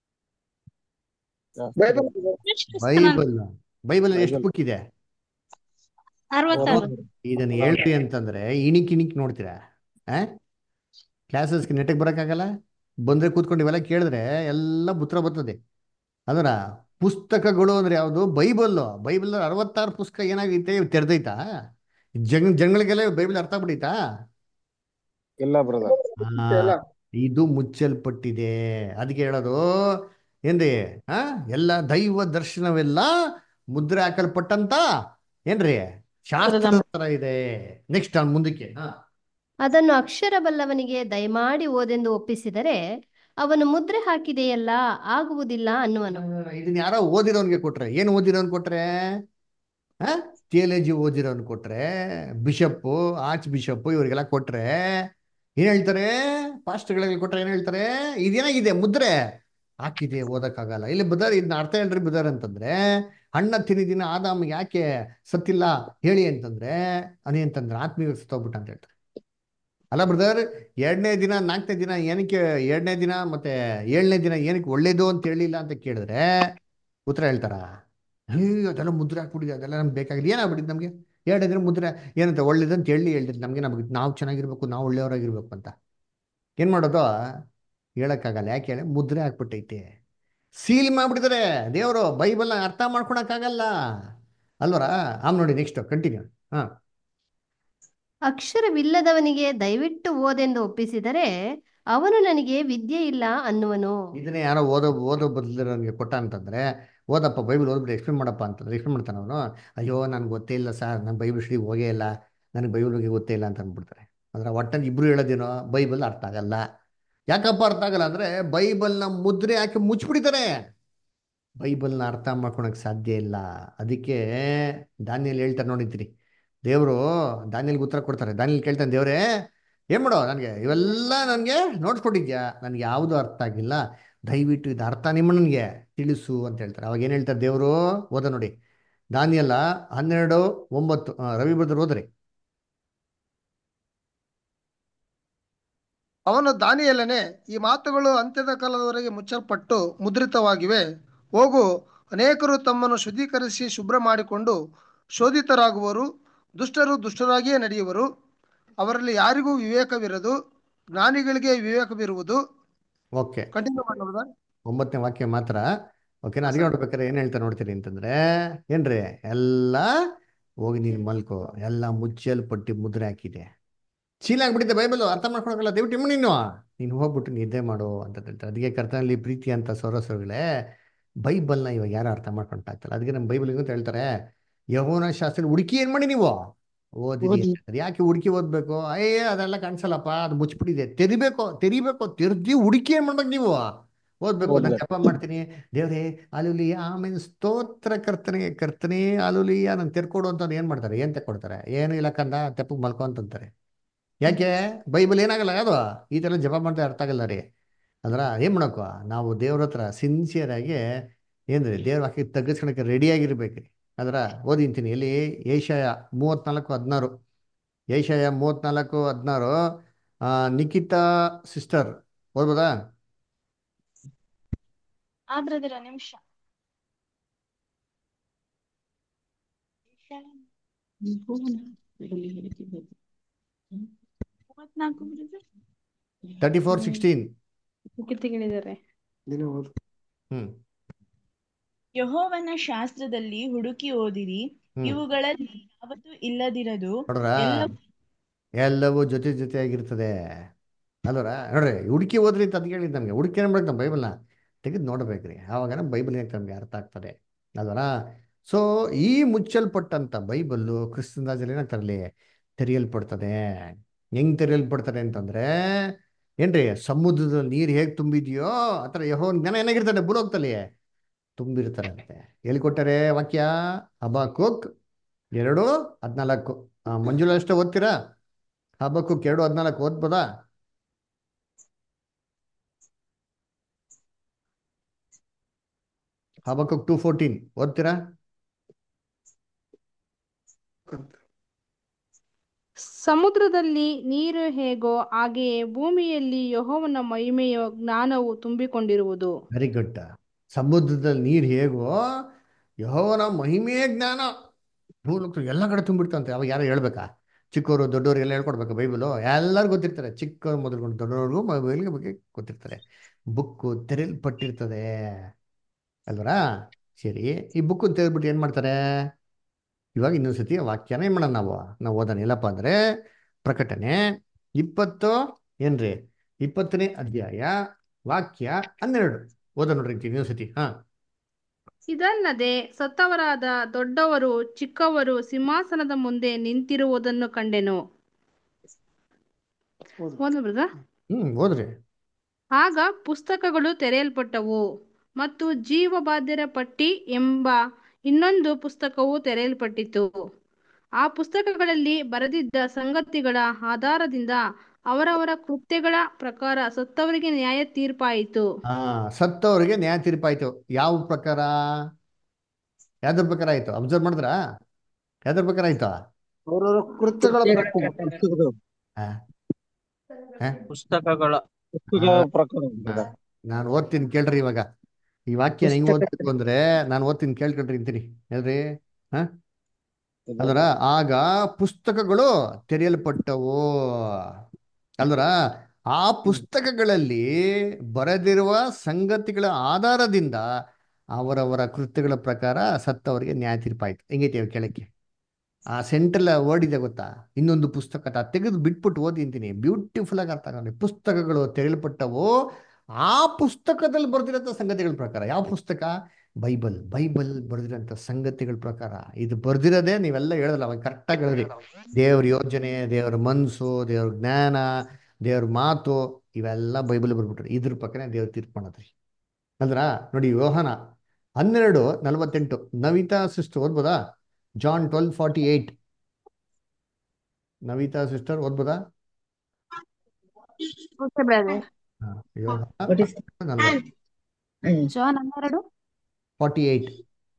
ಬೈಬಲ್ ಬೈಬಲ್ ಬೈಬಲ್ ಎಷ್ಟು ಬುಕ್ ಇದೆ ಅರವತ್ತಾರು ಇದನ್ನ ಹೇಳ್ರಿ ಅಂತಂದ್ರೆ ಇಣಿಕ್ ಇಣಿಕ್ ನೋಡ್ತೀರಾ ಆ ಕ್ಲಾಸಸ್ಗೆ ನೆಟ್ಟಿಗೆ ಬರೋಕ್ಕಾಗಲ್ಲ ಬಂದ್ರೆ ಕೂತ್ಕೊಂಡು ಇವೆಲ್ಲ ಕೇಳಿದ್ರೆ ಎಲ್ಲ ಉತ್ತರ ಬರ್ತದೆ ಅದರ ಪುಸ್ತಕಗಳು ಅಂದ್ರೆ ಯಾವುದು ಬೈಬಲ್ ಬೈಬಲ್ ಅರವತ್ತಾರು ಪುಸ್ತಕ ಏನಾಗೈತೆ ತೆರೆದೈತಾ ಜಂಗ್ ಜನಗಳಿಗೆಲ್ಲ ಬೈಬಲ್ ಅರ್ಥ ಬಿಡೈತಾ ಇಲ್ಲ ಬ್ರದರ್ ಆ, ಇದು ಮುಚ್ಚಲ್ಪಟ್ಟಿದೆ ಅದಕ್ಕೆ ಹೇಳೋದು ಏನ್ರಿ ಆ ಎಲ್ಲ ದೈವ ದರ್ಶನವೆಲ್ಲ ಮುದ್ರೆ ಹಾಕಲ್ಪಟ್ಟಂತ ಏನ್ರಿ ಶಾಸ್ತ್ರದ ತರ ಇದೆ ನೆಕ್ಸ್ಟ್ ಅವ್ನು ಮುಂದಕ್ಕೆ ಹಾ ಅದನ್ನು ಅಕ್ಷರ ಬಲ್ಲವನಿಗೆ ದಯಮಾಡಿ ಓದೆಂದು ಒಪ್ಪಿಸಿದರೆ ಅವನು ಮುದ್ರೆ ಹಾಕಿದೆಯಲ್ಲ ಆಗುವುದಿಲ್ಲ ಅನ್ನುವನು ಇದನ್ನ ಯಾರೋ ಓದಿರೋನ್ಗೆ ಕೊಟ್ರೆ ಏನು ಓದಿರೋನ್ ಕೊಟ್ರೆ ಆ ಥಿಯಾಲಜಿ ಓದಿರೋನ್ ಕೊಟ್ರೆ ಬಿಷಪ್ಪು ಆರ್ಚ್ ಬಿಷಪ್ಪು ಇವರಿಗೆಲ್ಲ ಕೊಟ್ರೆ ಏನ್ ಹೇಳ್ತಾರೆ ಪಾಸ್ಟ್ಗಳಿಗೆ ಕೊಟ್ರೆ ಏನ್ ಹೇಳ್ತಾರೆ ಇದೇನಾಗಿದೆ ಮುದ್ರೆ ಹಾಕಿದೆ ಓದಕ್ಕಾಗಲ್ಲ ಇಲ್ಲಿ ಬದರ್ ಇದನ್ನ ಅರ್ಥ ಹೇಳ್ರಿ ಬದರ್ ಅಂತಂದ್ರೆ ಹಣ್ಣ ತಿನ್ನಿದಿನ ಆದಾಮಿಗೆ ಯಾಕೆ ಸತ್ತಿಲ್ಲ ಹೇಳಿ ಅಂತಂದ್ರೆ ಅದೇಂತಂದ್ರೆ ಆತ್ಮೀಯ ಸತ್ತೋಗ್ಬಿಟ್ಟ ಅಂತ ಹೇಳ್ತಾರೆ ಅಲ್ಲ ಬ್ರದರ್ ಎರಡನೇ ದಿನ ನಾಲ್ಕನೇ ದಿನ ಏನಕ್ಕೆ ಎರಡನೇ ದಿನ ಮತ್ತೆ ಏಳನೇ ದಿನ ಏನಕ್ಕೆ ಒಳ್ಳೇದು ಅಂತ ಹೇಳಿಲ್ಲ ಅಂತ ಕೇಳಿದ್ರೆ ಉತ್ತರ ಹೇಳ್ತಾರ ಅಯ್ಯೋ ಅದೆಲ್ಲ ಮುದ್ರೆ ಹಾಕ್ಬಿಟ್ಟಿದೆ ಅದೆಲ್ಲ ನಮ್ಗೆ ಬೇಕಾಗಿಲ್ಲ ಏನಾಗ್ಬಿಟ್ಟಿದೆ ನಮಗೆ ಎರಡನೇ ದಿನ ಮುದ್ರೆ ಏನಂತ ಒಳ್ಳೇದು ಅಂತ ಹೇಳಿ ಹೇಳ್ತಿದ್ದು ನಮಗೆ ನಮಗೆ ನಾವು ಚೆನ್ನಾಗಿರ್ಬೇಕು ನಾವು ಒಳ್ಳೆಯವರಾಗಿರ್ಬೇಕು ಅಂತ ಏನ್ ಮಾಡೋದು ಹೇಳಕ್ಕಾಗಲ್ಲ ಯಾಕೆ ಹೇಳಿ ಮುದ್ರೆ ಹಾಕ್ಬಿಟ್ಟೈತೆ ಸೀಲ್ ಮಾಡ್ಬಿಟ್ಟಿದ್ದಾರೆ ದೇವರು ಬೈಬಲ್ನ ಅರ್ಥ ಮಾಡ್ಕೊಳಕ್ಕಾಗಲ್ಲ ಅಲ್ವರ ಆಮ್ ನೋಡಿ ನೆಕ್ಸ್ಟ್ ಕಂಟಿನ್ಯೂ ಹಾ ಅಕ್ಷರವಿಲ್ಲದವನಿಗೆ ದಯವಿಟ್ಟು ಓದೆಂದು ಒಪ್ಪಿಸಿದರೆ ಅವನು ನನಗೆ ವಿದ್ಯೆ ಇಲ್ಲ ಅನ್ನುವನು ಇದನ್ನೇ ಯಾರೋ ಓದೋ ಓದೋ ಬದಲಿರೋನಿಗೆ ಕೊಟ್ಟ ಅಂತಂದ್ರೆ ಓದಪ್ಪ ಬೈಬಲ್ ಓದ್ಬಿಟ್ಟು ಎಕ್ಸ್ಪ್ಲೇನ್ ಮಾಡಪ್ಪ ಅಂತಂದ್ರೆ ಎಕ್ಸ್ಪ್ಲೇನ್ ಮಾಡ್ತಾನೆ ಅವನು ಅಯ್ಯೋ ನನಗೆ ಗೊತ್ತೇ ಇಲ್ಲ ಸರ್ ನಾನು ಬೈಬಲ್ ಸ್ಟಡಿ ಹೋಗೇ ಇಲ್ಲ ನನಗೆ ಬೈಬಲ್ ಬಗ್ಗೆ ಗೊತ್ತೇ ಇಲ್ಲ ಅಂತ ಅಂದ್ಬಿಡ್ತಾರೆ ಅಂದ್ರೆ ಒಟ್ಟಲ್ಲಿ ಇಬ್ರು ಹೇಳೋದೇನೋ ಬೈಬಲ್ ಅರ್ಥ ಆಗಲ್ಲ ಯಾಕಪ್ಪ ಅರ್ಥ ಆಗಲ್ಲ ಅಂದ್ರೆ ಬೈಬಲ್ನ ಮುದ್ರೆ ಹಾಕಿ ಮುಚ್ಚಿಬಿಡ್ತಾರೆ ಬೈಬಲ್ನ ಅರ್ಥ ಮಾಡ್ಕೊಳಕ್ ಸಾಧ್ಯ ಇಲ್ಲ ಅದಕ್ಕೆ ದಾನಿಯಲ್ಲಿ ಹೇಳ್ತಾರೆ ನೋಡಿದ್ದೀರಿ ದೇವರು ದಾನಿಯಲ್ಗೆ ಉತ್ತರ ಕೊಡ್ತಾರೆ ದಾನಿಯಲ್ಲಿ ಕೇಳ್ತಾನೆ ದೇವ್ರೇ ಏನ್ ಮಾಡೋ ನನಗೆ ಇವೆಲ್ಲ ನನಗೆ ನೋಡ್ಸ್ಕೊಟ್ಟಿದ್ಯಾ ನನಗೆ ಯಾವುದು ಅರ್ಥ ಆಗಿಲ್ಲ ದಯವಿಟ್ಟು ಇದು ಅರ್ಥ ನಿಮ್ಮ ನನಗೆ ತಿಳಿಸು ಅಂತ ಹೇಳ್ತಾರೆ ಅವಾಗ ಏನು ಹೇಳ್ತಾರೆ ದೇವರು ಓದ ನೋಡಿ ದಾನಿಯಲ್ಲ ಹನ್ನೆರಡು ಒಂಬತ್ತು ಆ, ರವಿ ಬದ್ರ ಓದ್ರಿ ಅವನು ದಾನಿಯೇಲನೇ ಈ ಮಾತುಗಳು ಅಂತ್ಯದ ಕಾಲದವರೆಗೆ ಮುಚ್ಚಲ್ಪಟ್ಟು ಮುದ್ರಿತವಾಗಿವೆ ಹೋಗು ಅನೇಕರು ತಮ್ಮನ್ನು ಶುದ್ಧೀಕರಿಸಿ ಶುಭ್ರ ಮಾಡಿಕೊಂಡು ಶೋಧಿತರಾಗುವರು ದುಷ್ಟರು ದುಷ್ಟರಾಗಿಯೇ ನಡೆಯುವರು ಅವರಲ್ಲಿ ಯಾರಿಗೂ ವಿವೇಕವಿರದು ಜ್ಞಾನಿಗಳಿಗೆ ವಿವೇಕವಿರುವುದು ಓಕೆ ಕಂಟಿನ್ಯೂ ಮಾಡೋದಾ ಒಂಬತ್ತನೇ ವಾಕ್ಯ ಮಾತ್ರ ಓಕೆನಾ ಅದಕ್ಕೆ ನೋಡ್ಬೇಕಾದ್ರೆ ಏನು ಹೇಳ್ತಾ ನೋಡ್ತೀರಿ ಅಂತಂದ್ರೆ ಏನ್ರಿ ಎಲ್ಲ ಹೋಗಿ ನೀನು ಮಲ್ಕೋ ಎಲ್ಲ ಮುಚ್ಚಲ್ಪಟ್ಟು ಮುದ್ರೆ ಹಾಕಿದೆ ಚೀಲ ಆಗ್ಬಿಟ್ಟಿದೆ ಬೈಬಲ್ ಅರ್ಥ ಮಾಡ್ಕೊಳಕಲ್ಲ ದಯವಿಟ್ಟು ಇಮ್ಮ ನೀನು ನೀನು ಹೋಗ್ಬಿಟ್ಟು ನಿದ್ದೆ ಮಾಡು ಅಂತ ಹೇಳ್ತಾರೆ ಅದಕ್ಕೆ ಕರ್ತನಲ್ಲಿ ಪ್ರೀತಿ ಅಂತ ಸೊರಸರುಗಳೇ ಬೈಬಲ್ನ ಇವಾಗ ಯಾರು ಅರ್ಥ ಮಾಡ್ಕೊಂತ ಆಗ್ತಲ್ಲ ಅದಕ್ಕೆ ನಮ್ಮ ಬೈಬಲ್ ಅಂತ ಹೇಳ್ತಾರೆ ಯಹೋನ ಶಾಸ್ತ್ರ ಹುಡುಕಿ ಏನ್ ಮಾಡಿ ನೀವು ಓದಿರಿ ಓದಿ. ಅಂತ. ಅದು ಯಾಕೆ ಹುಡುಕಿ ಓದ್ಬೇಕು ಅಯ್ಯ ಅದೆಲ್ಲ ಕಾಣಿಸಲ್ಲಪ್ಪ ಅದು ಮುಚ್ಚಿಬಿಟ್ಟಿದೆ ತೆರಿಬೇಕು ತೆರಿಬೇಕು ತೆರ್ದಿ ಹುಡುಕಿ ಏನ್ ಮಾಡ್ಬೇಕು ನೀವು ಓದ್ಬೇಕು ನಾನು ಓದ್ಬೇಕು. ಜಪ ಮಾಡ್ತೀನಿ ದೇವ್ರೇ ಅಲುಲಿ ಆಮೇಲೆ ಸ್ತೋತ್ರ ಕರ್ತನಿಗೆ ಕರ್ತನೇ ಅಲುಲಿಯ ನಾನು ತೆರ್ಕೊಡು ಅಂತ ಏನ್ ಮಾಡ್ತಾರೆ ಏನ್ ತೆಕ್ಕೊಡ್ತಾರೆ ಏನು ಇಲ್ಲ ಕಂದ ತೆಪ್ಪಗೆ ಮಲ್ಕೊ ಅಂತಂತಾರೆ ಯಾಕೆ ಬೈಬಲ್ ಏನಾಗಲ್ಲ ಅದು ಈ ಥರ ಜಪ ಮಾಡ್ತಾ ಅರ್ಥ ಆಗಲ್ಲ ರೀ ಅಂದ್ರ ಏನ್ ಮಾಡಬೇಕು ನಾವು ದೇವ್ರ ಹತ್ರ ಸಿನ್ಸಿಯರ್ ಆಗಿ ಏನ್ರಿ ದೇವ್ರ ವಾಕ್ಯ ತಗ್ಗಿಸ್ಕೊಳಕ್ಕೆ ರೆಡಿ ಆಗಿರ್ಬೇಕ್ರಿ ಅದ್ರ ಓದಿಂತೀನಿ ಇಲ್ಲಿ ಏಷಯ ಮೂವತ್ನಾಲ್ಕು ಹದಿನಾರು ಏಷಯ ಮೂವತ್ನಾಲ್ಕು ಹದಿನಾರು ನಿಖಿತಾ ಸಿಸ್ಟರ್ ಓದ್ಬೋದಾ ಆದ್ರದಿರ ನಿಮಿಷ ಮೂವತ್ನಾಲ್ಕು brother? ತರ್ಟಿ ಫೋರ್ ಸಿಕ್ಸ್ಟೀನ್ ಕಿತ್ತಿಗಳಿದ್ದಾರೆ ದಿನ ಓದು ಹ್ಮ್ ಯೆಹೋವನ ಶಾಸ್ತ್ರದಲ್ಲಿ ಹುಡುಕಿ ಓದಿರಿ ಹ್ಮ್ ಇವುಗಳಲ್ಲಿ ಯಾವತ್ತೂ ಇಲ್ಲದಿರದು ನೋಡ್ರ ಎಲ್ಲ ಎಲ್ಲವೂ ಜೊತೆ ಜೊತೆಯಾಗಿರ್ತದೆ ಅಲ್ವರ ನೋಡ್ರಿ ಹುಡುಕಿ ಓದ್ರಿ ಅಂತ ಅದ್ ಹೇಳಿದ್ ನಮ್ಗೆ ಹುಡುಕಿ ಏನ್ ಮಾಡ್ಬೇಕು ನಮ್ಮ ಬೈಬಲ್ನ ತೆಗೆದು ನೋಡ್ಬೇಕ್ರಿ ಆವಾಗ ನಮ್ಮ ಬೈಬಲ್ ಏನಕ್ಕೆ ನಮ್ಗೆ ಅರ್ಥ ಆಗ್ತದೆ ಅಲ್ವರ ಸೊ ಈ ಮುಚ್ಚಲ್ಪಟ್ಟಂತ ಬೈಬಲ್ಲು ಕ್ರಿಸ್ತನ ರಾಜ್ಯದಲ್ಲಿ ಏನಾಗ್ತಾರಲ್ಲಿ ತೆರೆಯಲ್ಪಡ್ತದೆ ಹೆಂಗ್ ತೆರೆಯಲ್ಪಡ್ತಾರೆ ಅಂತಂದ್ರೆ ಏನ್ರಿ ಸಮುದ್ರದ ನೀರು ಹೇಗೆ ತುಂಬಿದೆಯೋ ಆ ಥರ ಯಹೋ ಜ್ಞಾನ ಏನಾಗಿರ್ತಾರೆ ಭೂಲೋಕದಲ್ಲಿ ತುಂಬಿರ್ತಾರೆ ಅಂತೆ ಎಲ್ಲಿ ಕೊಟ್ಟಾರೆ ವಾಕ್ಯ ಹಬಾಕುಕ್ ಎರಡು ಹದಿನಾಲ್ಕು ಮಂಜುಳ ಅಷ್ಟೇ ಓದ್ತೀರಾ ಹಬಕ್ಕುಕ್ ಎರಡು ಹದಿನಾಲ್ಕು ಓದ್ಬೋದಾ ಹಬಕ್ಕುಕ್ ಟೂ ಫೋರ್ಟೀನ್ ಓದ್ತೀರಾ ಸಮುದ್ರದಲ್ಲಿ ನೀರು ಹೇಗೋ ಹಾಗೆಯೇ ಭೂಮಿಯಲ್ಲಿ ಯೆಹೋವನ ಮಹಿಮೆಯ ಜ್ಞಾನವು ತುಂಬಿಕೊಂಡಿರುವುದು ವೆರಿ ಗುಡ್ ಸಮುದ್ರದಲ್ಲಿ ನೀರು ಹೇಗೋ ಯಹೋವನ ಮಹಿಮೆಯ ಜ್ಞಾನ ಭೂಲೋಕ ಎಲ್ಲ ಕಡೆ ತುಂಬಿಡ್ತಂತೆ ಅವಾಗ ಯಾರು ಹೇಳ್ಬೇಕಾ ಚಿಕ್ಕವರು ದೊಡ್ಡವರು ಎಲ್ಲ ಹೇಳ್ಕೊಡ್ಬೇಕಾ ಬೈಬಲು ಎಲ್ಲರೂ ಗೊತ್ತಿರ್ತಾರೆ ಚಿಕ್ಕವ್ರು ಮೊದಲ್ಕೊಂಡು ದೊಡ್ಡವ್ರಿಗೂ ಬೈಬಲ್ ಬಗ್ಗೆ ಗೊತ್ತಿರ್ತಾರೆ ಬುಕ್ಕು ತೆರೆಯಲ್ಪಟ್ಟಿರ್ತದೆ ಅಲ್ವರಾ ಸರಿ ಈ ಬುಕ್ ತೆರೆದ್ಬಿಟ್ಟು ಏನು ಮಾಡ್ತಾರೆ ಇವಾಗ ಇನ್ನೊಂದ್ಸತಿ ವಾಕ್ಯನ ಏನು ಮಾಡೋಣ ನಾವು ನಾವು ಓದೋಣ ಎಲ್ಲಪ್ಪ ಅಂದರೆ ಪ್ರಕಟಣೆ ಇಪ್ಪತ್ತು ಏನ್ರಿ ಇಪ್ಪತ್ತನೇ ಅಧ್ಯಾಯ ವಾಕ್ಯ ಹನ್ನೆರಡು ಓದ ನೋಡ್ರಿ ಇನ್ನೊಂದ್ಸತಿ ಹಾ ಇದಲ್ಲದೆ ಸತ್ತವರಾದ ದೊಡ್ಡವರು ಚಿಕ್ಕವರು ಸಿಂಹಾಸನದ ಮುಂದೆ ನಿಂತಿರುವುದನ್ನು ಕಂಡೆನು ಓದ್ಲಾ brother? ಹ್ಮ್ ಓದ್ರಿ ಆಗ ಪುಸ್ತಕಗಳು ತೆರೆಯಲ್ಪಟ್ಟವು ಮತ್ತು ಜೀವಬಾಧ್ಯರ ಪಟ್ಟಿ ಎಂಬ ಇನ್ನೊಂದು ಪುಸ್ತಕವು ತೆರೆಯಲ್ಪಟ್ಟಿತು ಆ ಪುಸ್ತಕಗಳಲ್ಲಿ ಬರೆದಿದ್ದ ಸಂಗತಿಗಳ ಆಧಾರದಿಂದ ಅವರವರ ಕೃತ್ಯಗಳ ಪ್ರಕಾರ ಸತ್ತವರಿಗೆ ನ್ಯಾಯ ತೀರ್ಪಾಯಿತು ಹಾ ಸತ್ತವರಿಗೆ ನ್ಯಾಯ ತೀರ್ಪಾಯ್ತು ಯಾವ ಪ್ರಕಾರ ಯಾವ್ದ್ರ ಪ್ರಕಾರ ಆಯ್ತು ಅಬ್ಸರ್ವ್ ಮಾಡಿದ್ರಾ ಯಾವ್ದ್ರ ಪ್ರಕಾರ ಆಯ್ತು ಅವರವರ ಕೃತ್ಯಗಳ ಪ್ರಕಾರ ಪುಸ್ತಕಗಳು. ಹಾ ಹಾ? ಪುಸ್ತಕಗಳ ಪುಸ್ತಕಗಳ ಹಾ. ಪ್ರಕಾರ ಹಾ. brother. ನಾನು ಓದ್ತೀನಿ ಕೇಳ್ರಿ ಇವಾಗ ಈ ವಾಕ್ಯನ ಹೆಂಗ್ ಓದ್ಬೇಕು ಅಂದ್ರೆ ನಾನು ಓದ್ತೀನಿ ಕೇಳ್ಕೊಳ್ರಿ ಅಂತೀನಿ ಹೇಳ್ರಿ ಹಾ ಅಲ್ವರ ಆಗ ಪುಸ್ತಕಗಳು ತೆರೆಯಲ್ಪಟ್ಟವು ಅಲ್ವರ ಆ ಪುಸ್ತಕಗಳಲ್ಲಿ ಬರೆದಿರುವ ಸಂಗತಿಗಳ ಆಧಾರದಿಂದ ಅವರವರ ಕೃತ್ಯಗಳ ಪ್ರಕಾರ ಸತ್ತವರಿಗೆ ನ್ಯಾಯ ತೀರ್ಪಾಯ್ತು ಹೆಂಗೈತೆ ಇವಾಗ ಕೇಳಕ್ಕೆ ಆ ಸೆಂಟ್ರಲ್ ವರ್ಡ್ ಇದೆ ಗೊತ್ತಾ ಇನ್ನೊಂದು ಪುಸ್ತಕ ಅದ್ ತೆಗೆದು ಬಿಟ್ಬಿಟ್ಟು ಓದಿ ಅಂತೀನಿ ಬ್ಯೂಟಿಫುಲ್ ಆಗಿ ಅರ್ಥ ಆಗುತ್ತೆ ಪುಸ್ತಕಗಳು ತೆರೆಯಲ್ಪಟ್ಟವು ಆ ಪುಸ್ತಕದಲ್ಲಿ ಬರೆದಿರೋಂಥ ಸಂಗತಿಗಳ ಪ್ರಕಾರ ಯಾವ ಪುಸ್ತಕ ಬೈಬಲ್ ಬೈಬಲ್ ಬರೆದಿರೋಂಥ ಸಂಗತಿಗಳ ಪ್ರಕಾರ ಇದು ಬರ್ದಿರೋದೇ ನೀವೆಲ್ಲ ಹೇಳಲ್ಲ ಅವಾಗ ಕರೆಕ್ಟಾಗಿ ಹೇಳಿದ್ರಿ ದೇವ್ರ ಯೋಜನೆ ದೇವ್ರ ಮನಸ್ಸು ದೇವ್ರ ಜ್ಞಾನ ದೇವ್ರ ಮಾತು ಇವೆಲ್ಲ ಬೈಬಲ್ ಬರ್ಬಿಟ್ರಿ ಇದ್ರ ಪಕ್ಕನೆ ದೇವ್ರ ತೀರ್ಪು ಮಾಡದ್ರಿ ಅಂದ್ರ ನೋಡಿ ಯೋಹನ ಹನ್ನೆರಡು ನಲವತ್ತೆಂಟು ನವಿತಾ ಸಿಸ್ಟರ್ ಓದ್ಬೋದಾ John twelve forty eight Navitha sister ಓದ್ಬೋದಾ ಓಕೆ ಬ್ರದರ್ ಹಾ, ಯೋಹನ What is- ನಲವತ್ತು ಹ್ಮ್. ಜಾನ್ ಹನ್ನೆರಡು ಫಾರ್ಟಿ ಏಯ್ಟ್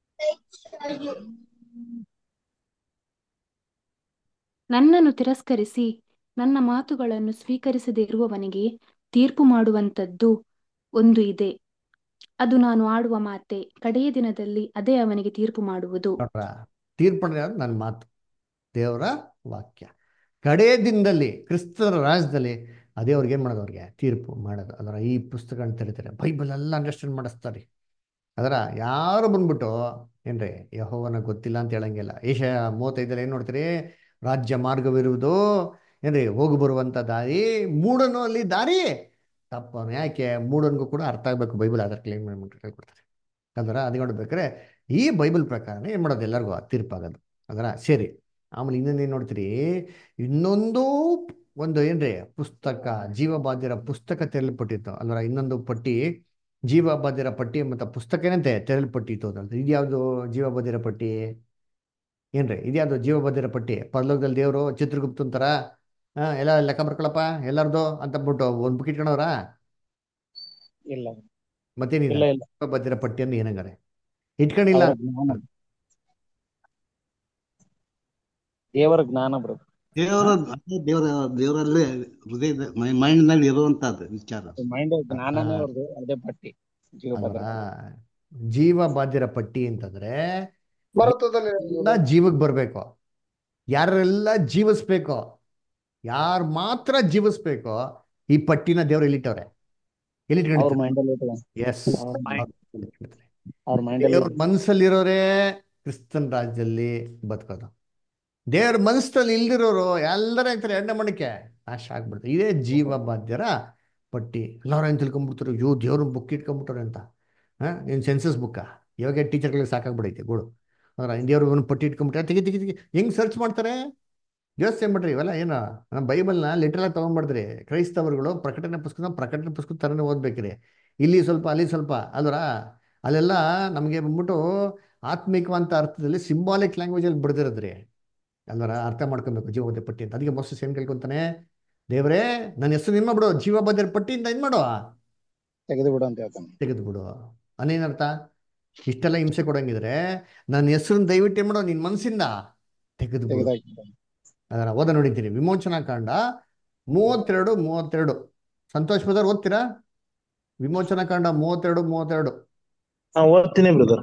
ನನ್ನನ್ನು ತಿರಸ್ಕರಿಸಿ ನನ್ನ ಮಾತುಗಳನ್ನು ಸ್ವೀಕರಿಸದೇ ಇರುವವನಿಗೆ ತೀರ್ಪು ಮಾಡುವಂತದ್ದು ಒಂದು ಇದೆ ಅದು ನಾನು ಆಡುವ ಮಾತೆ ಕಡೆಯ ದಿನದಲ್ಲಿ ಅದೇ ಅವನಿಗೆ ತೀರ್ಪು ಮಾಡುವುದು ನೋಡ್ರ ತೀರ್ಪಣೆ ಅನ್ನೋದು ನನ್ನ ಮಾತು ದೇವರ ವಾಕ್ಯ ಕಡೇ ದಿನದಲ್ಲಿ ಕ್ರಿಸ್ತರ ರಾಜ್ಯದಲ್ಲಿ ಅದೇ ಅವ್ರಿಗೆ ಏನು ಮಾಡೋದು ಅವ್ರಿಗೆ ತೀರ್ಪು ಮಾಡೋದು ಅದರ ಈ ಪುಸ್ತಕ ತೆರಿತಾರೆ ಬೈಬಲ್ ಎಲ್ಲ ಅಂಡರ್ಸ್ಟ್ಯಾಂಡ್ ಮಾಡಿಸ್ತಾರೆ ಅದರ ಯಾರು ಬಂದ್ಬಿಟ್ಟು ಏನ್ರಿ ಯಹೋವನ ಗೊತ್ತಿಲ್ಲ ಅಂತ ಹೇಳಂಗಿಲ್ಲ ಏಷ ಮೂವತ್ತೈದಲ್ಲಿ ಏನು ನೋಡ್ತೀರಿ ರಾಜ್ಯ ಮಾರ್ಗವಿರುವುದು ಏನ್ರಿ ಹೋಗಿ ಬರುವಂತ ದಾರಿ ಮೂಡನು ಅಲ್ಲಿ ದಾರಿ ತಪ್ಪನು ಯಾಕೆ ಮೂಡನ್ಗೂ ಕೂಡ ಅರ್ಥ ಆಗ್ಬೇಕು ಬೈಬಲ್ ಆಧಾರ್ ಕ್ಲೇಮ್ ಮಾಡ್ಬಿಟ್ಟು ಹೇಳ್ಕೊಡ್ತಾರೆ ಅದರ ಅದು ನೋಡ್ಬೇಕಾದ್ರೆ ಈ ಬೈಬಲ್ ಪ್ರಕಾರನೇ ಏನು ಮಾಡೋದು ಎಲ್ಲರಿಗೂ ತೀರ್ಪಾಗೋದು ಅದರ ಸರಿ ಆಮೇಲೆ ಇನ್ನೊಂದು ಏನು ನೋಡ್ತೀರಿ ಇನ್ನೊಂದು ಒಂದು ಏನ್ರಿ ಪುಸ್ತಕ ಜೀವಬಾಧ್ಯರ ಪುಸ್ತಕ ತೆರಲ್ಪಟ್ಟಿತ್ತು ಅಲ್ವರ ಇನ್ನೊಂದು ಪಟ್ಟಿ ಜೀವಬಾಧ್ಯರ ಪಟ್ಟಿ ಮತ್ತು ಪುಸ್ತಕ ಏನಂತೆ ತೆರಲ್ಪಟ್ಟಿತ್ತು ಅಂತ ಇದ್ಯಾವುದು ಜೀವಬಾಧ್ಯರ ಪಟ್ಟಿ ಏನ್ರಿ ಇದ್ಯಾವುದು ಜೀವಬಾಧ್ಯರ ಪಟ್ಟಿ ಪರಲೋಕದಲ್ಲಿ ದೇವರು ಚಿತ್ರಗುಪ್ತ ಅಂತಾರ ಹಾ ಎಲ್ಲ ಲೆಕ್ಕ ಬರ್ಕೊಳಪ್ಪ ಎಲ್ಲಾರ್ದು ಅಂತ ಬಿಟ್ಟು ಒಂದು ಬುಕ್ ಇಟ್ಕೊಂಡವ್ರ ಇಲ್ಲ ಮತ್ತೇನಿಲ್ಲ ಇಲ್ಲ ಇಲ್ಲ ಜೀವಬಾಧ್ಯರ ಪಟ್ಟಿ ಅಂದ್ರೆ ಏನಂಗಾರೆ ಇಟ್ಕೊಂಡಿಲ್ಲ ಅವರ ಜ್ಞಾನ ದೇವರ ಜ್ಞಾನ ಬ್ರದರ್ ದೇವರ ಅದೇ ದೇವರ ದೇವರಲ್ಲೇ ಹೃದಯದ ಮೈಂಡ್ ನಲ್ಲಿ ಇರುವಂತದ್ದು ವಿಚಾರ ಮೈಂಡ್ ಜ್ಞಾನನೇ ಅವ್ರದ್ದು ಅದೇ ಪಟ್ಟಿ ಜೀವಭದ್ರ ಅಲ್ವಾ ಜೀವಬಾಧ್ಯರ ಪಟ್ಟಿ ಅಂತಂದ್ರೆ ಭಾರತದಲ್ಲಿ ಎಲ್ಲ ಜೀವಕ್ಕೆ ಬರಬೇಕು ಯಾರೆಲ್ಲ ಜೀವಿಸ್ಬೇಕು ಯಾರು ಮಾತ್ರ ಜೀವಿಸ್ಬೇಕು ಈ ಪಟ್ಟಿನ ದೇವ್ರು ಎಲ್ಲಿಟ್ಟವ್ರೆ ಅವ್ರ ಎಲ್ಲಿಟ್ಕೊಂಡಿರ್ತಾರೆ ಮೈಂಡ್ ಅಲ್ಲಿ ಇಟ್ಕೊಂಡು ಎಸ್ ಅವ್ರ ಮೈಂಡ್ ಅವ್ರ ಮೈಂಡ್ ಅಲ್ಲಿ ದೇವ್ರ ಮನಸ್ಸಲ್ಲಿರೋರೇ ಕ್ರಿಸ್ತನ್ ರಾಜ್ಯದಲ್ಲಿ ಬದುಕೋದು ದೇವ್ರ ಮನಸ್ಸಲ್ಲಿ ಇಲ್ದಿರೋರು ಎಲ್ಲರೂ ಆಗ್ತಾರೆ ಎಣ್ಣೆ ಮಣಕ್ಕೆ ನಾಶ ಆಗ್ಬಿಡ್ತಾರೆ ಇದೇ ಜೀವ ಬಾಧ್ಯರ ಪಟ್ಟಿ ಎಲ್ಲರೂ ಏನು ತಿಳ್ಕೊಂಬಿಡ್ತಾರೆ ಅಯ್ಯೋ ದೇವ್ರ ಬುಕ್ ಇಟ್ಕೊಂಬಿಟ್ಟಾರೆ ಅಂತ ಹಾಂ ಏನು ಸೆನ್ಸಸ್ ಬುಕ್ಕಾ ಇವಾಗ ಟೀಚರ್ಗಳಿಗೆ ಸಾಕಾಗ್ಬಿಡೈತೆ ಗೋಳು ಅವ್ರ ದೇವ್ರ ಒಂದು ಪಟ್ಟಿ ಇಟ್ಕೊಂಬಿಟ್ರೆ ತೆಗಿ ತೆಗಿ ತೆಗಿ ಹೆಂಗೆ ಸರ್ಚ್ ಮಾಡ್ತಾರೆ ಯೋಚನೆ ಮಾಡ್ರಿ ಇವೆಲ್ಲ ಏನು ನಮ್ಮ ಬೈಬಲ್ನ ಲಿಟ್ರಲಾಗಿ ತೊಗೊಂಡ್ಬಿಡ್ದ್ರಿ ಕ್ರೈಸ್ತವರುಗಳು ಪ್ರಕಟಣೆ ಪುಸ್ತಕ ಪ್ರಕಟಣೆ ಪುಸ್ತಕ ಥರನೇ ಓದ್ಬೇಕ್ರಿ ಇಲ್ಲಿ ಸ್ವಲ್ಪ ಅಲ್ಲಿ ಸ್ವಲ್ಪ ಅಲ್ವರ ಅಲ್ಲೆಲ್ಲ ನಮಗೆ ಬಂದ್ಬಿಟ್ಟು ಆತ್ಮಿಕವಂತ ಅರ್ಥದಲ್ಲಿ ಸಿಂಬಾಲಿಕ್ ಲ್ಯಾಂಗ್ವೇಜಲ್ಲಿ ಬಿಡ್ದಿರೋದ್ರಿ ಅಲ್ವರ ಅರ್ಥ ಮಾಡ್ಕೊಬೇಕು ಜೀವಬದ್ಧ ಪಟ್ಟಿ ಅಂತ ಅದಕ್ಕೆ ಮೋಸ ಏನ್ ಕೇಳ್ಕೊಂತಾನೆ ದೇವರೇ ನನ್ನ ಹೆಸರು ನಿಮ್ಮ ಬಿಡು ಜೀವಬದ್ಧ ಪಟ್ಟಿಯಿಂದ ಏನ್ ಮಾಡು ತೆಗೆದು ಬಿಡು ಅಂತ ಹೇಳ್ತಾನೆ ತೆಗೆದು ಬಿಡು ಅನ್ನೇನರ್ಥ ಇಷ್ಟೆಲ್ಲ ಹಿಂಸೆ ಕೊಡಂಗಿದ್ರೆ ನನ್ನ ಹೆಸರನ್ನ ದಯವಿಟ್ಟು ಏನ್ ಮಾಡೋ ನಿನ್ ಮನಸ್ಸಿಂದ ತೆಗೆದು ಬಿಡು ತೆಗೆದಾಕ್ಬಿಡು ಅದರ ಓದ ನೋಡಿದ್ದೀನಿ ವಿಮೋಚನಾ ಕಾಂಡ ಮೂವತ್ತೆರಡು ಮೂವತ್ತೆರಡು ಸಂತೋಷ್ ಬ್ರದರ್ ಓದ್ತೀರಾ ವಿಮೋಚನಾ ಕಾಂಡ ಮೂವತ್ತೆರಡು ಮೂವತ್ತೆರಡು ಹಾ ಓದ್ತೀನಿ ಬ್ರದರ್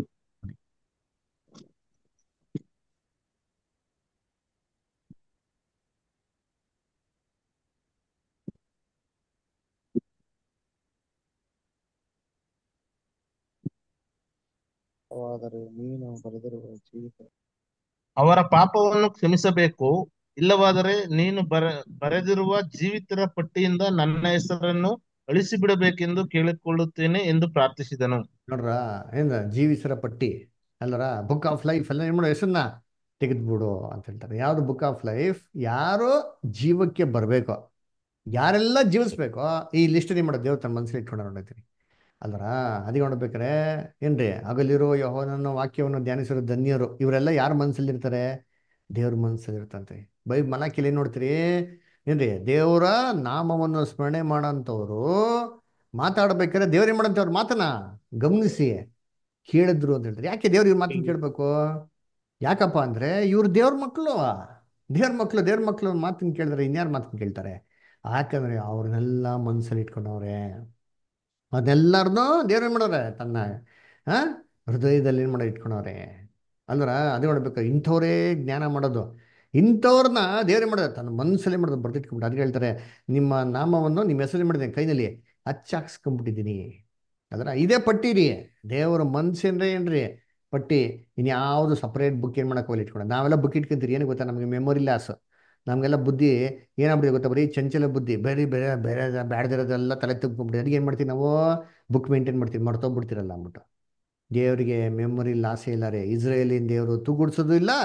ಆದರೆ ನೀನು ಬರೆದಿರುವ ಜೀವಿತ ಅವರ ಪಾಪವನ್ನು ಕ್ಷಮಿಸಬೇಕು ಇಲ್ಲವಾದರೆ ನೀನು ಬರ ಬರೆದಿರುವ ಜೀವಿತರ ಪಟ್ಟಿಯಿಂದ ನನ್ನ ಹೆಸರನ್ನು ಅಳಿಸಿ ಬಿಡಬೇಕೆಂದು ಕೇಳಿಕೊಳ್ಳುತ್ತೇನೆ ಎಂದು ಪ್ರಾರ್ಥಿಸಿದನು ನೋಡ್ರ ಏನ ಜೀವಿಸರ ಪಟ್ಟಿ ಅಲ್ಲರ ಬುಕ್ ಆಫ್ ಲೈಫ್ ಎಲ್ಲ ಏನು ಮಾಡೋ ಹೆಸರನ್ನ ತೆಗೆದ್ಬಿಡು ಅಂತ ಹೇಳ್ತಾರೆ ಯಾವುದು ಬುಕ್ ಆಫ್ ಲೈಫ್ ಯಾರು ಜೀವಕ್ಕೆ ಬರಬೇಕು ಯಾರೆಲ್ಲ ಜೀವಿಸ್ಬೇಕೋ ಈ ಲಿಸ್ಟ್ ಏನು ಮಾಡೋದು ದೇವ್ರು ತನ್ನ ಮನಸ್ಸಲ್ಲಿ ಇಟ್ಕೊಂಡು ನೋಡೈತೀನಿ ಅಲ್ಲರ ಅದಕ್ಕೆ ನೋಡ್ಬೇಕಾರೆ ಏನ್ರಿ ಹಗಲಿರೋ ಯಹೋವನನ್ನ ವಾಕ್ಯವನ್ನು ಧ್ಯಾನಿಸಿರೋ ಧನ್ಯರು ಇವರೆಲ್ಲ ಯಾರ ಮನಸ್ಸಲ್ಲಿ ಇರ್ತಾರೆ ದೇವ್ರ ಮನಸ್ಸಲ್ಲಿ ಇರ್ತಂತೆ ಬೈ ಮಲಾಕಿಲಿ ಏನ್ ನೋಡ್ತೀರಿ ಏನ್ರಿ ದೇವರ ನಾಮವನ್ನು ಸ್ಮರಣೆ ಮಾಡೋಂಥವ್ರು ಮಾತಾಡ್ಬೇಕಾದ್ರೆ ದೇವ್ರು ಏನ್ ಮಾಡಂತವ್ರು ಮಾತನ್ನ ಗಮನಿಸಿ ಕೇಳಿದ್ರು ಅಂತ ಹೇಳ್ತಾರೆ ಯಾಕೆ ದೇವ್ರ ಇವ್ರ ಮಾತನ್ನ ಕೇಳ್ಬೇಕು ಯಾಕಪ್ಪ ಅಂದ್ರೆ ಇವ್ರು ದೇವ್ರ ಮಕ್ಕಳು ದೇವ್ರ ಮಕ್ಕಳು ದೇವ್ರ ಮಕ್ಕಳು ಮಾತನ್ನ ಕೇಳಿದ್ರೆ ಇನ್ಯಾರ ಮಾತನ್ನ ಕೇಳ್ತಾರೆ ಯಾಕಂದ್ರೆ ಅವ್ರನ್ನೆಲ್ಲ ಮನಸ್ಸಲ್ಲಿ ಇಟ್ಕೊಂಡವ್ರೆ ಅದೆಲ್ಲರನ್ನೂ ದೇವ್ರ ಏನ್ ಮಾಡೋರೆ ತನ್ನ ಆ ಹೃದಯದಲ್ಲಿ ಏನ್ ಮಾಡೋ ಇಟ್ಕೊಂಡವ್ರೆ ಅಂದ್ರ ಅದೇ ನೋಡ್ಬೇಕು ಇಂಥವ್ರೇ ಜ್ಞಾನ ಮಾಡೋದು ಇಂಥವ್ರನ್ನ ದೇವ್ರೇ ಮಾಡೋದು ತನ್ನ ಮನಸ್ಸಲ್ಲೇ ಮಾಡೋದು ಬರ್ದಿಟ್ಕೊಂಡ್ಬಿಟ್ಟು ಅದಕ್ಕೆ ಹೇಳ್ತಾರೆ ನಿಮ್ಮ ನಾಮವನ್ನು ನಿಮ್ಮ ಹೆಸರು ಮಾಡಿದೆ ಕೈನಲ್ಲಿ ಹಚ್ಚಾಕ್ಸ್ಕೊಂಡ್ಬಿಟ್ಟಿದ್ದೀನಿ ಅದರ ಇದೇ ಪಟ್ಟಿ ರೀ ದೇವರ ಮನ್ಸೇನ್ರಿ ಏನ್ರಿ ಪಟ್ಟಿ ಇನ್ಯಾವುದು ಸಪ್ರೇಟ್ ಬುಕ್ ಏನು ಮಾಡಕ್ಕೆ ಹೋಗಿ ಇಟ್ಕೊಂಡು ನಾವೆಲ್ಲ ಬುಕ್ ಇಟ್ಕೊಂತೀರಿ ಏನು ಗೊತ್ತಾ ನಮಗೆ ಮೆಮೊರಿ ಲಾಸ್ ನಮಗೆಲ್ಲ ಬುದ್ಧಿ ಏನಾಗ್ಬಿಟ್ಟಿದೆ ಗೊತ್ತಾ ಬರೀ ಚಂಚಲ ಬುದ್ಧಿ ಬೇರೆ ಬೇರೆ ಬೇರೆ ಬ್ಯಾಡ್ದಿರೋದೆಲ್ಲ ತಲೆ ತುಂಬಿಬಿಟ್ಟು ಅದಕ್ಕೆ ಏನು ಮಾಡ್ತೀವಿ ನಾವು ಬುಕ್ ಮೇಂಟೈನ್ ಮಾಡ್ತೀವಿ ಮರ್ತೋಗ್ಬಿಡ್ತೀರಲ್ಲ ಅಂದ್ಬಿಟ್ಟು ದೇವರಿಗೆ ಮೆಮೊರಿ ಲಾಸೇ ಇಲ್ಲ ರೀ ಇಸ್ರೇಲಿನ ದೇವರು ತೂಗುಡ್ಸೋದು ಇಲ್ಲ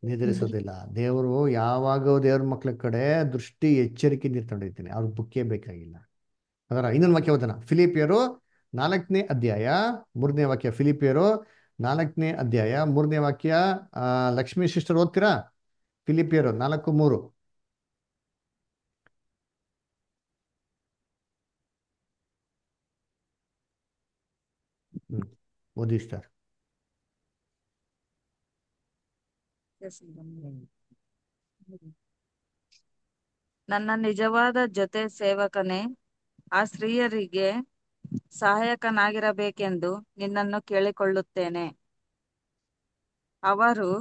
ನಿದ್ರಿಸೋದಿಲ್ಲ ದೇವರು ಯಾವಾಗ ದೇವ್ರ ಮಕ್ಳ ಕಡೆ ದೃಷ್ಟಿ ಎಚ್ಚರಿಕೆಯಿಂದ ಇರ್ಕೊಂಡಿರ್ತೀನಿ ಅವ್ರ ಬುಕ್ಕೇ ಬೇಕಾಗಿಲ್ಲ ಅದರ ಇನ್ನೊಂದು ವಾಕ್ಯ ಓದೋಣ ಫಿಲಿಪಿಯರು ನಾಲ್ಕನೇ ಅಧ್ಯಾಯ ಮೂರನೇ ವಾಕ್ಯ ಫಿಲಿಪಿಯರು ನಾಲ್ಕನೇ ಅಧ್ಯಾಯ ಮೂರನೇ ವಾಕ್ಯ ಆ, ಲಕ್ಷ್ಮೀ ಸಿಸ್ಟರ್ ಓದ್ತೀರಾ ಫಿಲಿಪಿಯರು ನಾಲ್ಕು ಮೂರು ಹ್ಮ್ ಓದಿ ಸರ್ ನನ್ನ ನಿಜವಾದ ಜೊತೆ ಸೇವಕನೇ ಆ ಸ್ತ್ರೀಯರಿಗೆ ಸಹಾಯಕನಾಗಿರಬೇಕೆಂದು ನಿನ್ನನ್ನು ಕೇಳಿಕೊಳ್ಳುತ್ತೇನೆ ಅವರು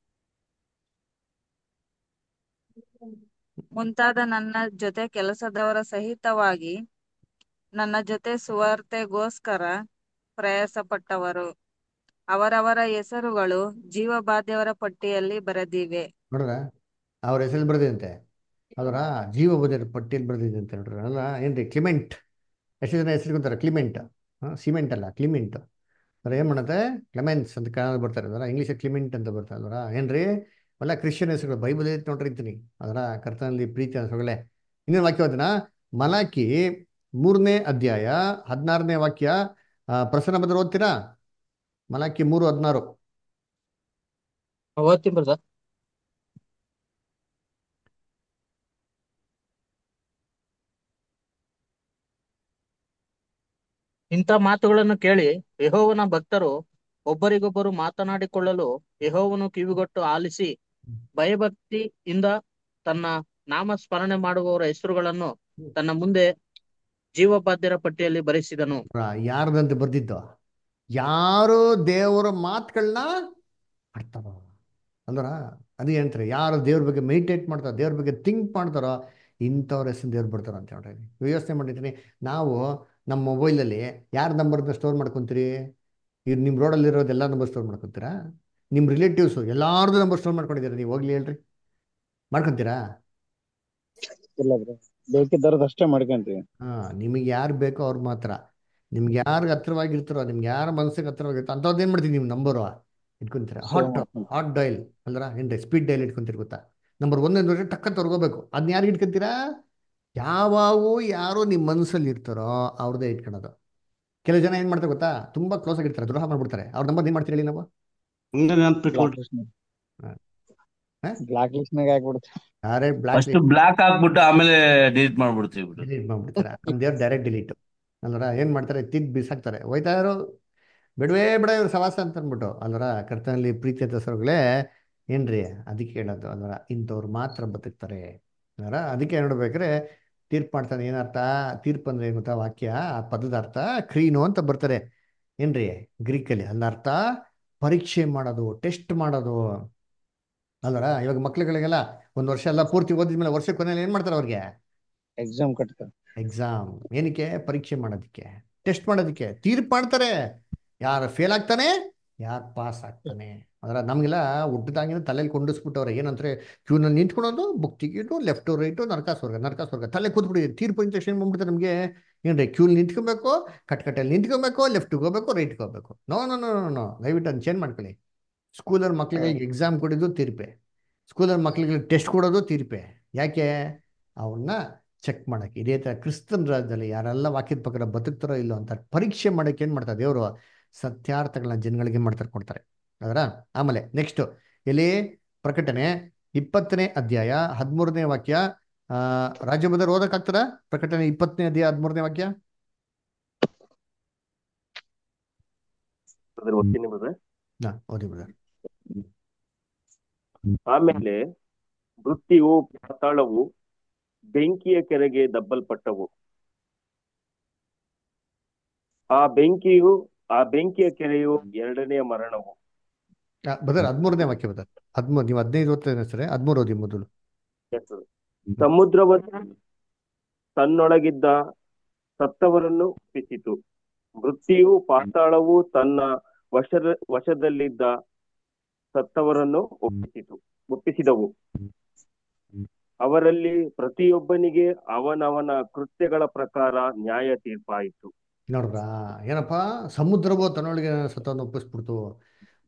ಮುಂತಾದ ನನ್ನ ಜೊತೆ ಕೆಲಸದವರ ಸಹಿತವಾಗಿ ನನ್ನ ಜೊತೆ ಸುವಾರ್ತೆಗೋಸ್ಕರ ಪ್ರಯಾಸಪಟ್ಟವರು ಅವರವರ ಹೆಸರುಗಳು ಜೀವಬಾಧ್ಯವರ ಪಟ್ಟಿಯಲ್ಲಿ ಬರೆದಿವೆ ನೋಡ್ರ ಅವ್ರ ಹೆಸರು ಬರೆದಿದಂತೆ ಅದರ ಜೀವ ಬದಿರ ಪಟ್ಟಿಯಲ್ಲಿ ಬರೆದಿದಂತೆ ನೋಡ್ರಿ ಅಲ್ಲ ಏನ್ರಿ ಕ್ಲಿಮೆಂಟ್ ಎಷ್ಟು ಜನ ಹೆಸರು ಗೊತ್ತಾರೆ ಕ್ಲಿಮೆಂಟ್ ಹಾಂ ಸಿಮೆಂಟ್ ಅಲ್ಲ ಕ್ಲಿಮೆಂಟ್ ಅವ್ರು ಏನು ಮಾಡುತ್ತೆ ಕ್ಲೆಮೆನ್ಸ್ ಅಂತ ಕನ್ನಡ ಬರ್ತಾರೆ ಅದರ ಇಂಗ್ಲೀಷ್ ಕ್ಲಿಮೆಂಟ್ ಅಂತ ಬರ್ತಾರೆ ಅದರ ಏನ್ರಿ ಒಳ್ಳೆ ಕ್ರಿಶ್ಚಿಯನ್ ಹೆಸರುಗಳು ಬೈಬಲ್ ಐತೆ ನೋಡ್ರಿ ಅಂತೀನಿ ಅದರ ಕರ್ತನಲ್ಲಿ ಪ್ರೀತಿ ಅನ್ಸೋಗಳೇ ಇನ್ನೊಂದು ವಾಕ್ಯ ಓದೋಣ ಮಲಾಕಿ ಮೂರನೇ ಅಧ್ಯಾಯ ಹದಿನಾರನೇ ವಾಕ್ಯ ಆ, ಪ್ರಸನ್ನ ಬದ್ರ ಓದ್ತೀರಾ ಮಲಾಕಿ ಮೂರು ಹದಿನಾರು ಓದ್ತೀನಿ ಬ್ರದರ್ ಇಂಥ ಮಾತುಗಳನ್ನು ಕೇಳಿ ಯೆಹೋವನ ಭಕ್ತರು ಒಬ್ಬರಿಗೊಬ್ಬರು ಮಾತನಾಡಿಕೊಳ್ಳಲು ಯೆಹೋವನು ಕಿವಿಗೊಟ್ಟು ಆಲಿಸಿ ಭಯಭಕ್ತಿಯಿಂದ ತನ್ನ ನಾಮ ಸ್ಮರಣೆ ಮಾಡುವವರ ಹೆಸರುಗಳನ್ನು ತನ್ನ ಮುಂದೆ ಜೀವಬಾಧ್ಯರ ಪಟ್ಟಿಯಲ್ಲಿ ಬರೆಸಿದನು ಯಾರ್ದಂತ ಬರ್ದಿದ್ದು ಯಾರು ದೇವರ ಮಾತುಗಳನ್ನ ಆಡ್ತಾರೋ ಅಲ್ವರ ಅದು ಹೇಳ್ತಾರೆ ಯಾರು ದೇವ್ರ ಬಗ್ಗೆ ಮೆಡಿಟೇಟ್ ಮಾಡ್ತಾರೋ ದೇವ್ರ ಬಗ್ಗೆ ಥಿಂಕ್ ಮಾಡ್ತಾರೋ ಇಂಥವ್ರ ಹೆಸರು ದೇವ್ರು ಬರ್ತಾರೋ ಅಂತ ಹೇಳ್ರಿ ಯೋಚನೆ ಮಾಡಿರ್ತೀನಿ ನಾವು ನಮ್ಮ ಮೊಬೈಲಲ್ಲಿ ಯಾರ ನಂಬರ್ನ ಸ್ಟೋರ್ ಮಾಡ್ಕೊತೀರಿ ಈಗ ನಿಮ್ಮ ರೋಡಲ್ಲಿರೋದು ಎಲ್ಲ ನಂಬರ್ ಸ್ಟೋರ್ ಮಾಡ್ಕೊತೀರಾ ನಿಮ್ಮ ರಿಲೇಟಿವ್ಸು ಎಲ್ಲಾರ್ದು ನಂಬರ್ ಸ್ಟೋರ್ ಮಾಡ್ಕೊಂಡಿದ್ದೀರಾ ನೀವು ಹೋಗ್ಲಿ ಹೇಳ್ರಿ ಮಾಡ್ಕೊತೀರಾ ಇಲ್ಲ ಬ್ರೋ ಬೇಕಿದ್ದವ್ರದ್ದು ಅಷ್ಟೇ ಮಾಡ್ಕೊಂತೀವಿ ಹಾ ನಿಮಗೆ ಯಾರು ಬೇಕೋ ಅವ್ರು ಮಾತ್ರ ನಿಮ್ಗೆ ಯಾರು ಹತ್ರವಾಗಿರ್ತಾರೋ ನಿಮ್ಗೆ ಯಾರ ಮನಸ್ಸಿಗೆ ಹತ್ರವಾಗಿರ್ತಾರೋ ಅಂಥದ್ದು ಏನು ಮಾಡ್ತೀವಿ ನಿಮ್ಮ ನಂಬರು ಇಟ್ಕೊಂತೀರ ಹಾಟ್ ಹಾಟ್ ಡೈಲ್ ಅಂದ್ರ ಏನ್ರಿ ಸ್ಪೀಡ್ ಡೈಲ್ ಇಟ್ಕೊಂತೀರಿ ಗೊತ್ತಾ ನಂಬರ್ ಒಂದೇ ನೋಡ್ರಿ ಟಕ್ಕ ತೊರ್ಗೋಬೇಕು ಅದನ್ನ ಯಾರಿಗೆ ಇಟ್ಕೊಂತೀರಾ ಯಾವಾಗೂ ಯಾರು ನಿಮ್ಮ ಮನಸ್ಸಲ್ಲಿ ಇರ್ತಾರೋ ಅವ್ರದ್ದೇ ಇಟ್ಕೊಳೋದು ಕೆಲವು ಜನ ಏನು ಮಾಡ್ತಾರೆ ಗೊತ್ತಾ ತುಂಬಾ ಕ್ಲೋಸ್ ಆಗಿರ್ತಾರೆ ದ್ರೋಹ ಮಾಡ್ಬಿಡ್ತಾರೆ ಅವ್ರ ನಂಬರ್ ಏನು ಮಾಡ್ತೀರಿ ಹೇಳಿ ನಾವು ಹಂಗ ನೆನ್ಪಿಟ್ಕೊಳ್ರಿ ಬ್ಲಾಕ್ ಲಿಸ್ಟ್ ನಾಗ ಹಾಕ್ಬಿಡ್ತೀವಿ ಯಾರೇ ಬ್ಲಾಕ್ ಫಸ್ಟ್ ಬ್ಲಾಕ್ ಹಾಕ್ಬಿಟ್ಟು ಆಮೇಲೆ ಡಿಲೀಟ್ ಮಾಡ್ಬಿಡ್ತೀವಿ ಬಿಡು ಡಿಲೀಟ್ ಮಾಡ್ಬಿಡ್ತಾರೆ ನಮ್ಮ ದೇವ್ರು ಡೈರೆಕ್ಟ್ ಡಿಲೀಟ್ ಅಲ್ವರ ಏನು ಮಾಡ್ತಾರೆ ತಿದ್ದು ಬಿಸಾಕ್ತಾರೆ ಹೋಯ್ತಾ ಇರೋ ಬಿಡವೇ ಬಿಡ ಇವ್ರು ಸವಾಸ ಅಂತ ಅಂದ್ಬಿಟ್ಟು ಅಲ್ವರ ಕರ್ತನಲ್ಲಿ ಪ್ರೀತಿ ದಸರುಗಳೇ ಏನ್ರಿ ಅದಕ್ಕೆ ಹೇಳೋದು ಅಲ್ವರ ಇಂಥವ್ರು ಮಾತ್ರ ಬದುಕ್ತಾರೆ ಅಲ್ವರ ಅದಕ್ಕೆ ನೋಡ್ಬೇಕಾದ್ರೆ ತೀರ್ಪು ಮಾಡ್ತಾನೆ ಏನರ್ಥ ತೀರ್ಪು ಅಂದ್ರೆ ಏನು ಗೊತ್ತಾ ವಾಕ್ಯ ಆ ಪದದ ಅರ್ಥ ಕ್ರೀನು ಅಂತ ಬರ್ತಾರೆ ಏನ್ರಿ ಗ್ರೀಕಲ್ಲಿ ಅಲ್ಲ ಅರ್ಥ ಪರೀಕ್ಷೆ ಮಾಡೋದು ಟೆಸ್ಟ್ ಮಾಡೋದು ಅಲ್ವರ ಇವಾಗ ಮಕ್ಳುಗಳಿಗೆಲ್ಲ ಒಂದು ವರ್ಷ ಎಲ್ಲ ಪೂರ್ತಿ ಓದಿದ್ಮೇಲೆ ವರ್ಷ ಕೊನೆಯಲ್ಲಿ ಏನು ಮಾಡ್ತಾರೆ ಅವ್ರಿಗೆ ಎಕ್ಸಾಮ್ ಕಟ್ತಾರೆ ಎಕ್ಸಾಮ್ ಏನಕ್ಕೆ ಪರೀಕ್ಷೆ ಮಾಡೋದಕ್ಕೆ ಟೆಸ್ಟ್ ಮಾಡೋದಕ್ಕೆ ತೀರ್ಪು ಮಾಡ್ತಾರೆ ಯಾರು ಫೇಲ್ ಆಗ್ತಾನೆ ಯಾರು ಪಾಸ್ ಆಗ್ತಾನೆ ಅದರ ನಮಗೆಲ್ಲ ಹುಟ್ಟಿದಾಗಿನ ತಲೆಯಲ್ಲಿ ಕೊಂಡಿಸ್ಬಿಟ್ಟವ್ರೆ ಏನಂದ್ರೆ ಕ್ಯೂನಲ್ಲಿ ನಿಂತ್ಕೊಳೋದು ಬುಕ್ ತೆಗಿಯೋದು ಲೆಫ್ಟು ರೈಟು ನರಕಾಸ್ವರ್ಗ ನರಕಾಸ್ವರ್ಗ ತಲೆ ಕೂತ್ಬಿಟ್ಟಿದೆ ತೀರ್ಪು ಇಂದ ತಕ್ಷಣ ಬಂದ್ಬಿಡ್ತಾರೆ ನಮಗೆ ಏನ್ರಿ ಕ್ಯೂಲ್ ನಿಂತ್ಕೊಬೇಕು ಕಟ್ಕಟ್ಟಲ್ಲಿ ನಿಂತ್ಕೊಬೇಕು ಲೆಫ್ಟಿಗೆ ಹೋಗ್ಬೇಕು ರೈಟ್ಗೆ ಹೋಗ್ಬೇಕು ನೋ ನೋ ನೋ ನೋ ದಯವಿಟ್ಟು ಅದನ್ನ ಚೇಂಜ್ ಮಾಡ್ಕೊಳ್ಳಿ ಸ್ಕೂಲಲ್ಲಿ ಮಕ್ಳಿಗೆ ಎಕ್ಸಾಮ್ ಕೊಡೋದು ತೀರ್ಪೆ ಸ್ಕೂಲಲ್ಲಿ ಮಕ್ಳಿಗೆ ಟೆಸ್ಟ್ ಕೊಡೋದು ತೀರ್ಪೆ ಯಾಕೆ ಅವನ್ನ ಚೆಕ್ ಮಾಡಕ್ಕೆ ಇದೇ ಥರ ಕ್ರಿಸ್ತನ್ ರಾಜ್ಯದಲ್ಲಿ ಯಾರೆಲ್ಲ ವಾಕ್ಯದ ಪ್ರಕಾರ ಬದುಕ್ತಾರೋ ಇಲ್ಲೋ ಅಂತ ಪರೀಕ್ಷೆ ಮಾಡಕ್ಕೆ ಏನು ಮಾಡ್ತಾರೆ ದೇವರು ಸತ್ಯಾರ್ಥಗಳನ್ನ ಜನಗಳಿಗೆ ಏನ್ ಮಾಡ್ತಾರೆ ಕೊಡ್ತಾರೆ ಅದರ ಆಮೇಲೆ ನೆಕ್ಸ್ಟ್ ಎಲ್ಲಿ ಪ್ರಕಟಣೆ ಇಪ್ಪತ್ತನೇ ಅಧ್ಯಾಯ ಹದಿಮೂರನೇ ವಾಕ್ಯ ಆ ರಾಜ್ಯಬದ್ಧರು ಓದಕ್ಕಾಗ್ತದ ಪ್ರಕಟಣೆ ಇಪ್ಪತ್ತನೇ ಅಧ್ಯಾಯ ಹದಿಮೂರನೇ ವಾಕ್ಯ ಬ್ರದರ್ ಓದ್ತೀನಿ ಬ್ರದರ್ ಹಾ ಓದಿ ಬ್ರದರ್ ಆಮೇಲೆ ಮೃತ್ಯುವು ಪಾತಾಳವು ಬೆಂಕಿಯ ಕೆರೆಗೆ ದಬ್ಬಲ್ಪಟ್ಟವು ಆ ಬೆಂಕಿಯು ಆ ಬೆಂಕಿಯ ಕೆರೆಯು ಎರಡನೆಯ ಮರಣವು ಬದರ್ ಹದಿಮೂರನೇ ವಾಕ್ಯ ಬದರ್ ಹದಿಮೂರು ನೀವು ಹದಿನೈದು ಓದ್ತಾ ಸರಿ ಹದಿಮೂರು ಓದಿ ಮೊದಲು ಸಮುದ್ರವನ್ನು ತನ್ನೊಳಗಿದ್ದ ಸತ್ತವರನ್ನು ಒಪ್ಪಿಸಿತು ಮೃತ್ಯುವು ಪಾತಾಳವು ತನ್ನ ವಶದ ವಶದಲ್ಲಿದ್ದ ಸತ್ತವರನ್ನು ಒಪ್ಪಿಸಿತು ಒಪ್ಪಿಸಿದವು ಅವರಲ್ಲಿ ಪ್ರತಿಯೊಬ್ಬನಿಗೆ ಅವನವನ ಕೃತ್ಯಗಳ ಪ್ರಕಾರ ನ್ಯಾಯ ತೀರ್ಪಾಯಿತು ನೋಡ್ರಾ ಏನಪ್ಪ ಸಮುದ್ರವೋ ತನ್ನೊಳಗೆ ಸತ್ತವನ್ನು ಒಪ್ಪಿಸ್ಬಿಡ್ತು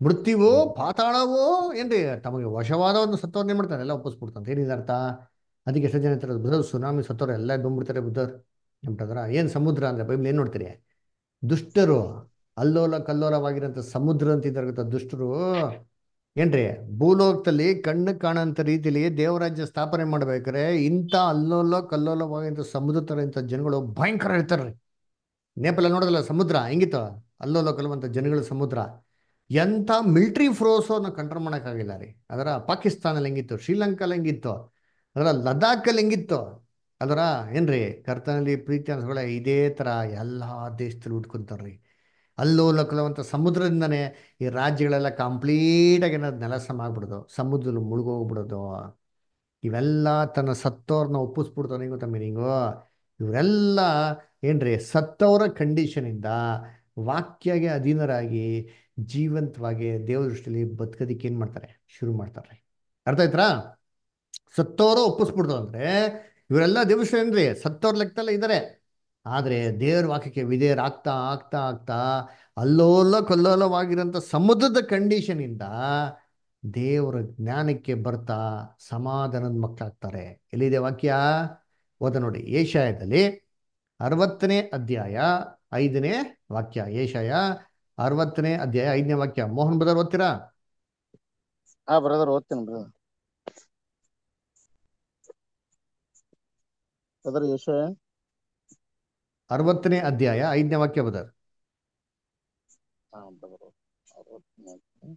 ಮೃತ್ಯುವು ಪಾತಾಳವು ಏನ್ರಿ ತಮಗೆ ವಶವಾದ ಒಂದು ಸತ್ತವ್ರನ್ನ ಏನ್ ಮಾಡ್ತಾರೆ ಎಲ್ಲ ಒಪ್ಪಿಸ್ಬಿಡ್ತಾನೆ ಏನಿದೆ ಅರ್ಥ ಅದಕ್ಕೆ ಎಷ್ಟು ಜನ ಹೇಳ್ತಾರೆ ಬುಧರ್ ಸುನಾಮಿ ಸತ್ತವ್ರು ಎಲ್ಲ ಬಂದ್ಬಿಡ್ತಾರೆ ಬುಧರ್ ನಮ್ಟದ್ರ ಏನ್ ಸಮುದ್ರ ಅಂದ್ರೆ ಬೈಬಲ್ ಏನ್ ನೋಡ್ತೀರಿ ದುಷ್ಟರು ಅಲ್ಲೋಲ ಕಲ್ಲೋಲವಾಗಿರೋಂಥ ಸಮುದ್ರ ಅಂತ ಇದ್ದಾರೆ ಗೊತ್ತಾ ದುಷ್ಟರು ಏನ್ರಿ ಭೂಲೋಕದಲ್ಲಿ ಕಣ್ಣು ಕಾಣಂತ ರೀತಿಲಿ ದೇವರಾಜ್ಯ ಸ್ಥಾಪನೆ ಮಾಡ್ಬೇಕಾದ್ರೆ ಇಂಥ ಅಲ್ಲೋಲ ಕಲ್ಲೋಲವಾಗಿಂತ ಸಮುದ್ರ ತರ ಇಂಥ ಜನಗಳು ಭಯಂಕರ ಇರ್ತಾರ್ರಿ ನೇಪಾಳ ನೋಡೋದಲ್ಲ ಸಮುದ್ರ ಹೆಂಗಿತ್ತು ಅಲ್ಲೋಲ ಕಲ್ಲುವಂಥ ಜನಗಳ ಸಮುದ್ರ ಎಂಥ ಮಿಲ್ಟ್ರಿ ಫೋರ್ಸನ್ನು ಕಂಟ್ರೋಲ್ ಮಾಡೋಕ್ಕಾಗಿಲ್ಲ ರೀ ಅದರ ಪಾಕಿಸ್ತಾನಲ್ಲಿ ಹೆಂಗಿತ್ತು ಶ್ರೀಲಂಕಾದಲ್ಲಿ ಹೆಂಗಿತ್ತು ಅದರ ಲದಾಖಲ್ಲಿ ಹೆಂಗಿತ್ತು ಅದರ ಏನ್ರಿ ಕರ್ತನಲ್ಲಿ ಪ್ರೀತಿ ಅನ್ಸ್ಕೊಳ್ಳೆ ಇದೇ ಥರ ಎಲ್ಲ ದೇಶದಲ್ಲಿ ಉಟ್ಕೊಂತಾರ್ರಿ ಅಲ್ಲೋಲ ಕಲವಂತ ಸಮುದ್ರದಿಂದನೇ ಈ ರಾಜ್ಯಗಳೆಲ್ಲ ಕಂಪ್ಲೀಟಾಗಿ ಏನಾದ್ರು ನೆಲಸಮ ಆಗ್ಬಿಡೋದು ಸಮುದ್ರದಲ್ಲಿ ಮುಳುಗೋಗ್ಬಿಡೋದು ಇವೆಲ್ಲ ತನ್ನ ಸತ್ತೋರ್ನ ಒಪ್ಪಿಸ್ಬಿಡ್ತಾನೆ ಗೊತ್ತಾ ಮೀನಿಂಗು ಇವರೆಲ್ಲ ಏನ್ರಿ ಸತ್ತವರ ಕಂಡೀಷನಿಂದ ವಾಕ್ಯಗೆ ಅಧೀನರಾಗಿ ಜೀವಂತವಾಗಿ ದೇವ್ರ ದೃಷ್ಟಿಯಲ್ಲಿ ಬದುಕೋದಿಕ್ಕೆ ಏನು ಮಾಡ್ತಾರೆ ಶುರು ಮಾಡ್ತಾರೆ ಅರ್ಥ ಆಯ್ತಾ ಸತ್ತವರು ಒಪ್ಪಿಸ್ಬಿಡ್ತು ಅಂದ್ರೆ ಇವರೆಲ್ಲ ದಿವಸ ಏನ್ರಿ ಸತ್ತವ್ರ ಲೆಕ್ಕದಲ್ಲೇ ಇದ್ದಾರೆ ಆದರೆ ದೇವ್ರ ವಾಕ್ಯಕ್ಕೆ ವಿಧೇಯರಾಗ್ತಾ ಆಗ್ತಾ ಆಗ್ತಾ ಅಲ್ಲೋಲ ಕಲ್ಲೋಲವಾಗಿರೋಂಥ ಸಮುದ್ರದ ಕಂಡೀಷನಿಂದ ದೇವರ ಜ್ಞಾನಕ್ಕೆ ಬರ್ತಾ ಸಮಾಧಾನದ ಮಕ್ಕಳಾಗ್ತಾರೆ ಎಲ್ಲಿದೆ ವಾಕ್ಯ ಓದ ನೋಡಿ ಏಷಾಯದಲ್ಲಿ ಅರವತ್ತನೇ ಅಧ್ಯಾಯ ಐದನೇ ವಾಕ್ಯ ಏಷಾಯ ಅರವತ್ತನೇ ಅಧ್ಯಾಯ ಐದನೇ ವಾಕ್ಯ ಮೋಹನ್ ಬದರ್ ಓದ್ತೀರಾ ಹಾ ಬ್ರದರ್ ಓದ್ತೀನಿ ಬ್ರದರ್ ಬ್ರದರ್ ಯಶಯ ಅರವತ್ತನೇ ಅಧ್ಯಾಯ ಐದನೇ ವಾಕ್ಯ ಬದರ್ ಹಾ ಬ್ರದರ್ ಅರವತ್ತನೇ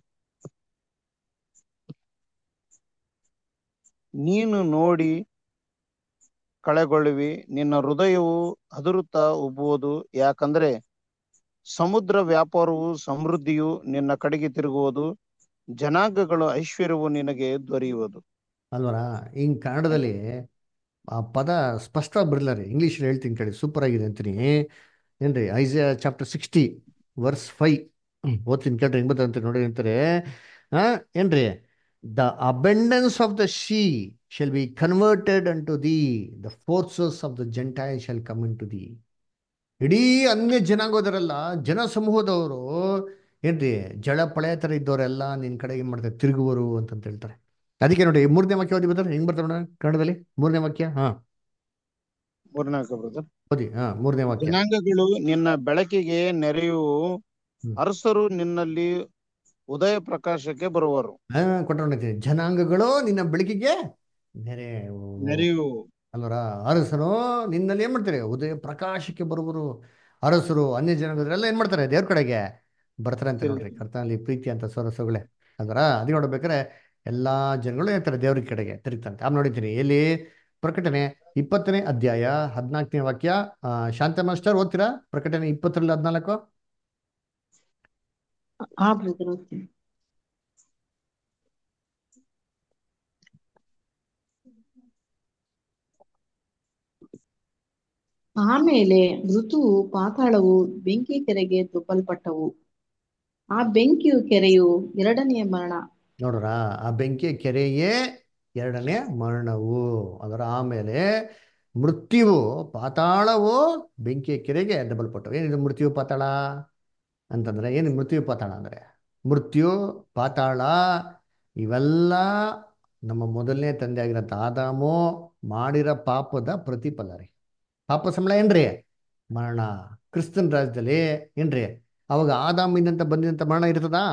ನೀನು ನೋಡಿ ಕಳೆಗೊಳ್ಳುವಿ ನಿನ್ನ ಹೃದಯವು ಹದುರುತ್ತಾ ಉಬ್ಬುವುದು ಯಾಕಂದ್ರೆ ಸಮುದ್ರ ವ್ಯಾಪಾರವು ಸಮೃದ್ಧಿಯು ನಿನ್ನ ಕಡೆಗೆ ತಿರುಗುವುದು ಜನಾಂಗಗಳ ಐಶ್ವರ್ಯವು ನಿನಗೆ ದೊರೆಯುವುದು ಅಲ್ವರ ಹಿಂಗ್ ಕನ್ನಡದಲ್ಲಿ ಆ ಪದ ಸ್ಪಷ್ಟವಾಗಿ ಬರಲ್ಲ ರೀ ಇಂಗ್ಲೀಷ್ ಹೇಳ್ತೀನಿ ಕೇಳಿ ಸೂಪರ್ ಆಗಿದೆ ಅಂತೀನಿ ಏನ್ರಿ Isaiah chapter sixty verse five ಓದ್ತೀನಿ ಕೇಳ್ರಿ ಹೆಂಗ್ ಬರ್ತದೆ ಅಂತ ನೋಡಿ ಅಂತಾರೆ ಆ ಏನ್ರಿ the abundance of the sea shall be converted unto thee the forces of the Gentile shall come unto thee ಇಡೀ ಅನ್ಯ ಜನಾಂಗದವರೆಲ್ಲ ಜನ ಸಮೂಹದವರು ಏನ್ರಿ ಜಳ ಪಳೆಯ ಥರ ಇದ್ದವರೆಲ್ಲ ನಿನ್ನ ಕಡೆಗೆ ಏನು ಮಾಡ್ತಾರೆ ತಿರುಗುವರು ಅಂತಂತ ಹೇಳ್ತಾರೆ ಅದಕ್ಕೆ ನೋಡಿ ಮೂರನೇ ವಾಕ್ಯ ಓದಿ ಬರ್ತಾರೆ ಹೆಂಗ್ ಬರ್ತಾರೆ ನೋಡೋಣ ಕನ್ನಡದಲ್ಲಿ ಮೂರನೇ ವಾಕ್ಯ ಹಾ ಮೂರನೇ ಬ್ರದರ್ ಓದಿ ಹಾ ಮೂರನೇ ವಾಕ್ಯ ಜನಾಂಗಗಳು ನಿನ್ನ ಬೆಳಕಿಗೆ ನೆರೆಯುವು ಅರಸರು ನಿನ್ನಲ್ಲಿ ಉದಯ ಪ್ರಕಾಶಕ್ಕೆ ಬರುವರು ಹಾ ಕೊಟ್ಟೊಂಡಿದ್ದೀನಿ ಜನಾಂಗಗಳು ನಿನ್ನ ಬೆಳಕಿಗೆ ನೆರೆ ನೆರೆಯುವು ಅಲ್ವರ ಅರಸರು ನಿನ್ನಲ್ಲಿ ಏನ್ ಮಾಡ್ತಾರೆ ಉದಯ ಪ್ರಕಾಶಕ್ಕೆ ಬರುವರು ಅರಸರು ಅನ್ಯ ಜನಾಂಗದವರೆಲ್ಲ ಏನ್ ಮಾಡ್ತಾರೆ ದೇವ್ರ ಕಡೆಗೆ ಬರ್ತಾರೆ ಅಂತ ನೋಡ್ರಿ ಕರ್ತನಲ್ಲಿ ಪ್ರೀತಿ ಅಂತ ಸೊರಸುಗಳೇ ಅದರ ಅದಕ್ಕೆ ನೋಡ್ಬೇಕಾರೆ ಎಲ್ಲಾ ಜನಗಳು ಹೇಳ್ತಾರೆ ದೇವ್ರ ಕಡೆಗೆ ತಿರುಗ್ತಂತೆ ಆಮೇಲೆ ನೋಡಿದ್ದೀನಿ ಎಲ್ಲಿ ಪ್ರಕಟಣೆ ಇಪ್ಪತ್ತನೇ ಅಧ್ಯಾಯ ಹದಿನಾಲ್ಕನೇ ವಾಕ್ಯ ಆ, ಶಾಂತ ಮಾಸ್ಟರ್ ಓದ್ತೀರಾ ಪ್ರಕಟಣೆ ಇಪ್ಪತ್ತರಲ್ಲಿ ಹದಿನಾಲ್ಕು ಹಾ ಬ್ರದರ್ ಓದ್ತೀನಿ ಆಮೇಲೆ ಮೃದುವು ಪಾತಾಳವು ಬೆಂಕಿ ಕೆರೆಗೆ ತುಪ್ಪಲ್ಪಟ್ಟವು ಆ ಬೆಂಕಿಯು ಕೆರೆಯು ಎರಡನೆಯ ಮರಣ ನೋಡ್ರ ಆ ಬೆಂಕಿಯ ಕೆರೆಯೇ ಎರಡನೇ ಮರಣವು ಅದರ ಆಮೇಲೆ ಮೃತ್ಯುವು ಪಾತಾಳವು ಬೆಂಕಿಯ ಕೆರೆಗೆ ದಬ್ಬಲ್ಪಟ್ಟವು ಏನಿದು ಮೃತ್ಯು ಪಾತಾಳ ಅಂತಂದ್ರೆ ಏನು ಮೃತ್ಯು ಪಾತಾಳ ಅಂದ್ರೆ ಮೃತ್ಯು ಪಾತಾಳ ಇವೆಲ್ಲ ನಮ್ಮ ಮೊದಲನೇ ತಂದೆ ಆಗಿರೋಂಥ ಆದಾಮು ಮಾಡಿರೋ ಪಾಪದ ಪ್ರತಿಫಲ ರೀ ಪಾಪ ಸಂಬಳ ಏನ್ರಿ ಮರಣ ಕ್ರಿಸ್ತನ್ ರಾಜ್ಯದಲ್ಲಿ ಏನ್ರಿ ಅವಾಗ ಆದಾಮಿಂದಂತ ಬಂದಿದಂತ ಮರಣ ಇರ್ತದಾ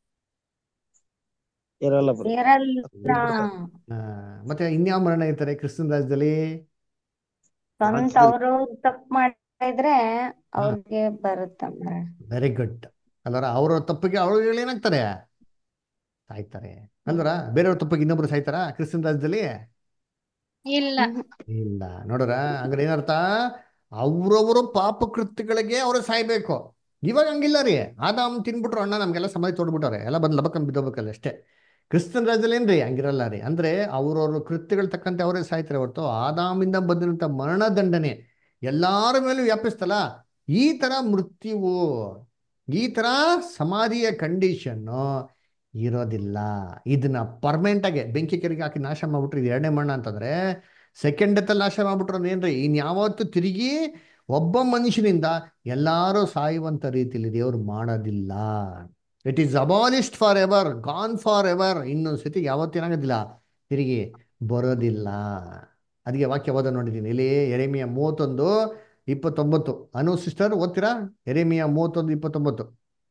ಇರಲ್ಲ ಇರಲ್ಲ ಆ, ಮತ್ತೆ ಇನ್ಯಾವ ಮರಣ ಇರ್ತಾರೆ ಕ್ರಿಸ್ತನ್ ರಾಜ್ಯದಲ್ಲಿ ಸ್ವಂತ ಅವರು ತಪ್ಪು ಮಾಡಿದ್ರೆ ಅವ್ರಿಗೆ ಬರುತ್ತಮ್ಮ ವೆರಿ ಗುಡ್ ಅಲ್ವರ ಅವರ ತಪ್ಪಿಗೆ ಅವ್ರು ಏನಾಗ್ತಾರೆ ಸಾಯ್ತಾರೆ ಅಲ್ವರ ಬೇರೆಯವ್ರ ತಪ್ಪಿಗೆ ಇನ್ನೊಬ್ರು ಸಾಯ್ತಾರ ಕ್ರಿಸ್ತನ್ ರಾಜ್ಯದಲ್ಲಿ ಇಲ್ಲ ಇಲ್ಲ ನೋಡ್ರ ಹಂಗಾರೆ ಏನರ್ಥ ಅವ್ರವ್ರ ಪಾಪ ಕೃತ್ಯಗಳಿಗೆ ಅವ್ರು ಸಾಯ್ಬೇಕು ಇವಾಗ ಹಂಗಿಲ್ಲ ರೀ ಆದಾಮ್ ತಿನ್ಬಿಟ್ರು ಅಣ್ಣ ನಮ್ಗೆಲ್ಲ ಸಮಯ ತೋಡ್ಬಿಟ್ಟವ್ರೆ ಎಲ್ಲ ಬಂದು ಲಬಕಂದ್ ಬಿದ್ದೋಗ್ಬೇಕಲ್ಲ ಅಷ್ಟೇ ಕ್ರಿಸ್ತನ್ ರಾಜ್ಯದಲ್ಲಿ ಏನ್ರಿ ಹಂಗಿರಲ್ಲ ರೀ ಅಂದ್ರೆ ಅವ್ರವ್ರ ಕೃತ್ಯಗಳು ತಕ್ಕಂತೆ ಅವರೇ ಸಾಯ್ತಾರೆ ಹೊರತು ಆದಾಮಿಂದ ಬಂದಿರೋಂಥ ಮರಣದಂಡನೆ ಎಲ್ಲಾರ ಮೇಲೂ ವ್ಯಾಪಿಸ್ತಲ್ಲ ಈ ತರ ಮೃತ್ಯುವು ಈ ತರ ಸಮಾಧಿಯ ಕಂಡೀಷನ್ನು ಇರೋದಿಲ್ಲ ಇದನ್ನ ಪರ್ಮನೆಂಟ್ ಆಗಿ ಬೆಂಕಿ ಕೆರೆಗೆ ಹಾಕಿ ನಾಶ ಮಾಡ್ಬಿಟ್ರು ಇದು ಎರಡನೇ ಮರಣ ಅಂತಂದ್ರೆ ಸೆಕೆಂಡ್ ಡೆತ್ತಲ್ಲಿ ನಾಶ ಮಾಡ್ಬಿಟ್ರು ಅಂದ್ರೆ ಏನ್ರಿ ಇನ್ಯಾವತ್ತು ತಿರುಗಿ ಒಬ್ಬ ಮನುಷ್ಯನಿಂದ ಎಲ್ಲಾರು ಸಾಯುವಂತ ರೀತಿಯಲ್ಲಿ ದೇವ್ರು ಮಾಡೋದಿಲ್ಲ it is abolished forever gone forever ಇನ್ನೊಂದು ಸತಿ ಯಾವತ್ತೇನಾಗೋದಿಲ್ಲ ತಿರುಗಿ ಬರೋದಿಲ್ಲ ಅದಕ್ಕೆ ವಾಕ್ಯ ಓದ ನೋಡಿದ್ದೀನಿ ಇಲ್ಲಿ ಎರೆಮಿಯ ಮೂವತ್ತೊಂದು ಇಪ್ಪತ್ತೊಂಬತ್ತು ಅನು ಸಿಸ್ಟರ್ ಓದ್ತೀರಾ ಎರೆಮಿಯ ಮೂವತ್ತೊಂದು ಇಪ್ಪತ್ತೊಂಬತ್ತು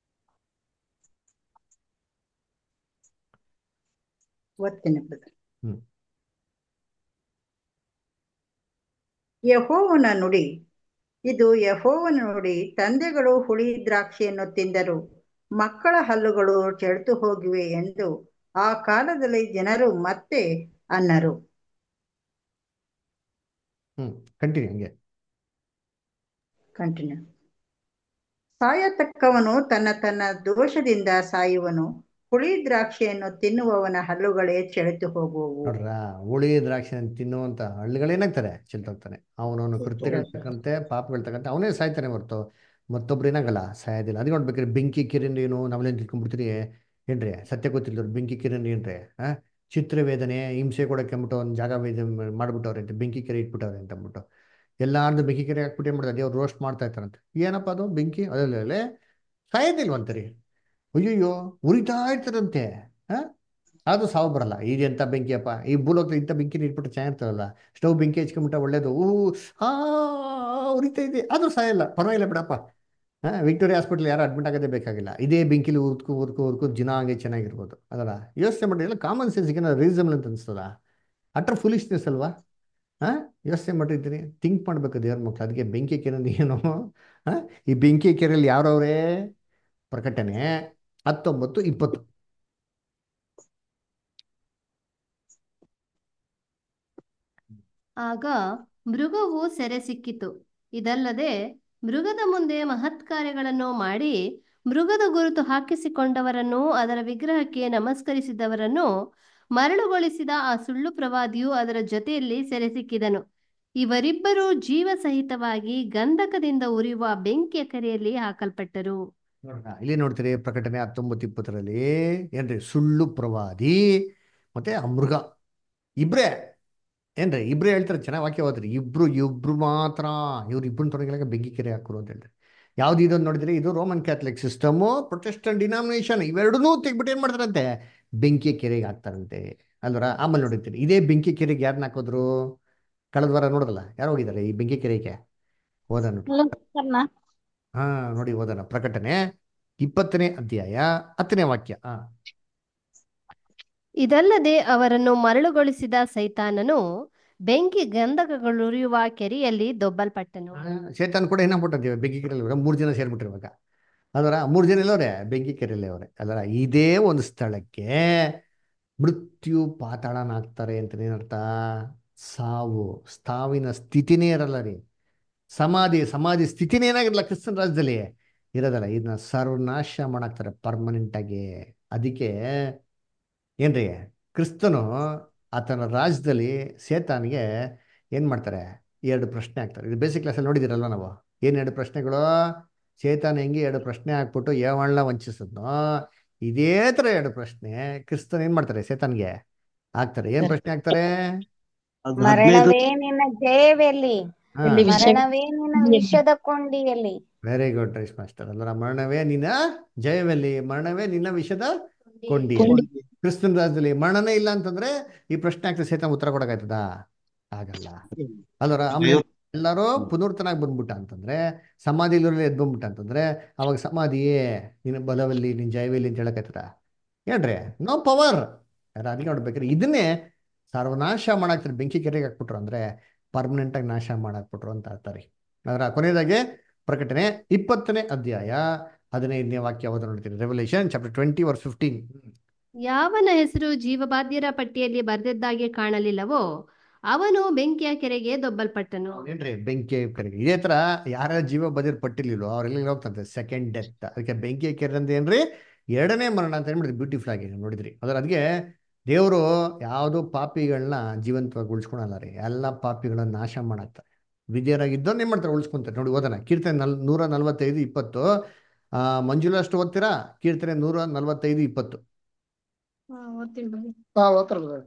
ಓದ್ತೇನೆ ಬ್ರದರ್ ಹ್ಮ್ ಯಹೋವನ ನುಡಿ ಇದು ಯಹೋವನ ನುಡಿ ತಂದೆಗಳು ಹುಳಿ ದ್ರಾಕ್ಷಿಯನ್ನು ತಿಂದರು ಮಕ್ಕಳ ಹಲ್ಲುಗಳು ಚೆಳ್ತು ಹೋಗಿವೆ ಎಂದು ಆ ಕಾಲದಲ್ಲಿ ಜನರು ಮತ್ತೆ ಅನ್ನರು ಹ್ಮ್ ಕಂಟಿನ್ಯೂ ಹಂಗೆ ಕಂಟಿನ್ಯೂ ಸಾಯತಕ್ಕವನು ತನ್ನ ತನ್ನ ದೋಷದಿಂದ ಸಾಯುವನು ಹುಳಿ ದ್ರಾಕ್ಷಿಯನ್ನು ತಿನ್ನುವವನ ಹಲ್ಲುಗಳೇ ಚೆಳಿತು ಹೋಗುವವು ನೋಡ್ರ ಹುಳಿ ದ್ರಾಕ್ಷಿ ತಿನ್ನುವಂತ ಹಳ್ಳಿಗಳೇನಾಗ್ತಾರೆ ಚೆಲ್ತೋಗ್ತಾನೆ ಅವನವನು ಕೃತ್ಯಗಳು ತಕ್ಕಂತೆ ಪಾಪಗಳು ತಕ್ಕಂತೆ ಅವನೇ ಸಾಯ್ತಾನೆ ಹೊರ್ತು ಮತ್ತೊಬ್ರು ಏನಾಗಲ್ಲ ಸಾಯೋದಿಲ್ಲ ಅದಕ್ಕೆ ನೋಡ್ಬೇಕ್ರಿ ಬೆಂಕಿ ಕಿರಣ್ ಏನು ನಾವೆಲ್ಲ ತಿಳ್ಕೊಂಡ್ಬಿಡ್ತೀರಿ ಏನ್ರಿ ಸತ್ಯ ಗೊತ್ತಿಲ್ಲದ್ರು ಬೆಂಕಿ ಕಿರಣ್ ಏನ್ರಿ ಆ ಚಿತ್ರವೇದನೆ ಹಿಂಸೆ ಕೊಡಕ್ಕೆ ಅಂದ್ಬಿಟ್ಟು ಒಂದು ಜಾಗ ವೇದ ಮಾಡ್ಬಿಟ್ಟವ್ರೆ ಅಂತ ಬೆಂಕಿ ಕೆರೆ ಇಟ್ಬಿಟ್ಟವ್ರೆ ಅಂತ ಅಂದ್ಬಿಟ್ಟು ಎಲ್ಲಾರ್ದು ಬೆಂಕಿ ಕೆರೆ ಹಾಕ್ಬಿಟ್ಟು ಏನ್ ಮಾಡ್ತಾರೆ ದೇವ್ರು ರೋಸ್ಟ್ ಮಾಡ್ತಾ ಇರ್ತಾರಂತೆ ಏನಪ್ಪ ಅದು ಬೆಂಕಿ ಅಲ್ಲೇ ಸಾಯೋದಿಲ್ವಂತರಿ ಅಯ್ಯಯ್ಯೋ ಉರಿತಾ ಇರ್ತಾರಂತೆ ಹಾ ಅದು ಸಾವು ಬರಲ್ಲ ಇದು ಎಂಥ ಬೆಂಕಿಯಪ್ಪ ಈ ಭೂಲೋಕದ ಇಂಥ ಬೆಂಕಿನ ಇಟ್ಬಿಟ್ಟು ಚೆನ್ನಾಗಿರ್ತಾರಲ್ಲ ಸ್ಟವ್ ಬೆಂಕಿ ಹಚ್ಕೊಂಬಿಟ್ಟ ಒಳ್ಳೇದು ಊ ಹಾ ಉರಿತಾ ಇದೆ ಅದು ಸಾಯಲ್ಲ ಪರವಾಗಿಲ್ಲ ಬಿಡಪ್ಪ ಹಾಂ ವಿಕ್ಟೋರಿಯಾ ಹಾಸ್ಪಿಟ್ಲ್ ಯಾರು ಅಡ್ಮಿಟ್ ಆಗೋದೇ ಬೇಕಾಗಿಲ್ಲ ಇದೇ ಬೆಂಕಿಲಿ ಉರ್ಕು ಉರ್ಕು ಉರ್ಕು ದಿನ ಹಂಗೆ ಚೆನ್ನಾಗಿರ್ಬೋದು ಅದಲ್ಲ ಯೋಚನೆ ಮಾಡಿ ಎಲ್ಲ ಕಾಮನ್ ಸೆನ್ಸ್ಗೆ ರೀಸನಬಲ್ ಅಂತ ಅನಿಸ್ತದ ಅಟ್ರ ಫುಲಿಶ್ನೆಸ್ ಅಲ್ವಾ ಹಾಂ ಯೋಚನೆ ಮಾಡಿರ್ತೀನಿ ಥಿಂಕ್ ಮಾಡ್ಬೇಕು ದೇವ್ರ ಮಕ್ಳು ಅದಕ್ಕೆ ಬೆಂಕಿ ಕೆರೆ ಏನು ಹಾಂ ಈ ಬೆಂಕಿ ಕೆರೆಯಲ್ಲಿ ಯಾರವರೇ ಪ್ರಕಟಣೆ ಹತ್ತೊಂಬತ್ತು ಇಪ್ಪತ್ತು ಆಗ ಮೃಗವು ಸೆರೆ ಸಿಕ್ಕಿತು ಇದಲ್ಲದೆ ಮೃಗದ ಮುಂದೆ ಮಹತ್ ಕಾರ್ಯಗಳನ್ನು ಮಾಡಿ ಮೃಗದ ಗುರುತು ಹಾಕಿಸಿಕೊಂಡವರನ್ನು ಅದರ ವಿಗ್ರಹಕ್ಕೆ ನಮಸ್ಕರಿಸಿದವರನ್ನು ಮರಳುಗೊಳಿಸಿದ ಆ ಸುಳ್ಳು ಪ್ರವಾದಿಯು ಅದರ ಜೊತೆಯಲ್ಲಿ ಸೆರೆ ಸಿಕ್ಕಿದನು ಇವರಿಬ್ಬರು ಜೀವ ಸಹಿತವಾಗಿ ಗಂಧಕದಿಂದ ಉರಿಯುವ ಬೆಂಕಿಯ ಕೆರೆಯಲ್ಲಿ ಹಾಕಲ್ಪಟ್ಟರು ನೋಡ್ರಾ ಇಲ್ಲಿ ನೋಡ್ತೀರಿ ಪ್ರಕಟಣೆ ಹತ್ತೊಂಬತ್ತು ಇಪ್ಪತ್ತರಲ್ಲಿ ಏನ್ರಿ ಸುಳ್ಳು ಪ್ರವಾದಿ ಮತ್ತೆ ಆ ಮೃಗ ಇಬ್ರೇ ಏನ್ರಿ ಇಬ್ರೇ ಹೇಳ್ತಾರೆ ಚೆನ್ನಾಗಿ ವಾಕ್ಯ ಹೋದ್ರಿ ಇಬ್ರು ಇಬ್ರು ಮಾತ್ರ ಇವ್ರು ಇಬ್ಬರು ತೊಡಗಿಲಾಗ ಬೆಂಕಿ ಕೆರೆ ಹಾಕರು ಅಂತ ಹೇಳ್ತಾರೆ ಯಾವ್ದು ಇದೊಂದು ನೋಡಿದ್ರಿ ಇದು Roman Catholic system Protestant denomination ಇವೆರಡನ್ನೂ ತೆಗ್ಬಿಟ್ಟು ಏನು ಮಾಡ್ತಾರಂತೆ ಬೆಂಕಿ ಕೆರೆಗೆ ಹಾಕ್ತಾರಂತೆ ಅಲ್ವರ ಆಮೇಲೆ ನೋಡಿರ್ತೀರಿ ಇದೇ ಬೆಂಕಿ ಕೆರೆಗೆ ಯಾರನ್ನ ಹಾಕೋದ್ರು ಕಳೆದ ವಾರ ನೋಡಿದಲ್ಲ ಯಾರು ಹೋಗಿದ್ದಾರೆ ಈ ಬೆಂಕಿ ಕೆರೆಗೆ ಹೋದ ನೋಡಿ ಹಾ ನೋಡಿ ಓದೋಣ ಪ್ರಕಟಣೆ ಇಪ್ಪತ್ತನೇ ಅಧ್ಯಾಯ ಹತ್ತನೇ ವಾಕ್ಯ ಹಾ ಇದಲ್ಲದೆ ಅವರನ್ನು ಮರಳುಗೊಳಿಸಿದ ಸೈತಾನನು ಬೆಂಕಿ ಗಂಧಕಗಳುರಿಯುವ ಕೆರೆಯಲ್ಲಿ ದೊಬ್ಬಲ್ಪಟ್ಟನು ಶೇತಾನ್ ಕೂಡ ಏನಾಗ್ಬಿಟ್ಟಿದ್ದೀವಿ ಬೆಂಕಿ ಕೆರೆಯಲ್ಲಿ ಮೂರು ಜನ ಸೇರ್ಬಿಟ್ಟಿರುವಾಗ ಅದರ ಮೂರು ಜನ ಎಲ್ಲವ್ರೆ ಬೆಂಕಿ ಕೆರೆಯಲ್ಲಿ ಅವರೇ ಅದರ ಇದೇ ಒಂದು ಸ್ಥಳಕ್ಕೆ ಮೃತ್ಯು ಪಾತಾಳನಾಗ್ತಾರೆ ಅಂತ ಏನರ್ಥ ಸಾವು ಸಾವಿನ ಸ್ಥಿತಿನೇ ಇರಲ್ಲ ರೀ ಸಮಾಧಿ ಸಮಾಧಿ ಸ್ಥಿತಿನೇ ಏನಾಗಿರಲ್ಲ ಕ್ರಿಸ್ತನ ರಾಜ್ಯದಲ್ಲಿ ಇರೋದಲ್ಲ ಇದನ್ನ ಸರ್ವನಾಶ ಮಾಡಾಕ್ತಾರೆ ಪರ್ಮನೆಂಟ್ ಆಗಿ ಅದಕ್ಕೆ ಏನ್ರಿ ಕ್ರಿಸ್ತನು ಆತನ ರಾಜ್ಯದಲ್ಲಿ ಸೇತಾನಿಗೆ ಏನು ಮಾಡ್ತಾರೆ ಎರಡು ಪ್ರಶ್ನೆ ಹಾಕ್ತಾರೆ ಇದು ಬೇಸಿಕ್ ಕ್ಲಾಸಲ್ಲಿ ನೋಡಿದಿರಲ್ವ ನಾವು ಏನು ಎರಡು ಪ್ರಶ್ನೆಗಳು ಚೇತನ ಹೆಂಗೆ ಎರಡು ಪ್ರಶ್ನೆ ಹಾಕ್ಬಿಟ್ಟು ಯಾವಣ್ಣ ವಂಚಿಸಿದ್ನೋ ಇದೇ ಥರ ಎರಡು ಪ್ರಶ್ನೆ ಕ್ರಿಸ್ತನ್ ಏನು ಮಾಡ್ತಾರೆ ಸೇತಾನ್ಗೆ ಹಾಕ್ತಾರೆ ಏನು ಪ್ರಶ್ನೆ ಹಾಕ್ತಾರೆ ಮರಣವೇ ನಿನ್ನ ಜಯವೆಲ್ಲಿ ಹಾ ಮರಣವೇ ನಿನ್ನ ವಿಷದ ಕೊಂಡಿಯಲ್ಲಿ ವೆರಿ ಗುಡ್ ರೈಸ್ ಮಾಸ್ಟರ್ ಅಲ್ಲರ ಮರಣವೇ ನಿನ್ನ ಜಯವೆಲ್ಲಿ ಮರಣವೇ ನಿನ್ನ ವಿಷದ ಕೊಂಡಿ ಕ್ರಿಸ್ತನ ರಾಜ್ಯದಲ್ಲಿ ಮರಣನೇ ಇಲ್ಲ ಅಂತಂದ್ರೆ ಈ ಪ್ರಶ್ನೆ ಆಗ್ತದೆ ಸೇತ ಉತ್ತರ ಕೊಡಕಾಯ್ತದ ಆಗಲ್ಲ ಅಲ್ಲರ ಆಮೇಲೆ ಎಲ್ಲರೂ ಪುನರ್ತನಾಗಿ ಬಂದ್ಬಿಟ್ಟ ಅಂತಂದ್ರೆ ಸಮಾಧಿಲಿ ಎದ್ದು ಬಂದ್ಬಿಟ್ಟ ಅಂತಂದ್ರೆ ಅವಾಗ ಸಮಾಧಿಯೇ ನಿನ್ನ ಬಲವಲ್ಲಿ ನಿನ್ನ ಜಯವೆಲ್ಲಿ ಅಂತ ಹೇಳಕಾಯ್ತದ ಹೇಳ್ರಿ ನೋ ಪವರ್ ಅದಕ್ಕೆ ನೋಡ್ಬೇಕ್ರಿ ಇದನ್ನೇ ಸರ್ವನಾಶ ಮಾಡಾಕ್ತಾರೆ ಬೆಂಕಿ ಕೆರೆಗೆ ಹಾಕ್ಬಿಟ್ರು ಅಂದ್ರೆ ಪರ್ಮನೆಂಟ್ ಆಗಿ ನಾಶ ಮಾಡಾಕ್ಬಿಟ್ರು ಅಂತ ಅರ್ಥ ರೀ ಅದರ ಕೊನೆಯದಾಗಿ ಪ್ರಕಟಣೆ ಇಪ್ಪತ್ತನೇ ಅಧ್ಯಾಯ ಹದಿನೈದನೇ ವಾಕ್ಯ ಓದ ನೋಡ್ತೀನಿ Revelation chapter twenty verse fifteen ಯಾವನ ಹೆಸರು ಜೀವಬಾಧ್ಯರ ಪಟ್ಟಿಯಲ್ಲಿ ಬರೆದಿದ್ದಾಗೆ ಕಾಣಲಿಲ್ಲವೋ ಅವನು ಬೆಂಕಿಯ ಕೆರೆಗೆ ದೊಬ್ಬಲ್ಪಟ್ಟನು ಏನ್ರಿ ಬೆಂಕಿ ಕೆರೆಗೆ ಇದೇ ತರ ಯಾರ ಜೀವ ಬದಿರ್ ಪಟ್ಟಿರ್ಲಿಲ್ಲೋ ಅವ್ರೆಲ್ಲ ಹೋಗ್ತಂತೆ ಸೆಕೆಂಡ್ ಡೆತ್ ಅದಕ್ಕೆ ಬೆಂಕಿ ಕೆರೆ ಅಂತ ಏನ್ರಿ ಎರಡನೇ ಮರಣ ಅಂತ ಹೇಳ್ಬಿಡ್ರಿ ಬ್ಯೂಟಿಫುಲ್ ಆಗಿ ನೋಡಿದ್ರಿ ಅದ್ರ ಅದಕ್ಕೆ ದೇವರು ಯಾವುದು ಪಾಪಿಗಳನ್ನ ಜೀವಂತವಾಗಿ ಉಳಿಸ್ಕೊಳಲ್ಲ ರೀ ಎಲ್ಲ ಪಾಪಿಗಳನ್ನ ನಾಶ ಮಾಡಾಕ್ತಾರೆ ವಿಜಯರಾಗಿದ್ದವ್ರು ಏನ್ ಮಾಡ್ತಾರೆ ಉಳಿಸ್ಕೊಂತಾರೆ ನೋಡಿ ಓದೋಣ ಕೀರ್ತನೆ ನಲ್ ನೂರ ನಲ್ವತ್ತೈದು ಇಪ್ಪತ್ತು ಆ ಮಂಜುಳ ಅಷ್ಟು ಓದ್ತೀರಾ ಕೀರ್ತನೆ ನೂರ ನಲ್ವತ್ತೈದು ಇಪ್ಪತ್ತು ಹಾ ಓದ್ತಾರೆ brother.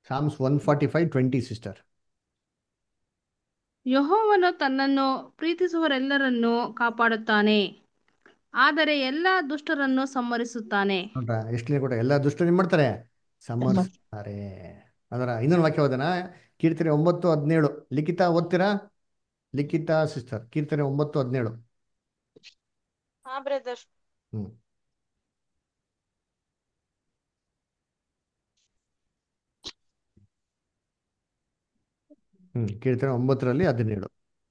Psalms one forty five twenty sister ಯೆಹೋವನು ತನ್ನನ್ನು ಪ್ರೀತಿಸುವವರೆಲ್ಲರನ್ನೂ ಕಾಪಾಡುತ್ತಾನೆ ಆದರೆ ಎಲ್ಲ ದುಷ್ಟರನ್ನು ಸಂಹರಿಸುತ್ತಾನೆ ನೋಡ್ರ ಎಷ್ಟು ಕೂಡ ಎಲ್ಲ ದುಷ್ಟರು ಏನ್ ಮಾಡ್ತಾರೆ ಸಮರ್ಸ್ತಾರೆ ಅದರ ಇನ್ನೊಂದು ವಾಕ್ಯ ಓದನ ಕೀರ್ತನೆ ಒಂಬತ್ತು ಹದಿನೇಳು ಲಿಖಿತ ಓದ್ತೀರಾ ಲಿಖಿತ ಸಿಸ್ಟರ್ ಕೀರ್ತನೆ ಒಂಬತ್ತು ಹದಿನೇಳು ಹಾ ಬ್ರದರ್ ಹ್ಮ್ ಹ್ಮ್ ಕೀರ್ತನೆ ಒಂಬತ್ತರಲ್ಲಿ ಹದಿನೇಳು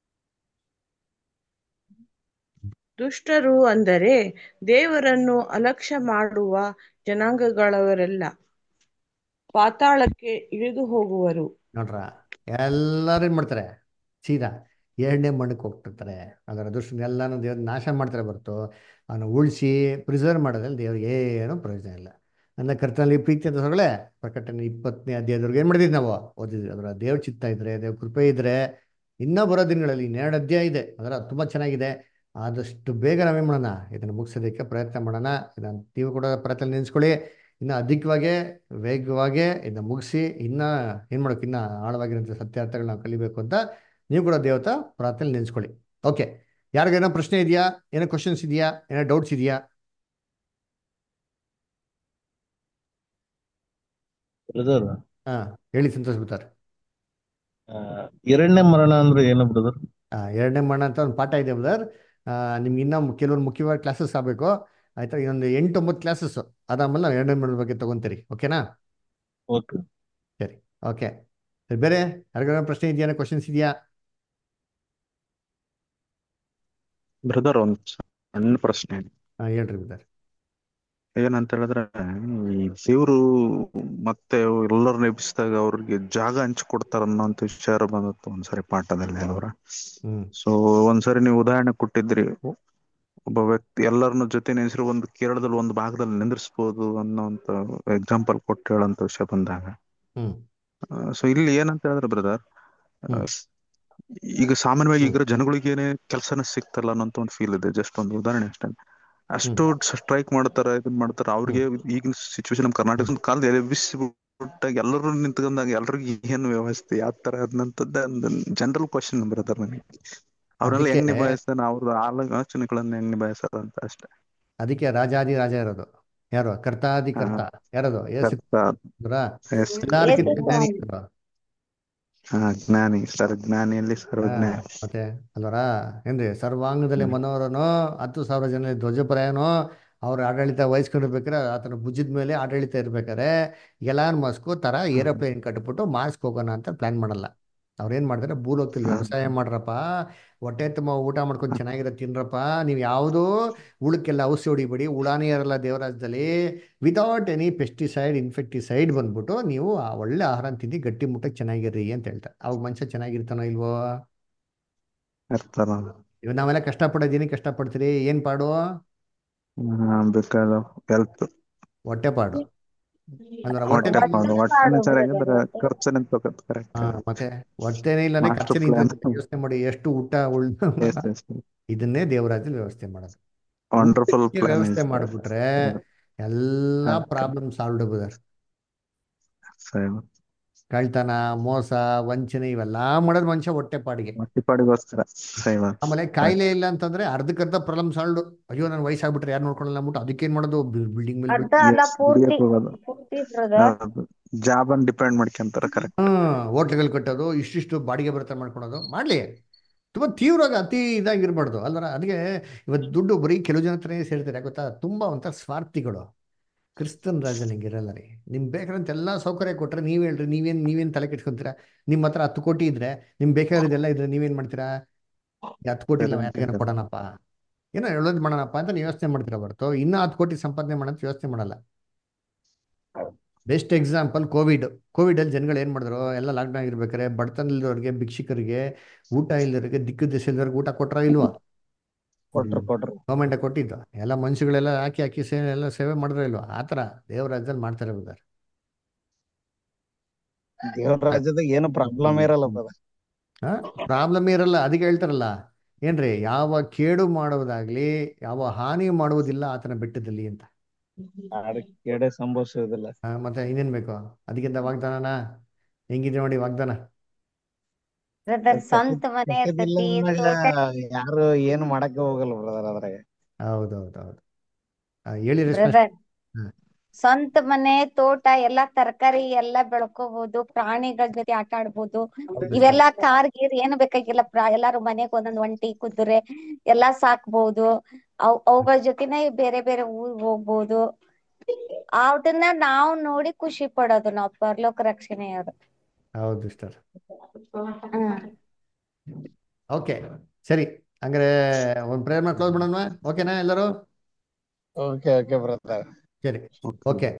ದುಷ್ಟರು ಅಂದರೆ ದೇವರನ್ನು ಅಲಕ್ಷ್ಯ ಮಾಡುವ ಜನಾಂಗಗಳವರೆಲ್ಲ ಪಾತಾಳಕ್ಕೆ ಇಳಿದು ಹೋಗುವರು ನೋಡ್ರ ಎಲ್ಲರೂ ಏನ್ ಮಾಡ್ತಾರೆ ಸೀದಾ ಎರಡನೇ ಮಣ್ಣಕ್ಕೆ ಹೋಗ್ತಿರ್ತಾರೆ ಅದರ ದುಷ್ಟನೆಲ್ಲಾನು ದೇವ್ರ ನಾಶ ಮಾಡ್ತಾರೆ ಹೊರತು ಅವನು ಉಳಿಸಿ ಪ್ರಿಸರ್ವ್ ಮಾಡೋದ್ರಲ್ಲಿ ದೇವ್ರಿಗೆ ಏನೂ ಪ್ರಯೋಜನ ಇಲ್ಲ ನನ್ನ ಕರ್ತನಲ್ಲಿ ಪ್ರೀತಿ ಅಂತ ಸೊಗಳೆ ಪ್ರಕಟಣೆ ಇಪ್ಪತ್ತನೇ ಅಧ್ಯಾಯದವ್ರಿಗೆ ಏನು ಮಾಡಿದ್ವಿ ನಾವು ಓದಿದ್ವಿ ಅದರ ದೇವ್ರ ಚಿತ್ತ ಇದ್ರೆ ದೇವ್ರ ಕೃಪೆ ಇದ್ರೆ ಇನ್ನೂ ಬರೋ ದಿನಗಳಲ್ಲಿ ಇನ್ನೆರಡು ಅಧ್ಯಾಯ ಇದೆ ಅದರ ತುಂಬ ಚೆನ್ನಾಗಿದೆ ಆದಷ್ಟು ಬೇಗ ನಾವೇನು ಮಾಡೋಣ ಇದನ್ನು ಮುಗಿಸೋದಕ್ಕೆ ಪ್ರಯತ್ನ ಮಾಡೋಣ ಇದನ್ನು ನೀವು ಕೂಡ ಪ್ರಯತ್ನ ನೆನೆಸ್ಕೊಳ್ಳಿ ಇನ್ನು ಅಧಿಕವಾಗಿ ವೇಗವಾಗಿ ಇದನ್ನ ಮುಗಿಸಿ ಇನ್ನ ಏನು ಮಾಡೋಕೆ ಇನ್ನ ಆಳವಾಗಿರೋಂಥ ಸತ್ಯಾರ್ಥಗಳನ್ನ ನಾವು ಕಲಿಬೇಕು ಅಂತ ನೀವು ಕೂಡ ದೇವತಾ ಪ್ರಾರ್ಥನೆ ನೆನೆಸ್ಕೊಳ್ಳಿ ಓಕೆ ಯಾರಿಗೇನೋ ಪ್ರಶ್ನೆ ಇದೆಯಾ ಏನೋ ಕ್ವಶನ್ಸ್ ಇದೆಯಾ ಏನೋ ಡೌಟ್ಸ್ ಇದೆಯಾ ಬ್ರದರ್ ಹಾ ಹೇಳಿ ಸಂತೋಷ್ ಬಿಡ್ತಾರೆ ಎರಡನೇ ಮರಣ ಅಂದ್ರೆ ಏನು ಬ್ರದರ್ ಎರಡನೇ ಮರಣ ಅಂತ ಒಂದು ಪಾಠ ಇದೆ ಬ್ರದರ್ ನಿಮ್ಗೆ ಇನ್ನೂ ಕೆಲವೊಂದು ಮುಖ್ಯವಾದ ಕ್ಲಾಸಸ್ ಆಗಬೇಕು ಆಯ್ತಾ ಇನ್ನೊಂದು ಎಂಟು ಒಂಬತ್ತು ಕ್ಲಾಸಸ್ ಅದಾದ್ಮೇಲೆ ನಾವು ಎರಡನೇ ಮರಣದ ಬಗ್ಗೆ ತಗೊಂತೀರಿ ಓಕೆನಾ ಓಕೆ ಸರಿ ಓಕೆ ಸರಿ ಬೇರೆ ಯಾರಿಗಾರ ಪ್ರಶ್ನೆ ಇದೆಯಾ ಕ್ವಶನ್ಸ್ ಇದೆಯಾ ಬ್ರದರ್ ಒಂದ್ ಸಣ್ಣ ಪ್ರಶ್ನೆ ಹಾ ಹೇಳ್ರಿ ಬ್ರದರ್ ಏನಂತ ಹೇಳಿದ್ರೆ ಈ ದೇವ್ರು ಮತ್ತೆ ಎಲ್ಲರನ್ನ ಎಬ್ಬಿಸಿದಾಗ ಅವ್ರಿಗೆ ಜಾಗ ಹಂಚಿಕೊಡ್ತಾರ ಅನ್ನೋಂತ ವಿಚಾರ ಬಂದತ್ತು ಒಂದ್ಸರಿ ಪಾಠದಲ್ಲಿ ಅವರ ಹ್ಮ್ ಸೊ ಒಂದ್ಸರಿ ನೀವು ಉದಾಹರಣೆ ಕೊಟ್ಟಿದ್ರಿ ಒಬ್ಬ ವ್ಯಕ್ತಿ ಎಲ್ಲರನ್ನ ಜೊತೆ ನೆನೆಸಿರೋ ಒಂದು ಕೇರಳದಲ್ಲಿ ಒಂದು ಭಾಗದಲ್ಲಿ ನಿಂದ್ರಿಸ್ಬೋದು ಅನ್ನೋಂತ ಎಕ್ಸಾಂಪಲ್ ಕೊಟ್ಟು ಹೇಳೋಂತ ವಿಷಯ ಬಂದಾಗ ಹ್ಮ್ ಸೊ ಇಲ್ಲಿ ಏನಂತ ಹೇಳಿದ್ರೆ ಬ್ರದರ್ ಹ್ಮ್ ಈಗ ಸಾಮಾನ್ಯವಾಗಿ ಹ್ಮ್ ಈಗ ಜನಗಳಿಗೆ ಏನೇ ಕೆಲಸನ ಸಿಗ್ತಲ್ಲ ಅನ್ನೋಂತ ಒಂದು ಫೀಲ್ ಇದೆ ಜಸ್ಟ್ ಒಂದು ಉದಾಹರಣೆ ಅಷ್ಟೇ ಅಷ್ಟು ಸ್ಟ್ರೈಕ್ ಮಾಡ್ತಾರ ಇದನ್ ಮಾಡ್ತಾರ ಅವ್ರಿಗೆ ಈಗಿನ ಸಿಚುವೇಶನ್ ನಮ್ ಕರ್ನಾಟಕ ಕಾಲದಲ್ಲಿ ಎಬ್ಬಿಸಿಬಿಟ್ಟಾಗ ಎಲ್ಲರೂ ನಿಂತ್ಕೊಂಡಾಗ ಎಲ್ರಿಗೂ ಏನು ವ್ಯವಸ್ಥೆ ಯಾವ ತರ ಅನ್ನಂತದ್ದ ಒಂದು ಜನರಲ್ ಕ್ವಶನ್ ಬ್ರದರ್ ನನಗೆ ಅವ್ರೆಲ್ಲ ಅದಕ್ಕೆ ಹೆಂಗ್ ನಿಭಾಯಿಸ್ತಾರ ಅವ್ರ ಆಲೋಚನೆಗಳನ್ನ ಹೆಂಗ್ ನಿಭಾಯಿಸ್ತಾರ ಅಂತ ಅಷ್ಟೇ ಅದಕ್ಕೆ ರಾಜಾದಿ ರಾಜ ಇರೋದು ಯಾರು ಕರ್ತಾದಿ ಹಾ ಕರ್ತ ಯಾರದು ಯೇಸು ಕರ್ತ ಕ್ರಿಸ್ತರಾ? ಎಸ್ ಎಲ್ಲಾರ್ಕಿಂತ ಯೇಸು ಜ್ಞಾನಿ ಸ್ವಾಮಿ ಯಾರು? ಹಾ ಜ್ಞಾನಿ ಸರ್ವಜ್ಞಾನಿಯಲ್ಲಿ ಹಾ ಸರ್ವಜ್ಞಾನಿ ಮತ್ತೆ ಅಲ್ವರ ಏನ್ರಿ ಸರ್ವಾಂಗದಲ್ಲಿ ಹ್ಮ್ ಮನೋಹರನೋ ಹತ್ತು ಸಾವಿರ ಜನ ಧ್ವಜಪ್ರಾಯನೋ ಅವ್ರ ಆಡಳಿತ ವಹಿಸ್ಕೊಂಡಿರ್ಬೇಕಾರೆ ಆತನ ಭುಜದ ಮೇಲೆ ಆಡಳಿತ ಇರ್ಬೇಕಾರೆ ಎಲಾನ್ ಮಸ್ಕು ತರ ಏರೋಪ್ಲೇನ್ ಕಟ್ಬಿಟ್ಟು ಮಾಸ್ಕ್ ಹೋಗೋಣ ಅಂತ ಪ್ಲಾನ್ ಮಾಡಲ್ಲ ಅವ್ರೇನ್ ಮಾಡ್ತಾರೆ ಭೂಲೋಕದಲ್ಲಿ ವ್ಯವಸಾಯ ಮಾಡ್ರಪ್ಪ ಹೊಟ್ಟೆ ತುಂಬ ಊಟ ಮಾಡ್ಕೊಂಡು ಚೆನ್ನಾಗಿರೋ ತಿನ್ರಪ್ಪ ನೀವು ಯಾವುದೋ ಉಳಕ್ಕೆಲ್ಲ ಔಷಧಿ ಹೊಡಿಬೇಡಿ ಉಳಾನೇ ಇರಲ್ಲ ದೇವರಾಜ್ಯದಲ್ಲಿ ವಿತೌಟ್ ಎನಿ ಪೆಸ್ಟಿಸೈಡ್ ಇನ್ಫೆಕ್ಟಿಸೈಡ್ ಬಂದ್ಬಿಟ್ಟು ನೀವು ಆ ಒಳ್ಳೆ ಆಹಾರ ತಿಂದು ಗಟ್ಟಿ ಮುಟ್ಟಕ್ಕೆ ಚೆನ್ನಾಗಿರ್ರಿ ಅಂತ ಹೇಳ್ತಾರೆ ಅವಾಗ ಮನುಷ್ಯ ಚೆನ್ನಾಗಿರ್ತಾನೋ ಇಲ್ವೋ ಇರ್ತಾರ ಇವಾಗ ನಾವೆಲ್ಲ ಕಷ್ಟಪಡೋದೇನಿ ಕಷ್ಟಪಡ್ತೀರಿ ಏನ್ ಪಾಡು ಬೇಕಾದ ಹೆಲ್ತ್ ಹೊಟ್ಟೆ ಪಾಡು ಅಂದ್ರೆ ಹೊಟ್ಟೆ ಹೊಟ್ಟೆ ಪಾಡು ಹೊಟ್ಟೆನೇ ಸರಿಯಾಗಿದ್ರೆ brother. ಖರ್ಚು ನಿಂತ್ಕೋಕತ್ ಕರೆಕ್ಟ್ ಹಾ ಮತ್ತೆ ಹೊಟ್ಟೆನೇ ಇಲ್ಲಾನೆ ಮಾಸ್ಟರ್ ಖರ್ಚು ಪ್ಲಾನ್ ನಿಂತ ಯೋಚನೆ ಮಾಡಿ ಎಷ್ಟು ಊಟ ಉಳ್ ಎಸ್ ಎಸ್ ಇದನ್ನೇ ದೇವರಾಜ್ಯದಲ್ಲಿ ವ್ಯವಸ್ಥೆ ಮಾಡೋದು ವಂಡರ್ಫುಲ್ ಊಟಕ್ಕೆ ಪ್ಲಾನ್ ವ್ಯವಸ್ಥೆ ಇಸ್ ಮಾಡಿಬಿಟ್ರೆ ಎಲ್ಲಾ ಪ್ರಾಬ್ಲಮ್ ಸಾಲ್ವ್ಡ್ ಬದರ್ ಕಳ್ತನ ಮೋಸ ವಂಚನೆ ಇವೆಲ್ಲ ಮಾಡೋದು ಮನುಷ್ಯ ಹೊಟ್ಟೆ ಪಾಡಿಗೆ ಹೊಟ್ಟಿಪಾಡಿಗೋಸ್ಕರ ಸೈವ ಆಮೇಲೆ ಕಾಯಿಲೆ ಇಲ್ಲ ಅಂತಂದ್ರೆ ಅರ್ಧಕ್ಕರ್ಧ ಪ್ರಾಬ್ಲಮ್ ಸಾಲ್ವ್ಡ್ ಅಯ್ಯೋ ನನ್ ವಯಸ್ಸಾಗ್ಬಿಟ್ರೆ ಯಾರು ನೋಡ್ಕೊಳ್ಳಲ್ಲ ಅಂದ್ಬಿಟ್ಟು ಅದಕ್ಕೇನ್ ಮಾಡೋದು ಬಿಲ್ಡಿಂಗ್ ಮೇಲೆ ಅರ್ಧ ಅಲ್ಲ ಪೂರ್ತಿ ಪೂರ್ತಿ ಬ್ರದರ್ ಜಾಬ್ ಅನ್ನ ಡಿಪೆಂಡ್ ಮಾಡ್ಕೊಂತಾರ ಕರೆಕ್ಟ್ ಹ್ಮ್ ಹೋಟ್ಲ್ಗಳು ಕಟ್ಟೋದು ಇಷ್ಟಿಷ್ಟು ಬಾಡಿಗೆ ಬರ್ತಾ ಮಾಡ್ಕೊಳೋದು ಮಾಡ್ಲಿ ತುಂಬಾ ತೀವ್ರವಾಗಿ ಅತಿ ಇದಾಗಿರ್ಬಾರ್ದು ಅಲ್ವರ ಅದಕ್ಕೆ ಇವತ್ತು ದುಡ್ಡು ಬರೀ ಕೆಲವು ಜನ ಹತ್ರನೇ ಸೇರ್ತಾರೆ ಗೊತ್ತಾ ತುಂಬಾ ಒಂಥರ ಸ್ವಾರ್ಥಿಗಳು ಕ್ರಿಸ್ತನ್ ರಾಜ್ಯದಲ್ಲಿ ಹಿಂಗಿರಲ್ಲ ರೀ ನಿಮ್ಗೆ ಬೇಕಾದಂತ ಎಲ್ಲ ಸೌಕರ್ಯ ಕೊಟ್ರೆ ನೀವ್ ಹೇಳ್ರಿ ನೀವೇನ್ ನೀವೇನ್ ತಲೆ ಕೆಡ್ಸ್ಕೊಂತೀರಾ ನಿಮ್ಮ ಹತ್ರ ಹತ್ತು ಕೋಟಿ ಇದ್ರೆ ನಿಮ್ ಬೇಕಾಗಿರೋದೆಲ್ಲ ಇದ್ರೆ ನೀವೇನ್ ಮಾಡ್ತೀರಾ ಈ ಹತ್ತು ಕೋಟಿ ಇಲ್ಲ ಯಾರಿಗಾರ ಕೊಡೋಣಪ್ಪ ಏನೋ ಒಳ್ಳೇದು ಮಾಡೋಣಪ್ಪ ಅಂತ ನೀವು ಯೋಚನೆ ಮಾಡ್ತೀರಾ ಹೊರತು ಇನ್ನೂ ಹತ್ತು ಕೋಟಿ ಸಂಪಾದನೆ ಮಾಡೋಂತ ಯೋಚನೆ ಮಾಡಲ್ಲ ಬೆಸ್ಟ್ ಎಕ್ಸಾಂಪಲ್ ಕೋವಿಡ್ ಕೋವಿಡ್ ಅಲ್ಲಿ ಜನಗಳು ಏನ್ ಮಾಡಿದ್ರು ಎಲ್ಲ ಲಾಕ್ಡೌನ್ ಆಗಿರ್ಬೇಕಾರೆ ಬಡತನ ಇಲ್ದವ್ರಿಗೆ ಭಿಕ್ಷುಕರಿಗೆ ಊಟ ಇಲ್ದವ್ರಿಗೆ ದಿಕ್ಕು ದಿಶೆ ಇಲ್ದವ್ರಿಗೆ ಊಟ ಕೊಟ್ರ ಇಲ್ವಾ ಕೊಟ್ರು ಕೊಟ್ರು ಗೌರ್ಮೆಂಟ್ ಕೊಟ್ಟಿದ್ದು ಎಲ್ಲ ಮನುಷ್ಯಗಳೆಲ್ಲ ಹಾಕಿ ಹಾಕಿ ಸೇ ಎಲ್ಲ ಸೇವೆ ಮಾಡಿದ್ರೆ ಇಲ್ವಾ ಆ ಥರ ದೇವ್ರ ರಾಜ್ಯದಲ್ಲಿ ಮಾಡ್ತಾರೆ ಬ್ರದರ್ ದೇವ್ರ ರಾಜ್ಯದಾಗ ಏನು ಪ್ರಾಬ್ಲಮ್ ಇರಲ್ಲ ಬ್ರದರ್ ಪ್ರಾಬ್ಲಮ್ ಇರಲ್ಲ ಅದಕ್ಕೆ ಹೇಳ್ತಾರಲ್ಲ ಏನ್ರಿ ಯಾವ ಕೇಡು ಮಾಡುವುದಾಗ್ಲಿ ಯಾವ ಹಾನಿ ಮಾಡುವುದಿಲ್ಲ ಆತನ ಬೆಟ್ಟದಲ್ಲಿ ಅಂತ ಯಾರು ಕೇಡೆ ಸಂಭವಿಸುವುದಿಲ್ಲ ಆ, ಮತ್ತೆ ಇನ್ನೇನ್ ಬೇಕು ಅದಕ್ಕಿಂತ ವಾಗ್ದಾನನ ಹೆಂಗಿದೆ ನೋಡಿ ವಾಗ್ದಾನ ಬ್ರದರ್ ಸ್ವಂತ ಮನೆ ಪಕ್ಕದಿಲ್ಲ ಇರ್ತೈತಿ ಅಂದ್ಮೇಲೆ ತೋಟ ಯಾರು ಏನು ಮಾಡಕ್ಕೆ ಹೋಗಲ್ಲ ಬ್ರದರ್ ಅದ್ರಾಗ ಹೌದು ಹೌದು ಹೌದು ಆ, ಹೇಳಿ ರೇಷ್ಮೆ ಬ್ರದರ್ ಹ್ಮ್. ಸ್ವಂತ ಮನೆ ತೋಟ ಎಲ್ಲಾ ತರಕಾರಿ ಎಲ್ಲಾ ಬೆಳ್ಕೋಬಹುದು ಪ್ರಾಣಿಗಳ ಜೊತೆ ಆಟ ಆಡ್ಬೋದು ಇವೆಲ್ಲಾ ಕಾರ್ ಗೀರ್ ಏನು ಬೇಕಾಗಿಲ್ಲ ಪ್ರಾ ಎಲ್ಲಾರು ಮನೆಗ್ ಒಂದೊಂದ್ ಒಂಟಿ ಕುದುರೆ ಎಲ್ಲಾ ಸಾಕ್ಬಹುದು ಅವ್ ಅವುಗಳ ಜೊತೆನೆ ಬೇರೆ ಬೇರೆ ಊರ್ಗ್ ಹೋಗ್ಬೋದು ಅದನ್ನ ನಾವು ನೋಡಿ ಖುಷಿ ಪಡೋದು ನಾವು ಪರಲೋಕ ರಕ್ಷಣೆಯವರು ಹೌದು ಸರ್ ಹ್ಮ್ ಓಕೆ ಸರಿ ಹಂಗಾರೆ ಒಂದು ಪ್ರೇಯರ್ ಮಾಡಿ ಕ್ಲೋಸ್ ಮಾಡೋಣ ಓಕೆನಾ ಎಲ್ಲರೂ ಓಕೆ ಓಕೆ ಬ್ರದರ್ ಸರಿ ಓಕೆ